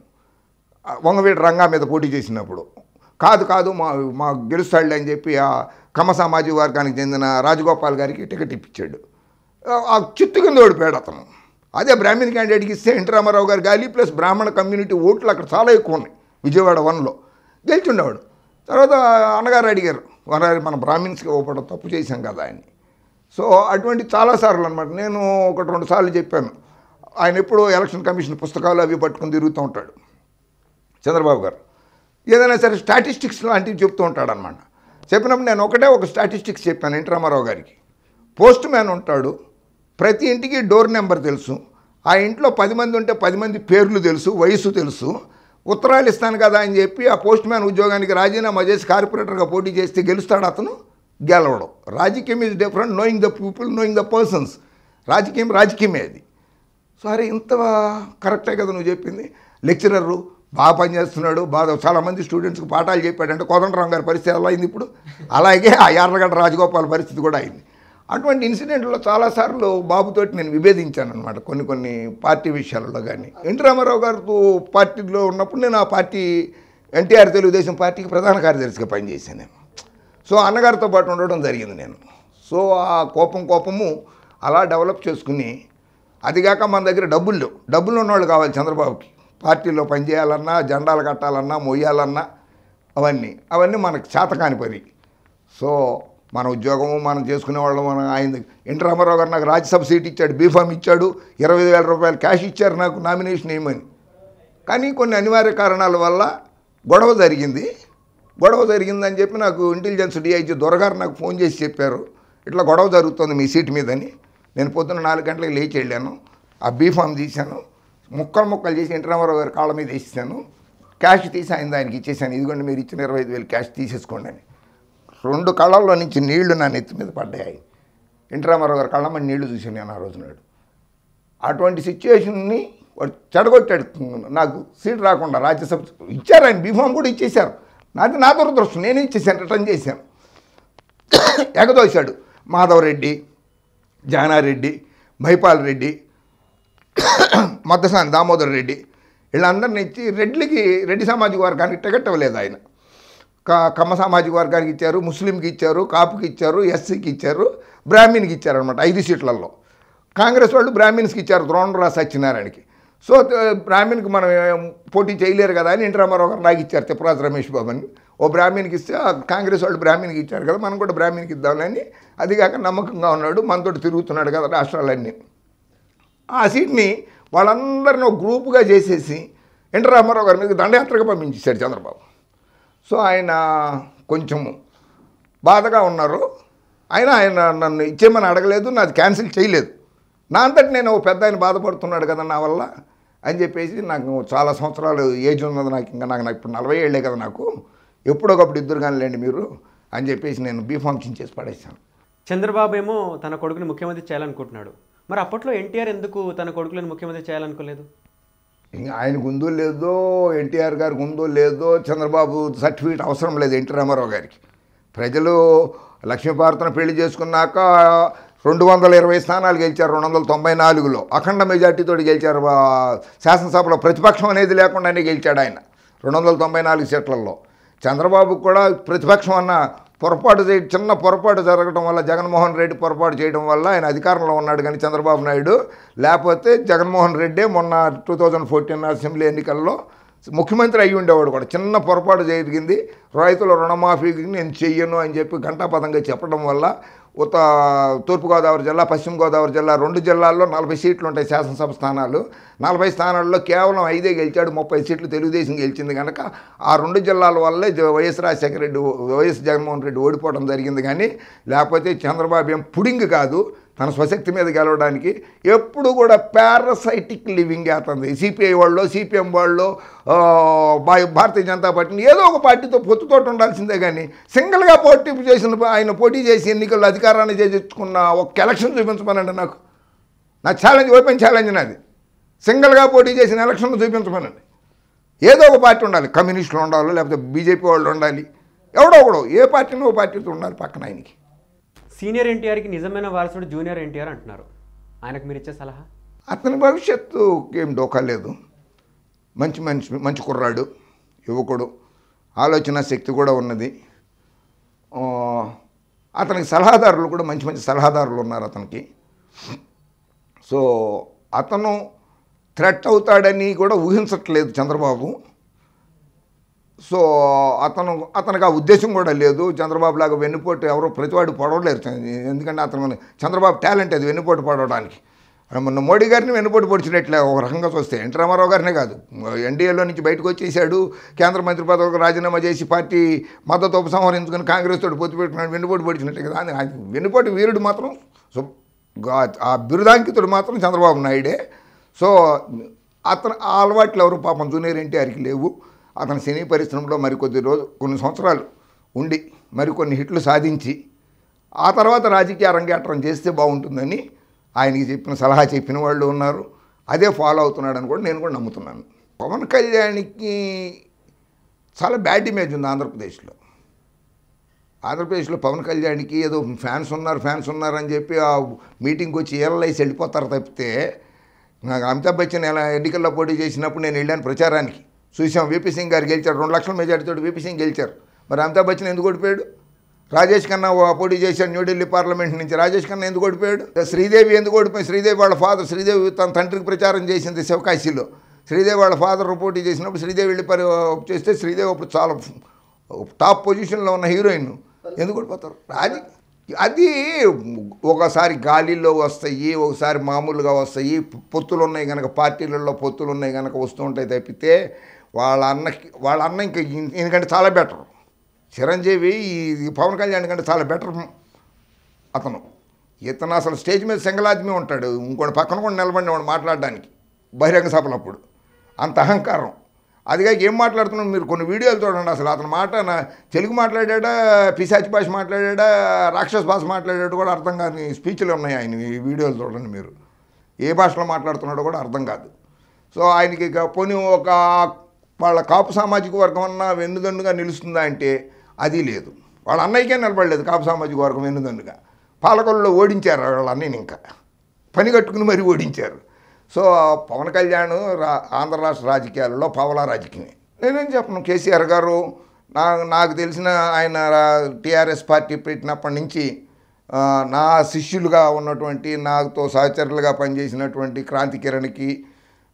ఆ వంగవీటి రంగా మీద పోటీ చేసినప్పుడు కాదు కాదు మా మా గెలుస్తాడులే అని చెప్పి ఆ కమ్మ సామాజిక వర్గానికి చెందిన రాజగోపాల్ గారికి టికెట్ ఇప్పించాడు ఆ- ఆ చిత్తు కింద ఓడిపోయాడు అతను అదే బ్రాహ్మణ్ క్యాండిడేట్కి ఇస్తే ఎన్టీ రామారావు గారు గాలి ప్లస్ బ్రాహ్మణ కమ్యూనిటీ ఓట్లు అక్కడ చాలా ఎక్కువ ఉన్నాయి విజయవాడ వన్లో గెలిచుండేవాడు తర్వాత అన్నగారు అడిగారు వారు మన బ్రాహ్మిన్స్కి ఇవ్వడం తప్పు చేశాం కదా అని సో అటువంటి చాలాసార్లు అనమాట నేను ఒకటి రెండు సార్లు చెప్పాను ఆయన ఎప్పుడూ ఎలక్షన్ కమిషన్ పుస్తకాలు అవి పట్టుకుని తిరుగుతూ ఉంటాడు చంద్రబాబు గారు ఏదైనా సరే స్టాటిస్టిక్స్ లాంటివి చెప్తూ ఉంటాడు అనమాట చెప్పినప్పుడు నేను ఒకటే ఒక స్టాటిస్టిక్స్ చెప్పాను ఎన్టీ రామారావు గారికి పోస్ట్ మ్యాన్ ఉంటాడు ప్రతి ఇంటికి డోర్ నెంబర్ తెలుసు ఆ ఇంట్లో పది మంది ఉంటే పది మంది పేర్లు తెలుసు వయసు తెలుసు ఉత్తరాలు ఇస్తాను కదా అని చెప్పి ఆ పోస్ట్ మ్యాన్ ఉద్యోగానికి రాజీనామా చేసి కార్పొరేటర్గా పోటీ చేస్తే గెలుస్తాడు అతను గెలవడం రాజకీయం is different knowing the people knowing the persons రాజకీయం రాజకీయమే అది సరే ఇంత కరెక్టే కదా నువ్వు చెప్పింది లెక్చరరు బాగా పనిచేస్తున్నాడు బాగా చాలామంది స్టూడెంట్స్కి పాఠాలు చెప్పాడంటే కోదండరాం గారి పరిస్థితి ఎలా అయింది ఇప్పుడు అలాగే ఆ యార్లగడ్డ రాజగోపాల్ పరిస్థితి కూడా అయింది అటువంటి ఇన్సిడెంట్లో చాలాసార్లు బాబుతోటి నేను విభేదించాను అనమాట కొన్ని కొన్ని పార్టీ విషయాలలో కానీ ఎన్టీ రామారావు గారితో పార్టీలో ఉన్నప్పుడు నేను ఆ పార్టీ ఎన్టీఆర్ తెలుగుదేశం పార్టీకి ప్రధాన కార్యదర్శిగా పనిచేశాను నేను సో అన్నగారితో పాటు ఉండడం జరిగింది నేను సో ఆ కోపం కోపము అలా డెవలప్ చేసుకుని అదిగాక మన దగ్గర డబ్బులు లేవు డబ్బులు ఉన్నవాళ్ళు కావాలి చంద్రబాబుకి పార్టీలో పనిచేయాలన్నా జెండాలు కట్టాలన్నా మొయ్యాలన్నా అవన్నీ అవన్నీ మనకు చేతకాని పని సో మన ఉద్యోగము మనం చేసుకునే వాళ్ళం మన ఆయన ఎన్టీ రామారావు గారు నాకు రాజ్యసభ సీట్ ఇచ్చాడు బీఫామ్ ఇచ్చాడు ఇరవై వేల రూపాయలు క్యాష్ ఇచ్చారు నాకు నామినేషన్ వేయమని కానీ కొన్ని అనివార్య కారణాల వల్ల గొడవ జరిగింది గొడవ జరిగిందని చెప్పి నాకు ఇంటెలిజెన్స్ డిఐజీ దొరగారు నాకు ఫోన్ చేసి చెప్పారు ఇట్లా గొడవ జరుగుతుంది మీ సీట్ మీదని నేను పొద్దున్న నాలుగు గంటలకు లేచి వెళ్ళాను ఆ బీఫామ్ తీశాను ముక్కలు ముక్కలు చేసి ఎన్టీ రామారావు గారి కాళ్ళ మీద వేసేసాను క్యాష్ తీసి ఆయన ఆయనకి ఇచ్చేసాను ఇదిగోండి మీరు ఇచ్చిన ఇరవై ఐదు వేలు క్యాష్ తీసేసుకోండి అని రెండు కళ్ళల్లో నుంచి నీళ్లు నా నెత్తి మీద పడ్డాయి ఎన్టీ రామారావు గారి కళ్ళ మీద నీళ్లు చూశాను నేను ఆ రోజు నాడు అటువంటి సిచ్యువేషన్ని వాడు చెడగొట్టాడు నాకు సీట్ రాకుండా రాజ్యసభ ఇచ్చారు ఆయన బీఫామ్ కూడా ఇచ్చేశారు నాది నా దురదృష్టం నేనే ఇచ్చేసాను రిటర్న్ చేశాను ఎగదోశాడు మాధవరెడ్డి జానారెడ్డి మైపాల్ రెడ్డి మద్దసాని దామోదర్ రెడ్డి వీళ్ళందరిని ఇచ్చి రెడ్లకి రెడ్డి సామాజిక వర్గానికి టికెట్ ఇవ్వలేదు ఆయన క- కమ్మ సామాజిక వర్గానికి ఇచ్చారు ముస్లింకి ఇచ్చారు కాపుకి ఇచ్చారు ఎస్సీకి ఇచ్చారు బ్రాహ్మణ్కి ఇచ్చారు అనమాట ఐదు సీట్లలో కాంగ్రెస్ వాళ్ళు బ్రాహ్మిన్స్కి ఇచ్చారు ద్రోణరావు సత్యనారాయణకి సో త- బ్రాహ్మణ్కి మనం ఏం పోటీ చేయలేరు కదా అని ఎన్టీ రామారావు గారు నాకు ఇచ్చారు తిప్పరాజు రమేష్ బాబు అని ఓ బ్రాహ్మణ్కి ఇస్తే ఆ కాంగ్రెస్ వాళ్ళు బ్రాహ్మణ్కి ఇచ్చారు కదా మనం కూడా బ్రాహ్మణ్కి ఇద్దామని అది కాక నమ్మకంగా ఉన్నాడు మనతోటి తిరుగుతున్నాడు కదా రాష్ట్రాలన్నీ ఆ సీట్ని వాళ్ళందరినీ ఒక గ్రూపుగా చేసేసి ఎన్టీ రామారావు గారి మీద దండయాత్రగా పంపించేశాడు చంద్రబాబు సో ఆయన కొంచెము బాధగా ఉన్నారు అయినా ఆయన నన్ను ఇచ్చేయమని అడగలేదు నాది క్యాన్సిల్ చేయలేదు నా అంతటి నేను ఓ పెద్ద ఆయన బాధపడుతున్నాడు కదా నా వల్ల అని చెప్పేసి నాకు చాలా సంవత్సరాలు ఏజ్ ఉన్నది నాకు ఇంకా నాకు నాకు ఇప్పుడు నలభై ఏళ్ళే కదా నాకు ఎప్పుడొకప్పుడు ఇద్దరు కానిలేండి మీరు అని చెప్పేసి నేను బీఫామ్ చించేసి పడేసాను చంద్రబాబు ఏమో తన కొడుకుని ముఖ్యమంత్రి చేయాలనుకుంటున్నాడు మరి అప్పట్లో ఎన్టీఆర్ ఎందుకు తన కొడుకులను ముఖ్యమంత్రి చేయాలనుకోలేదు ఇంకా ఆయనకు ఉందో లేదో ఎన్టీఆర్ గారికి ఉందో లేదో చంద్రబాబు సర్టిఫికేట్ అవసరం లేదు ఎన్టీ రామారావు గారికి ప్రజలు లక్ష్మీభారతను పెళ్లి చేసుకున్నాక రెండు వందల ఇరవై స్థానాలు గెలిచారు రెండు వందల తొంభై నాలుగులో అఖండ మెజార్టీతో గెలిచారు ఆ, శాసనసభలో ప్రతిపక్షం అనేది లేకుండానే గెలిచాడు ఆయన రెండు వందల తొంభై నాలుగు సీట్లలో చంద్రబాబుకు కూడా ప్రతిపక్షం అన్న పొరపాటు చేయ చిన్న పొరపాటు జరగడం వల్ల జగన్మోహన్ రెడ్డి పొరపాటు చేయడం వల్ల ఆయన అధికారంలో ఉన్నాడు కానీ చంద్రబాబు నాయుడు లేకపోతే జగన్మోహన్ రెడ్డే మొన్న టూ థౌజండ్ ఫోర్టీన్ అసెంబ్లీ ఎన్నికల్లో ముఖ్యమంత్రి అయ్యి ఉండేవాడు కూడా చిన్న పొరపాటు జరిగింది రైతుల రుణమాఫీకి నేను చెయ్యను అని చెప్పి ఘంటాపదంగా చెప్పడం వల్ల ఉత్త తూర్పుగోదావరి జిల్లా పశ్చిమ గోదావరి జిల్లా రెండు జిల్లాల్లో నలభై సీట్లు ఉంటాయి శాసనసభ స్థానాలు నలభై స్థానాల్లో కేవలం ఐదే గెలిచాడు ముప్పై సీట్లు తెలుగుదేశం గెలిచింది కనుక ఆ రెండు జిల్లాల వల్లే జ- వైఎస్ రాజశేఖర రెడ్డి వైఎస్ జగన్మోహన్ రెడ్డి ఓడిపోవడం జరిగింది కానీ లేకపోతే చంద్రబాబు ఏం పుడింగ్ కాదు తన స్వశక్తి మీద గెలవడానికి ఎప్పుడు కూడా పారసైటిక్ లివింగ్ అవుతుంది సిపిఐ వాళ్ళు సిపిఎం వాళ్ళు ఆ, భా- భారతీయ జనతా పార్టీని ఏదో ఒక పార్టీతో పొత్తుతో ఉండాల్సిందే కానీ సింగిల్గా పోటీ చేసిన ఆయన పోటీ చేసి ఎన్నికల్లో అధికారాన్ని చేయించుకున్న ఒక ఎలక్షన్ చూపించమనండి నాకు నా ఛాలెంజ్ ఓపెన్ ఛాలెంజ్ నాది సింగిల్గా పోటీ చేసిన ఎలక్షన్ చూపించమనండి ఏదో ఒక పార్టీ ఉండాలి కమ్యూనిస్టులు ఉండాలి లేకపోతే బీజేపీ వాళ్ళు ఉండాలి ఎవడో ఒకడో ఏ పార్టీనో ఒక పార్టీతో ఉండాలి పక్కన ఆయనకి సీనియర్ ఎన్టీఆర్కి నిజమైన వారసుడు జూనియర్ ఎన్టీఆర్ అంటున్నారు ఆయనకు మీరు ఇచ్చే సలహా అతని భవిష్యత్తు ఏం డోకా లేదు మంచి మనిషి మంచి కుర్రాడు యువకుడు ఆలోచన శక్తి కూడా ఉన్నది ఆ, అతనికి సలహాదారులు కూడా మంచి మంచి సలహాదారులు ఉన్నారు అతనికి సో అతను థ్రెట్ అవుతాడని కూడా ఊహించట్లేదు చంద్రబాబు సో అతను అతనికి ఆ ఉద్దేశం కూడా లేదు చంద్రబాబు లాగా వెన్నుపోటు ఎవరో ప్రతివాడు పడవలేరు ఎందుకంటే అతను చంద్రబాబు టాలెంట్ అది వెన్నుపోటు పడవడానికి మొన్న మోడీ గారిని వెన్నుపోటు పొడిచినట్లే ఒక రకంగా చూస్తే ఎన్టీ రామారావు గారినే కాదు ఎన్డీఏలో నుంచి బయటకు వచ్చేసాడు కేంద్ర మంత్రి పదవికి రాజీనామా చేసి పార్టీ మద్దతు ఉపసంహరించుకుని కాంగ్రెస్ తోటి పొత్తు పెట్టుకున్నాడు వెన్నుపోటు పొడిచినట్టే కదా అని ఆయన వెన్నుపోటు వీరుడు మాత్రం సు- గా- ఆ బిరుదాంకితుడు మాత్రం చంద్రబాబు నాయుడే సో అతను ఆ అలవాట్లు ఎవరు పాపం జూనియర్ ఎన్టీఆర్కి లేవు అతను సినీ పరిశ్రమలో మరికొద్ది రోజు కొన్ని సంవత్సరాలు ఉండి మరికొన్ని హిట్లు సాధించి ఆ తర్వాత రాజకీయ అరంగేట్రం చేస్తే బాగుంటుందని ఆయనకి చెప్పిన సలహా చెప్పిన వాళ్ళు ఉన్నారు అదే ఫాలో అవుతున్నాడని కూడా నేను కూడా నమ్ముతున్నాను పవన్ కళ్యాణ్కి చాలా బ్యాడ్ ఇమేజ్ ఉంది ఆంధ్రప్రదేశ్లో ఆంధ్రప్రదేశ్లో పవన్ కళ్యాణ్కి ఏదో ఫ్యాన్స్ ఉన్నారు ఫ్యాన్స్ ఉన్నారు అని చెప్పి ఆ మీటింగ్కి వచ్చి ఏళ్ళైసి వెళ్ళిపోతారు తప్పితే నాకు అమితాబ్ బచ్చన్ ఎలా ఎన్నికల్లో పోటీ చేసినప్పుడు నేను వెళ్ళాను ప్రచారానికి చూసాం వీపీ సింగ్ గారు గెలిచారు రెండు లక్షల మెజార్టీతో వీపీ సింగ్ గెలిచారు మరి అమితాబ్ బచ్చన్ ఎందుకు ఓడిపోయాడు రాజేష్ ఖన్నా ఓ- పోటీ చేశాడు న్యూఢిల్లీ పార్లమెంట్ నుంచి రాజేష్ ఖన్నా ఎందుకు ఓడిపోయాడు శ్రీదేవి ఎందుకు ఓడిపోయింది శ్రీదేవి వాళ్ళ ఫాదర్ శ్రీదేవి తన తండ్రికి ప్రచారం చేసింది శివకాశీలో శ్రీదేవి వాళ్ళ ఫాదర్ పోటీ చేసినప్పుడు శ్రీదేవి వెళ్ళి పరి చేస్తే శ్రీదేవి అప్పుడు చాలా టాప్ పొజిషన్లో ఉన్న హీరోయిన్ ఎందుకు ఓడిపోతారు అది అది ఒకసారి గాలిలో వస్తాయి ఒకసారి మామూలుగా వస్తాయి పొత్తులు ఉన్నాయి కనుక పార్టీలలో పొత్తులు ఉన్నాయి కనుక వస్తూ ఉంటాయి తప్పితే వాళ్ళ అన్నకి వాళ్ళ అన్న ఇంకా ఈయన- ఈయనకంటే చాలా బెటర్ చిరంజీవి ఈ పవన్ కళ్యాణ్ కంటే చాలా బెటర్ అతను ఇతను అసలు స్టేజ్ మీద సింగలాద్మి ఉంటాడు ఇంకోటి పక్కన కూడా నిలబడినవాడు మాట్లాడడానికి బహిరంగ సభలప్పుడు అంత అహంకారం అదిగా ఏం మాట్లాడుతున్నాడు మీరు కొన్ని వీడియోలు చూడండి అసలు అతను మాట నా తెలుగు మాట్లాడాడా పిశాచి భాష మాట్లాడాడా రాక్షస భాష మాట్లాడాడు కూడా అర్థం కాని స్పీచ్లు ఉన్నాయి ఆయన ఈ వీడియోలు చూడండి మీరు ఏ భాషలో మాట్లాడుతున్నాడో కూడా అర్థం కాదు సో ఆయనకి ఇక పోనీ ఒక వాళ్ళ కాపు సామాజిక వర్గం అన్న వెన్నుదన్నుగా నిలుస్తుందా అంటే అది లేదు వాళ్ళ అన్నయ్యకే నిలబడలేదు కాపు సామాజిక వర్గం వెన్నుదన్నుగా పాలకొల్లో ఓడించారు వాళ్ళ అన్నయ్యని ఇంకా పని కట్టుకుని మరీ ఓడించారు సో పవన్ కళ్యాణ్ రా ఆంధ్ర రాష్ట్ర రాజకీయాలలో పావలా రాజకీయమే నేనేం చెప్పను కేసీఆర్ గారు నా నాకు తెలిసిన ఆయన టీఆర్ఎస్ పార్టీ పెట్టినప్పటి నుంచి ఆ, నా శిష్యులుగా ఉన్నటువంటి నాతో సహచరులుగా పనిచేసినటువంటి క్రాంతి కిరణ్కి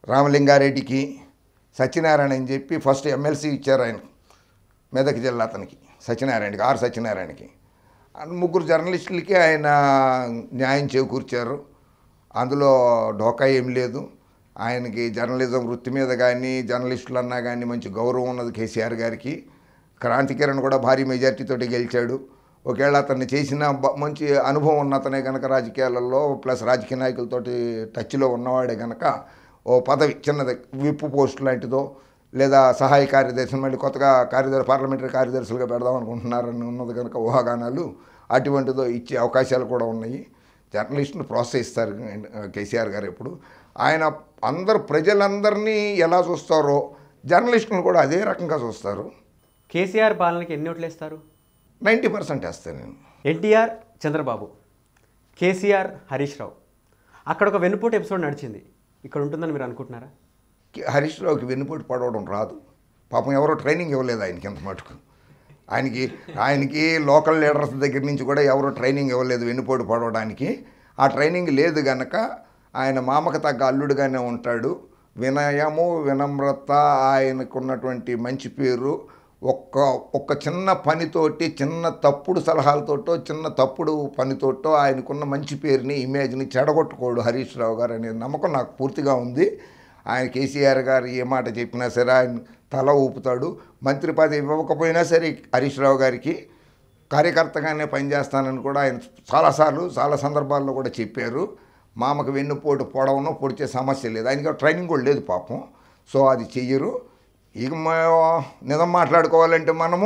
రామలింగారెడ్డికి సత్యనారాయణ అని చెప్పి ఫస్ట్ ఎమ్మెల్సీ ఇచ్చారు ఆయన మెదక్ జిల్లా అతనికి సత్యనారాయణకి ఆర్ సత్యనారాయణకి ఆ ముగ్గురు జర్నలిస్టులకి ఆయన న్యాయం చేకూర్చారు అందులో డోకా ఏం లేదు ఆయనకి జర్నలిజం వృత్తి మీద కానీ జర్నలిస్టులు అన్నా కానీ మంచి గౌరవం ఉన్నది కేసీఆర్ గారికి క్రాంతి కిరణ్ కూడా భారీ మెజార్టీతోటి గెలిచాడు ఒకవేళ అతన్ని చేసిన బ- మంచి అనుభవం ఉన్న అతనే కనుక రాజకీయాలలో ప్లస్ రాజకీయ నాయకులతోటి టచ్లో ఉన్నవాడే కనుక ఓ పదవి చిన్నది విప్పు పోస్ట్ లాంటిదో లేదా సహాయ కార్యదర్శి మళ్ళీ కొత్తగా కార్యదర్శి పార్లమెంటరీ కార్యదర్శులుగా పెడదాం అనుకుంటున్నారని ఉన్నది కనుక ఊహాగానాలు అటువంటిదో ఇచ్చే అవకాశాలు కూడా ఉన్నాయి జర్నలిస్టును ప్రోత్సహిస్తారు కేసీఆర్ గారు ఎప్పుడు ఆయన అందరు ప్రజలందరినీ ఎలా చూస్తారో జర్నలిస్టులను కూడా అదే రకంగా చూస్తారు కేసీఆర్ పాలనకి ఎన్ని ఓట్లు వేస్తారు నైంటీ పర్సెంట్ వేస్తాను నేను ఎన్టీఆర్ చంద్రబాబు కేసీఆర్ హరీష్ రావు అక్కడ ఒక వెన్నుపోటు ఎపిసోడ్ నడిచింది ఇక్కడ ఉంటుందని మీరు అనుకుంటున్నారా కి- హరీష్ రావుకి వెన్నుపోటు పడవడం రాదు పాపం ఎవరో ట్రైనింగ్ ఇవ్వలేదు ఆయనకి ఎంత మటుకు ఆయనకి ఆయనకి లోకల్ లీడర్స్ దగ్గర నుంచి కూడా ఎవరో ట్రైనింగ్ ఇవ్వలేదు వెన్నుపోటు పడవడానికి ఆ ట్రైనింగ్ లేదు గనక ఆయన మామకు తగ్గ అల్లుడుగానే ఉంటాడు వినయము వినమ్రత ఆయనకున్నటువంటి మంచి పేరు ఒక్క ఒక్క చిన్న పనితోటి చిన్న తప్పుడు సలహాలతోటో చిన్న తప్పుడు పనితోటో ఆయనకున్న మంచి పేరుని ఇమేజ్ని చెడగొట్టుకోడు హరీష్ రావు గారు అనే నమ్మకం నాకు పూర్తిగా ఉంది ఆయన కేసీఆర్ గారు ఏ మాట చెప్పినా సరే ఆయన తల ఊపుతాడు మంత్రి పదవి ఇవ్వకపోయినా సరే హరీష్ రావు గారికి కార్యకర్తగానే పనిచేస్తానని కూడా ఆయన చాలాసార్లు చాలా సందర్భాల్లో కూడా చెప్పారు మామకు వెన్నుపోటు పొడవను పొడిచే సమస్య లేదు ఆయనకి ట్రైనింగ్ కూడా లేదు పాపం సో అది చెయ్యరు ఇక మా- నిజం మాట్లాడుకోవాలంటే మనము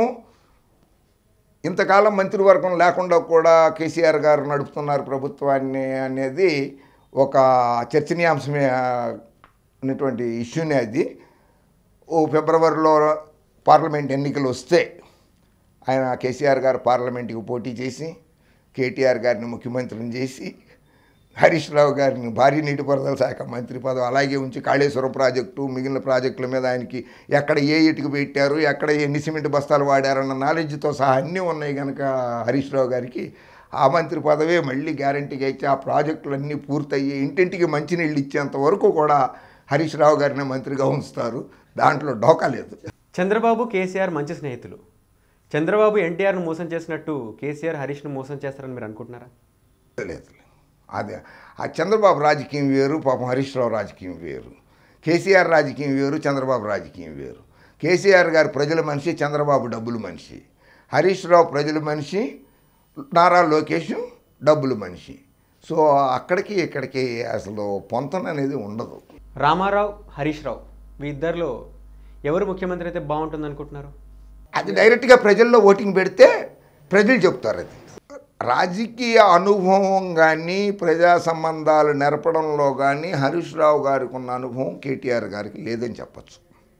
ఇంతకాలం మంత్రివర్గం లేకుండా కూడా కేసీఆర్ గారు నడుపుతున్నారు ప్రభుత్వాన్ని అనేది ఒక చర్చనీయాంశమే ఆ, ఉన్నటువంటి ఇష్యూనే అది ఓ ఫిబ్రవరిలో పార్లమెంట్ ఎన్నికలు వస్తే ఆయన కేసీఆర్ గారు పార్లమెంట్కి పోటీ చేసి కేటీఆర్ గారిని ముఖ్యమంత్రిని చేసి హరీష్ రావు గారిని భారీ నీటిపారుదల శాఖ మంత్రి పదవి అలాగే ఉంచి కాళేశ్వరం ప్రాజెక్టు మిగిలిన ప్రాజెక్టుల మీద ఆయనకి ఎక్కడ ఏ ఇటుకు పెట్టారు ఎక్కడ ఎన్ని సిమెంట్ బస్తాలు వాడారన్న నాలెడ్జ్తో సహా అన్నీ ఉన్నాయి కనుక హరీష్ రావు గారికి ఆ మంత్రి పదవే మళ్ళీ గ్యారంటీగా ఇచ్చి ఆ ప్రాజెక్టులన్నీ పూర్తయ్యి ఇంటింటికి మంచినీళ్ళు ఇచ్చేంత వరకు కూడా హరీష్ రావు గారిని మంత్రిగా ఉంచుతారు దాంట్లో డోకా లేదు చంద్రబాబు కేసీఆర్ మంచి స్నేహితులు చంద్రబాబు ఎన్టీఆర్ను మోసం చేసినట్టు కేసీఆర్ హరీష్ను మోసం చేస్తారని మీరు అనుకుంటున్నారా లేదు అదే ఆ చంద్రబాబు రాజకీయం వేరు పాపం హరీష్ రావు రాజకీయం వేరు కేసీఆర్ రాజకీయం వేరు చంద్రబాబు రాజకీయం వేరు కేసీఆర్ గారు ప్రజల మనిషి చంద్రబాబు డబ్బులు మనిషి హరీష్ రావు ప్రజల మనిషి నారా లోకేష్ డబ్బులు మనిషి సో అక్కడికి ఇక్కడికి అసలు పొంతన అనేది ఉండదు రామారావు హరీష్ రావు మీ ఇద్దరిలో ఎవరు ముఖ్యమంత్రి అయితే బాగుంటుంది అనుకుంటున్నారు అది డైరెక్ట్గా ప్రజల్లో ఓటింగ్ పెడితే ప్రజలు చెప్తారు అది రాజకీయ అనుభవం కానీ ప్రజా సంబంధాలు నెరపడంలో కానీ హరీష్ రావు గారికి ఉన్న అనుభవం కేటీఆర్ గారికి లేదని చెప్పచ్చు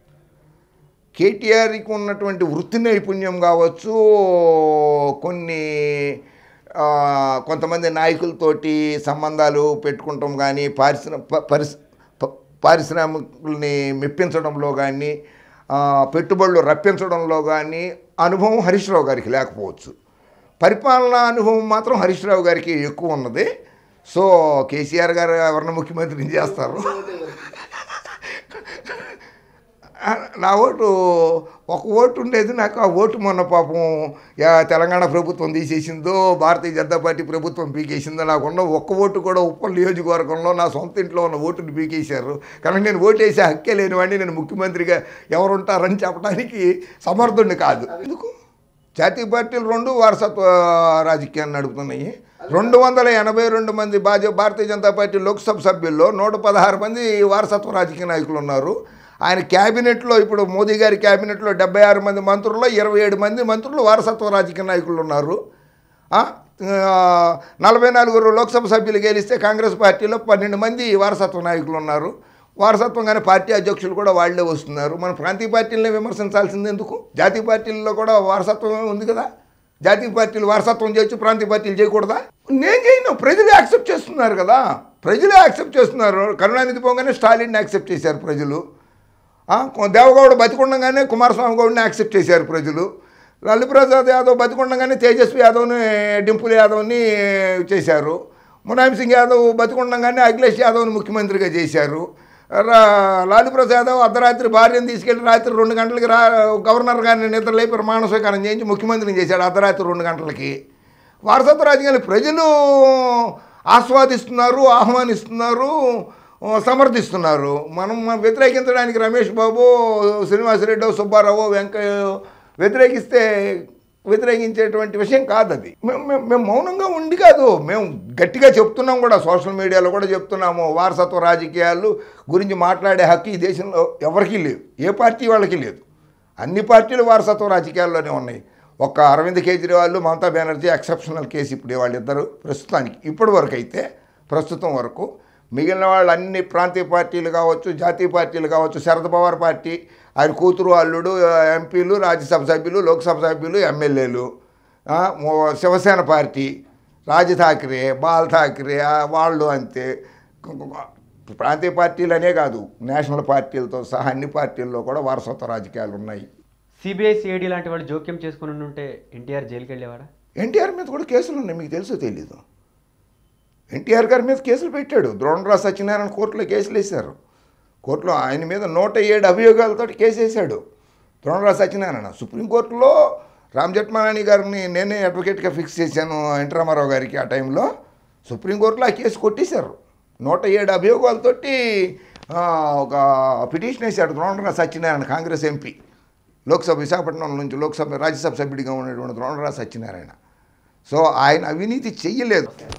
కేటీఆర్కి ఉన్నటువంటి వృత్తి నైపుణ్యం కావచ్చు కొన్ని ఆ, కొంతమంది నాయకులతోటి సంబంధాలు పెట్టుకుంటాం కానీ పారిశ్రమ ప- పరిస్ ప- పారిశ్రామికుల్ని మెప్పించడంలో కానీ ఆ, పెట్టుబడులు రప్పించడంలో కానీ అనుభవం హరీష్ రావు గారికి లేకపోవచ్చు పరిపాలనా అనుభవం మాత్రం హరీష్ రావు గారికి ఎక్కువ ఉన్నది సో కేసీఆర్ గారు ఎవరిని ముఖ్యమంత్రిని చేస్తారు ఆ, నా ఓటు ఒక ఓటు ఉండేది నాకు ఆ ఓటు మొన్న పాపం యా తెలంగాణ ప్రభుత్వం తీసేసిందో భారతీయ జనతా పార్టీ ప్రభుత్వం పీకేసిందో నాకున్న ఒక్క ఓటు కూడా ఉప్పల్ నియోజకవర్గంలో నా సొంత ఇంట్లో ఉన్న ఓటుని పీకేశారు కనుక నేను ఓటు వేసే హక్కే లేనివాడిని నేను ముఖ్యమంత్రిగా ఎవరుంటారని చెప్పడానికి సమర్థుడిని కాదు ఎందుకు జాతీయ పార్టీలు రెండు వారసత్వ రాజకీయాన్ని నడుపుతున్నాయి రెండు వందల ఎనభై రెండు మంది భాజ భారతీయ జనతా పార్టీ లోక్సభ సభ్యుల్లో నూట పదహారు మంది వారసత్వ రాజకీయ నాయకులు ఉన్నారు ఆయన క్యాబినెట్లో ఇప్పుడు మోదీ గారి క్యాబినెట్లో డెబ్బై ఆరు మంది మంత్రుల్లో ఇరవై ఏడు మంది మంత్రులు వారసత్వ రాజకీయ నాయకులు ఉన్నారు ఆ, ఆ, నలభై నలుగురు లోక్సభ సభ్యులు గెలిస్తే కాంగ్రెస్ పార్టీలో పన్నెండు మంది వారసత్వ నాయకులు ఉన్నారు వారసత్వంగానే పార్టీ అధ్యక్షులు కూడా వాళ్ళే వస్తున్నారు మన ప్రాంతీయ పార్టీలనే విమర్శించాల్సింది ఎందుకు జాతీయ పార్టీల్లో కూడా వారసత్వం ఉంది కదా జాతీయ పార్టీలు వారసత్వం చేయొచ్చు ప్రాంతీయ పార్టీలు చేయకూడదా నేను చేయను ప్రజలు యాక్సెప్ట్ చేస్తున్నారు కదా ప్రజలే యాక్సెప్ట్ చేస్తున్నారు కరుణానిధి పోగానే స్టాలిన్ని యాక్సెప్ట్ చేశారు ప్రజలు ఆ, కొ- దేవగౌడ బతికుండగానే కుమారస్వామి గౌడ్ని యాక్సెప్ట్ చేశారు ప్రజలు లల్లి ప్రసాద్ యాదవ్ బతికుండగానే తేజస్వి యాదవ్ని డింపుల్ యాదవ్ని చేశారు ములాయం సింగ్ యాదవ్ బతికుండగానే అఖిలేష్ యాదవ్ని ముఖ్యమంత్రిగా చేశారు రా- లాలూ ప్రసాద్ యాదవ్ అర్ధరాత్రి భార్యను తీసుకెళ్లి రాత్రి రెండు గంటలకి రా గవర్నర్ గారిని నిద్ర లేపి ప్రమాణ స్వీకారం చేయించి ముఖ్యమంత్రిని చేశాడు అర్ధరాత్రి రెండు గంటలకి వారసత్వ రాజకీయాలు ప్రజలు ఆస్వాదిస్తున్నారు ఆహ్వానిస్తున్నారు ఆ, సమర్థిస్తున్నారు మనం వ్యతిరేకించడానికి రమేష్ బాబు శ్రీనివాసరెడ్డి సుబ్బారావు వెంకయ్య వ్యతిరేకిస్తే వ్యతిరేకించేటువంటి విషయం కాదు అది మేము మేము- మేము మౌనంగా ఉండి కాదు మేము గట్టిగా చెప్తున్నాం కూడా సోషల్ మీడియాలో కూడా చెప్తున్నాము వారసత్వ రాజకీయాలు గురించి మాట్లాడే హక్కు ఈ దేశంలో ఎవరికీ లేదు ఏ పార్టీ వాళ్ళకి లేదు అన్ని పార్టీలు వారసత్వ రాజకీయాల్లోనే ఉన్నాయి ఒక్క అరవింద్ కేజ్రీవాల్ మమతా బెనర్జీ ఎక్సెప్షనల్ కేసు ఇప్పుడు వాళ్ళిద్దరు ప్రస్తుతానికి ఇప్పటి వరకు అయితే ప్రస్తుతం వరకు మిగిలిన వాళ్ళు అన్ని ప్రాంతీయ పార్టీలు కావచ్చు జాతీయ పార్టీలు కావచ్చు శరద్ పవార్ పార్టీ ఆయన కూతురు అల్లుడు ఎంపీలు రాజ్యసభ సభ్యులు లోక్సభ సభ్యులు ఎమ్మెల్యేలు ఆ, మో- శివసేన పార్టీ రాజ్ ఠాక్రే బాల్ ఠాక్రే ఆ, వాళ్ళు అంతే ప్రాంతీయ పార్టీలనే కాదు నేషనల్ పార్టీలతో సహా అన్ని పార్టీల్లో కూడా వారసత్వ రాజకీయాలు ఉన్నాయి సిబిఐ సిఐడి లాంటి వాళ్ళు జోక్యం చేసుకుని ఉంటే ఎన్టీఆర్ జైలుకి వెళ్ళేవాడా ఎన్టీఆర్ మీద కూడా కేసులు ఉన్నాయి మీకు తెలుసో తెలీదు ఎన్టీఆర్ గారి మీద కేసులు పెట్టాడు ద్రోణరావు సత్యనారాయణ కోర్టులో కేసులు వేశారు కోర్టులో ఆయన మీద నూట ఏడు అభియోగాలతో కేసు వేశాడు ద్రోణరావు సత్యనారాయణ సుప్రీంకోర్టులో రామ్ జెట్మలాని గారిని నేనే అడ్వకేట్గా ఫిక్స్ చేశాను ఎన్టీ రామారావు గారికి ఆ టైంలో సుప్రీంకోర్టులో ఆ కేసు కొట్టేశారు నూట ఏడు అభియోగాలతోటి ఆ, ఒక పిటిషన్ వేశాడు ద్రోణరావు సత్యనారాయణ కాంగ్రెస్ ఎంపీ లోక్సభ విశాఖపట్నం నుంచి లోక్సభ రాజ్యసభ సభ్యుడిగా ఉన్నటువంటి ద్రోణరావు సత్యనారాయణ సో ఆయన అవినీతి చెయ్యలేదు